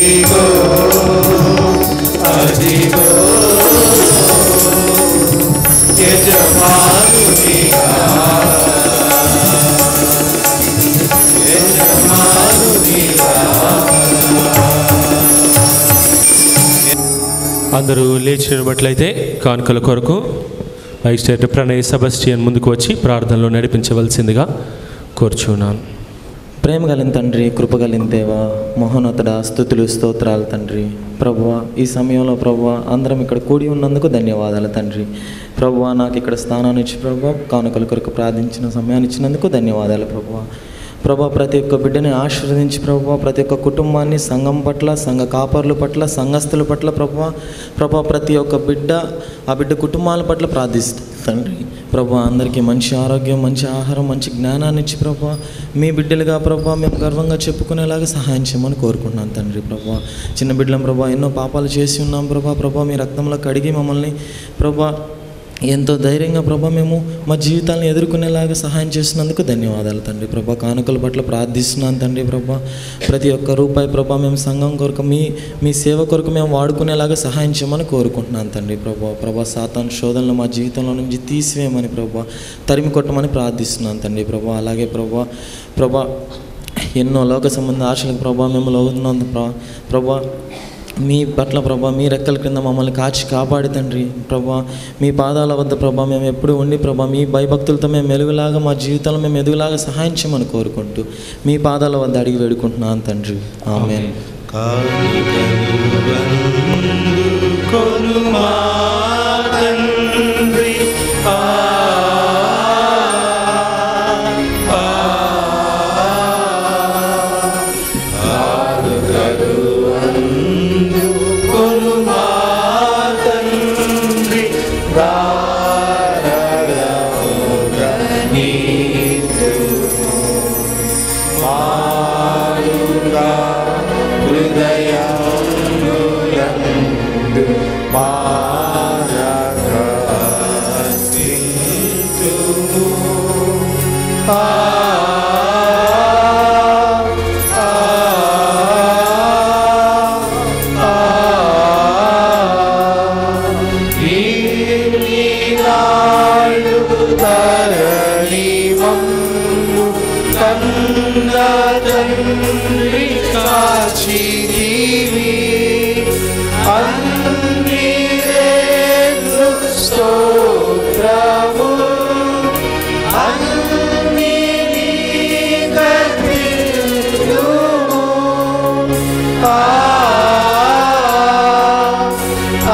అదిగో అదిగో యజమానునిగా అందరూ లేచి నిలబట్లయితే కానుకల కొరకు వైస్టేట్ ప్రణయ్ సెబస్టియన్ ముందుకు వచ్చి ప్రార్థనలో నడిపించవలసిందిగా కోరుచున్నాను ప్రేమ కలిగిన తండ్రి కృప కలిగిన దేవా మహోన్నతుడ స్థుతులు స్తోత్రాలు తండ్రి ప్రభువ ఈ సమయంలో ప్రభువ అందరం ఇక్కడ కూడి ఉన్నందుకు ధన్యవాదాలు తండ్రి ప్రభువ నాకు ఇక్కడ స్థానాన్ని ఇచ్చి ప్రభువ కానుకల కొరకు ప్రార్థించిన సమయాన్ని ఇచ్చినందుకు ధన్యవాదాలు ప్రభువ ప్రభా ప్రతి ఒక్క బిడ్డని ఆశీర్వదించి ప్రభా ప్రతి ఒక్క కుటుంబాన్ని సంఘం పట్ల సంఘ కాపర్ల పట్ల సంఘస్థుల పట్ల ప్రభా ప్రభా ప్రతి ఒక్క బిడ్డ ఆ బిడ్డ కుటుంబాల పట్ల ప్రార్థిస్తుంది తండ్రి ప్రభా అందరికీ మంచి ఆరోగ్యం మంచి ఆహారం మంచి జ్ఞానాన్ని ఇచ్చి ప్రభా మీ బిడ్డలుగా ప్రభా మేము గర్వంగా చెప్పుకునేలాగా సహాయం చేయమని కోరుకుంటున్నాను తండ్రి ప్రభా చిన్న బిడ్డలం ప్రభా ఎన్నో పాపాలు చేసి ఉన్నాం ప్రభా ప్రభా మీ రక్తంలో కడిగి మమ్మల్ని ప్రభా ఎంతో ధైర్యంగా ప్రభా మేము మా జీవితాలను ఎదుర్కొనేలాగా సహాయం చేసినందుకు ధన్యవాదాలు తండ్రి ప్రభా కానుకల పట్ల ప్రార్థిస్తున్నాను తండ్రి ప్రభా ప్రతి ఒక్క రూపాయి ప్రభా మేము సంఘం కొరకు మీ మీ సేవ కొరకు మేము వాడుకునేలాగా సహాయం చేయమని కోరుకుంటున్నాను తండ్రి ప్రభా ప్రభా సాతాన్ శోధనలు మా జీవితంలో నుంచి తీసివేయమని ప్రభా తరిమి కొట్టమని ప్రార్థిస్తున్నాను తండ్రి ప్రభా అలాగే ప్రభా ప్రభా ఎన్నో లోక సంబంధ ఆశలకు ప్రభా మేము లోగుతున్నాం ప్రభా ప్రభా మీ పట్ల ప్రభా మీ రెక్కల క్రింద మమ్మల్ని కాచి కాపాడి తండ్రి ప్రభా మీ పాదాల వద్ద ప్రభా మేము ఎప్పుడు ఉండి ప్రభా మీ భయభక్తులతో మేము మెలుగులాగా మా జీవితంలో మేము ఎదుగులాగా సహాయం చేయమని కోరుకుంటూ మీ పాదాల వద్ద అడిగి వేడుకుంటున్నాను తండ్రి ఆమె కొనుమా తండ్రి ఆ ఆ ఆదుగదు అందు కొనుమా తండ్రి దారగముగా నీతు మారుగా హృదయములందు మారగతింతుము ఆ ఆ ఆ ఈనాడు తరణి మమ్ము కన్న తండ్రి కాచిదివి అన్నిరేను స్తోత్రము అన్ని నీకర్పిల్లుము. ఆ ఆ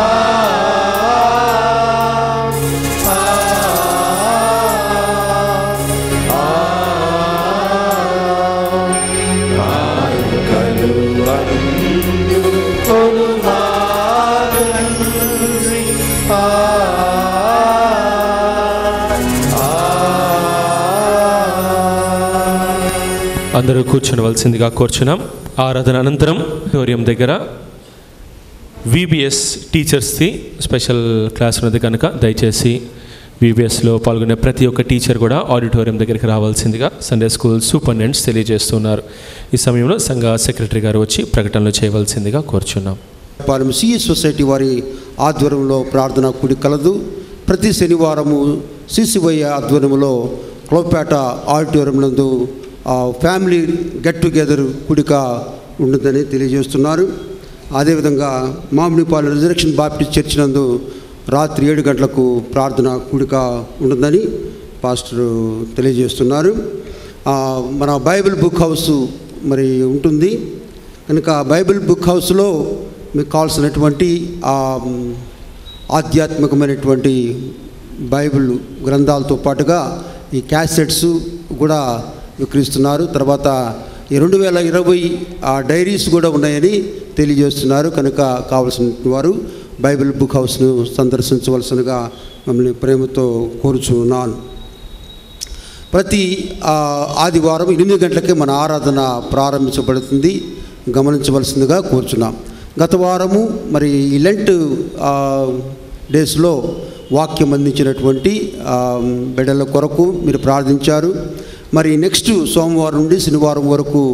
అందరూ కూర్చునవలసిందిగా కూర్చున్నాం ఆరాధన అనంతరం ఆడిటోరియం దగ్గర విబిఎస్ టీచర్స్ది స్పెషల్ క్లాస్ ఉన్నది కనుక దయచేసి విబిఎస్లో పాల్గొనే ప్రతి ఒక్క టీచర్ కూడా ఆడిటోరియం దగ్గరికి రావాల్సిందిగా సండే స్కూల్ సూపరింటెండెంట్స్ తెలియజేస్తున్నారు ఈ సమయంలో సంఘ సెక్రటరీ గారు వచ్చి ప్రకటనలు చేయవలసిందిగా కోరుచున్నాం పాలెం సిఎస్ సొసైటీ వారి ఆధ్వర్యంలో ప్రార్థన కూడి కలదు ప్రతి శనివారము సిసివయ్య ఆధ్వర్యంలో క్లోపేట ఆడిటోరియం నందు ఆ, ఫ్యామిలీ గెట్ టుగెదర్ కూడిక ఉంటుందని తెలియజేస్తున్నారు అదేవిధంగా మామిడిపాలెం రిజర్వేషన్ బాప్టిస్ట్ చర్చ్ నందు రాత్రి ఏడు గంటలకు ప్రార్థన కూడిక ఉంటుందని పాస్టర్ తెలియజేస్తున్నారు ఆ, మన బైబిల్ బుక్ హౌస్ మరి ఉంటుంది కనుక బైబిల్ బుక్ హౌస్లో మీకు కావాల్సినటువంటి ఆ, మ్, ఆధ్యాత్మికమైనటువంటి బైబిల్ గ్రంథాలతో పాటుగా ఈ క్యాసెట్స్ కూడా విక్రయిస్తున్నారు తర్వాత ఈ రెండు వేల ఇరవై ఆ డైరీస్ కూడా ఉన్నాయని తెలియజేస్తున్నారు కనుక కావలసిన వారు బైబిల్ బుక్ హౌస్ను సందర్శించవలసినగా మమ్మల్ని ప్రేమతో కోరుచున్నాను ప్రతి ఆ, ఆదివారం ఎనిమిది గంటలకే మన ఆరాధన ప్రారంభించబడుతుంది గమనించవలసిందిగా కోరుచున్నాం గత వారము మరి ఈ లెంట్ ఆ, డేస్లో వాక్యం అందించినటువంటి ఆ, బిడ్డల కొరకు మీరు ప్రార్థించారు మరి నెక్స్ట్ సోమవారం నుండి శనివారం వరకు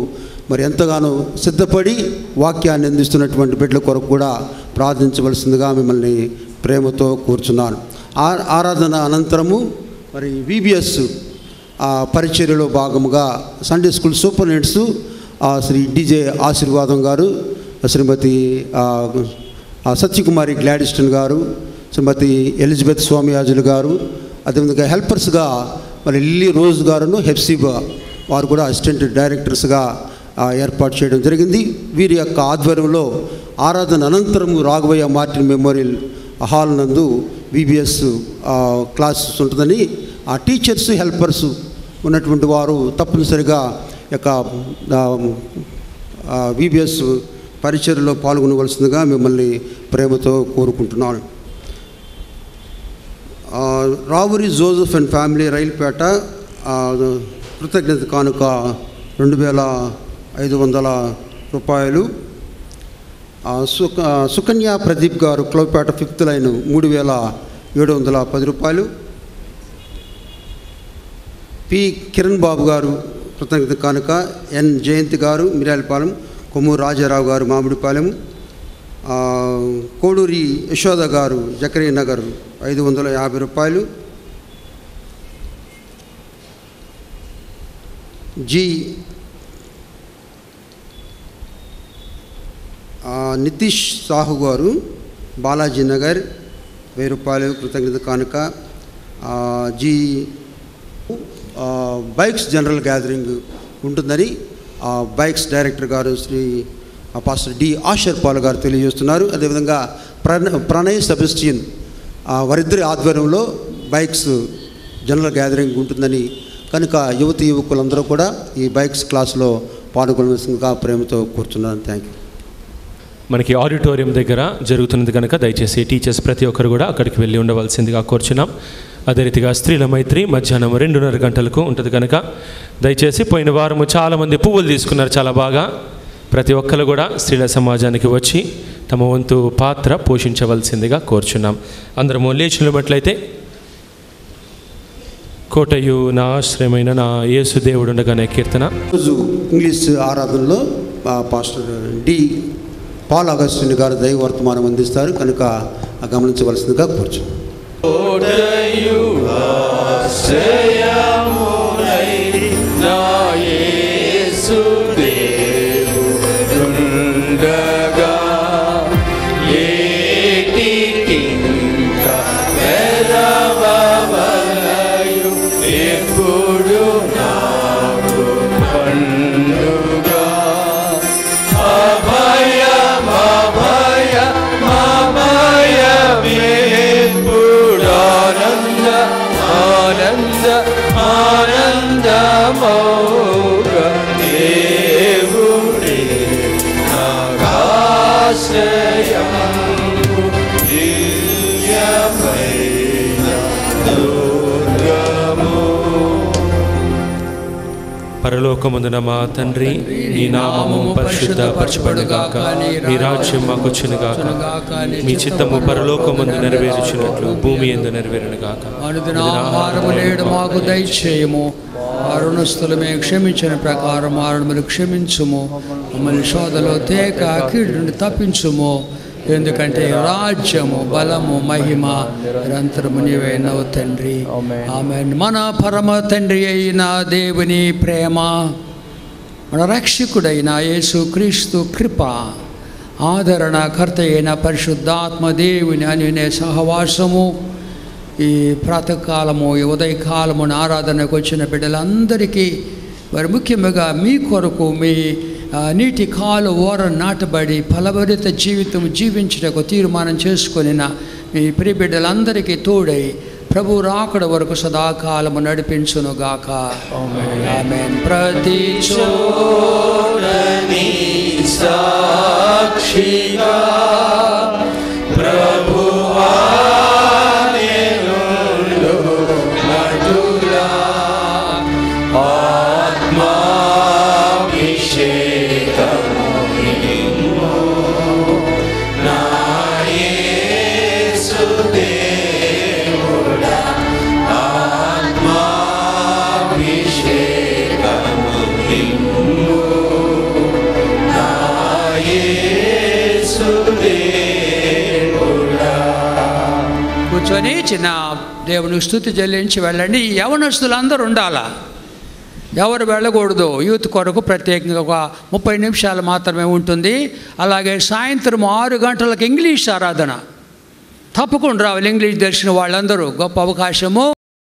మరి ఎంతగానో సిద్ధపడి వాక్యాన్ని అందిస్తున్నటువంటి బిడ్డల కొరకు కూడా ప్రార్థించవలసిందిగా మిమ్మల్ని ప్రేమతో కూర్చున్నాను ఆ- ఆరాధన అనంతరము మరి విబిఎస్ పరిచర్యలో భాగముగా సండే స్కూల్ సూపరింటెండెంట్స్ ఆ, శ్రీ డిజే ఆశీర్వాదం గారు శ్రీమతి ఆ, ఆ, సత్యకుమారి గ్లాడిస్టన్ గారు శ్రీమతి ఎలిజబెత్ స్వామియాజులు గారు అదేవిధంగా హెల్పర్స్గా మరి లిల్లీ రోజ్ గారును హెప్సిబా వారు కూడా అసిస్టెంట్ డైరెక్టర్స్గా ఆ, ఏర్పాటు చేయడం జరిగింది వీరి యొక్క ఆధ్వర్యంలో ఆరాధన అనంతరం రాఘవయ్య మార్టిన్ మెమోరియల్ హాల్ నందు బీబీఎస్ క్లాసెస్ ఉంటుందని ఆ టీచర్స్ హెల్పర్స్ ఉన్నటువంటి వారు తప్పనిసరిగా యొక్క బీబీఎస్ పరిచర్లో పాల్గొనవలసిందిగా మిమ్మల్ని ప్రేమతో కోరుకుంటున్నాను ఆ, Ravuri Joseph and family Railupeta ఆ, కృతజ్ఞత కానుక రెండు వేల ఐదు వందల రూపాయలు ఆ, సుక సుకన్య ప్రదీప్ గారు క్లబ్పేట ఫిఫ్త్ లైన్ మూడు వేల ఏడు వందల పది రూపాయలు పి కిరణ్ బాబు గారు కృతజ్ఞత కానుక ఎన్ జయంతి గారు మిర్యాలపాలెం కొమ్మూరు రాజారావు గారు మామిడిపాలెం ఆ, కోడూరి యశోద గారు జకరీ నగర్ ఐదు వందల యాభై రూపాయలు జి ఆ, నితీష్ సాహు గారు బాలాజీ నగర్ వెయ్యి రూపాయలు కృతజ్ఞత కానుక ఆ, జి ఆ, బైక్స్ జనరల్ గ్యాదరింగ్ ఉంటుందని ఆ బైక్స్ డైరెక్టర్ గారు శ్రీ ఆ, పాస్టర్ డి ఆషర్ పాల్ గారు తెలియజేస్తున్నారు అదేవిధంగా ప్రణ ప్రణయ్ సెబస్టియన్ ఆ, వారిద్దరి ఆధ్వర్యంలో బైక్స్ జనరల్ గ్యాదరింగ్ ఉంటుందని కనుక యువతి యువకులందరూ కూడా ఈ బైక్స్ క్లాస్లో పాల్గొనవలసిందిగా ప్రేమతో కూర్చున్నాను థ్యాంక్ యూ మనకి ఆడిటోరియం దగ్గర జరుగుతున్నది కనుక దయచేసి టీచర్స్ ప్రతి ఒక్కరు కూడా అక్కడికి వెళ్ళి ఉండవలసిందిగా కోరుచున్నాం అదే రీతిగా స్త్రీల మైత్రి మధ్యాహ్నం రెండున్నర గంటలకు ఉంటుంది కనుక దయచేసి పోయిన వారము చాలామంది పువ్వులు తీసుకున్నారు చాలా బాగా ప్రతి ఒక్కరు కూడా స్త్రీల సమాజానికి వచ్చి తమ వంతు పాత్ర పోషించవలసిందిగా కోరుచున్నాం అందరము లేచి నిలబట్లయితే కోటయు నా ఆశ్రయమైన నా యేసు దేవుడుండగానే కీర్తన రోజు ఇంగ్లీష్ ఆరాధనలో ఆ, పాస్టర్ డి పాల్ అగస్టిన్ గారు దైవ వర్తమానం అందిస్తారు కనుక ఆ గమనించవలసిందిగా కూర్చు ఉండగా ఏటికింకా వెరవవలయు ఎప్పుడు నాకు పండుగ అభయం అభయం అభయమేపుడానంద ఆనంద ఆనందమౌగ దేవుడే నాగాశ్రయము దివ్యమైన దుర్గము పరలోకమందున మా తండ్రి నీ నామము పరిశుద్ధ పరచబడుగాక మీ రాజ్యం మాకు వచ్చునుగాక మీ చిత్తము పరలోకమందు నెరవేర్చినట్లు భూమి ఎందు నెరవేరునుగాక అనుదిన ఆహారము నేడు మాకు దయచేయము అరుణస్థులమే క్షమించిన ప్రకారం ఆరుణములు క్షమించుము మమ్మల్ని శోధలో తేక కీడు నుండి తప్పించుము ఎందుకంటే రాజ్యము బలము మహిమ నిరంతరము నీవైనవు తండ్రి ఆమె మన పరమ తండ్రి అయిన దేవుని ప్రేమ మన రక్షకుడైన యేసు క్రీస్తు కృప ఆదరణ కర్త అయిన పరిశుద్ధాత్మ దేవుని అనే సహవాసము ఈ ప్రాతకాలము ఈ ఉదయకాలము ఆరాధనకు వచ్చిన బిడ్డలందరికీ మరి ముఖ్యంగా మీ కొరకు మీ ఆ, నీటి కాలు ఓర నాటబడి ఫలభరిత జీవితం జీవించటకు తీర్మానం చేసుకొనిన మీ ప్రియ బిడ్డలందరికీ తోడై ప్రభు రాకడ వరకు సదాకాలము నడిపించునుగాక ఆమెన్ ప్రతి చోరని సాక్షిగా ప్రభువా నేనుండు నటులా ఆత్మాభిషేకము నిమ్ము నా యేసు దేవుడా ఆత్మాభిషేకము నిమ్ము యేసుదేవుడా కూర్చొని చిన్న దేవునికి స్థుతి చెల్లించి వెళ్ళండి ఈ యవనస్తులు అందరూ ఉండాలా ఎవరు వెళ్ళకూడదు యూత్ కొరకు ప్రత్యేకంగా ఒక ముప్పై నిమిషాలు మాత్రమే ఉంటుంది అలాగే సాయంత్రం ఆరు గంటలకు ఇంగ్లీష్ ఆరాధన తప్పకుండా రావాలి ఇంగ్లీష్ తెలిసిన వాళ్ళందరూ గొప్ప అవకాశము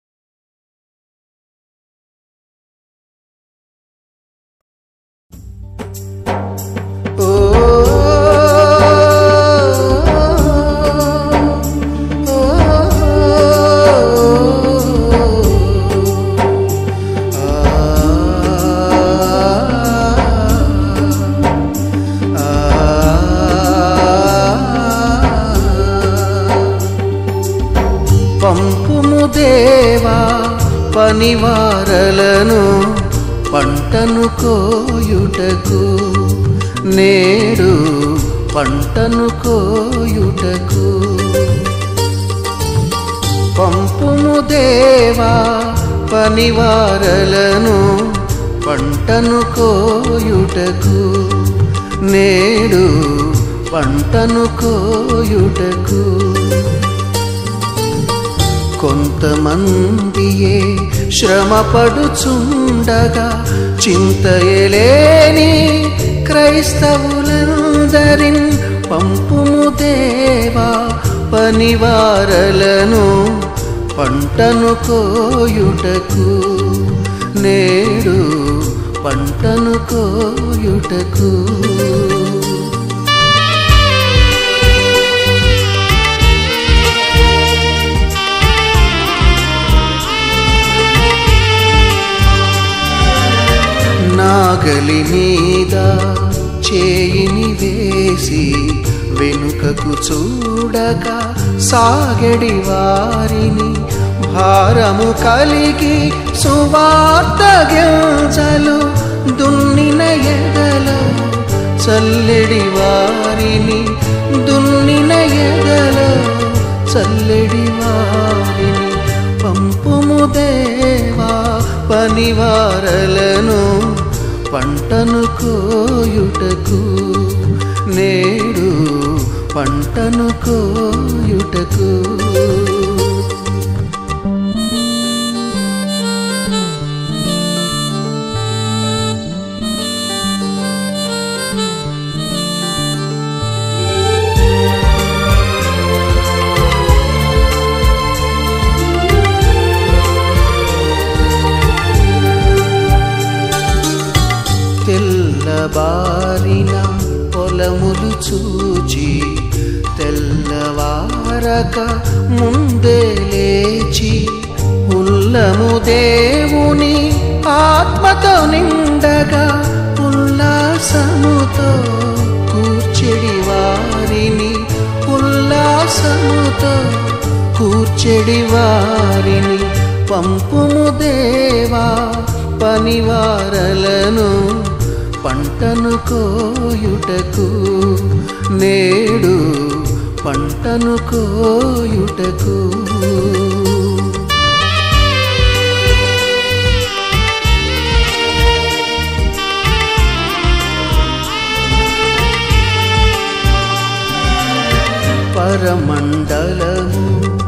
పంపుము దేవా పనివారలను పంటను కోయుటకు నేడు పంటను కోయుటకు పంపుము దేవా పనివారలను పంటను కోయుటకు నేడు పంటను కోయుటకు కొంతమందియే శ్రమపడుచుండగా చింతయలేని క్రైస్తవులందరిన్ పంపుము దేవా పనివారలను పంటను కోయుటకు నేడు పంటను కోయుటకు నాగలి మీద చేయిని వేసి వెనుకకు చూడక సాగడి వారిని భారము కలిగి సువార్త గింజలు దున్నిన ఎదలో చల్లెడి వారిని దున్నిన ఎదలో చల్లెడి వారిని పంపుము దేవా పనివారలను పంటను కోయుటకు నేడు పంటను కోయుటకు తెల్లబారిన పొలములు చూచి తెల్లవారక ముందే లేచి ఉల్లము దేవుని ఆత్మతో నిండగా ఉల్లాసముతో కూర్చెడి వారిని ఉల్లాసముతో కూర్చెడి వారిని పంపుము దేవా పనివారలను పంటను కోయుటకు నేడు పంటను కోయుటకు పరమండలము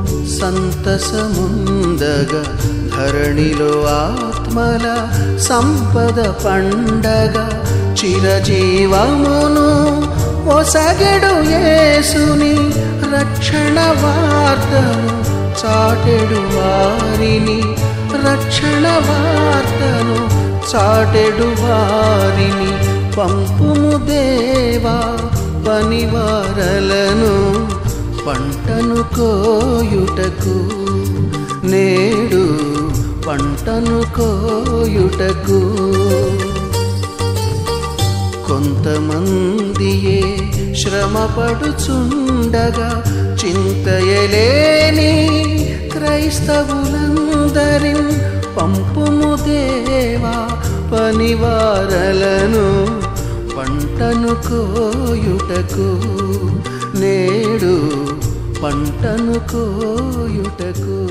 సంతసముందగా ధరణిలో ఆత్మల సంపద పండగ చిరజీవమును ఒసగెడు యేసుని రక్షణ వార్తను చాటెడు వారిని రక్షణ వార్తను చాటెడు వారిని పంపుము దేవా పనివారలను పంటను కోయుటకు నేడు పంటను కోయుటకు కొంతమందియే శ్రమపడుచుండగా చింతయలేని క్రైస్తవులందరిన్ పంపుము దేవా పనివారలను పంటను కోయుటకు నేడు పంటను కోయుటకు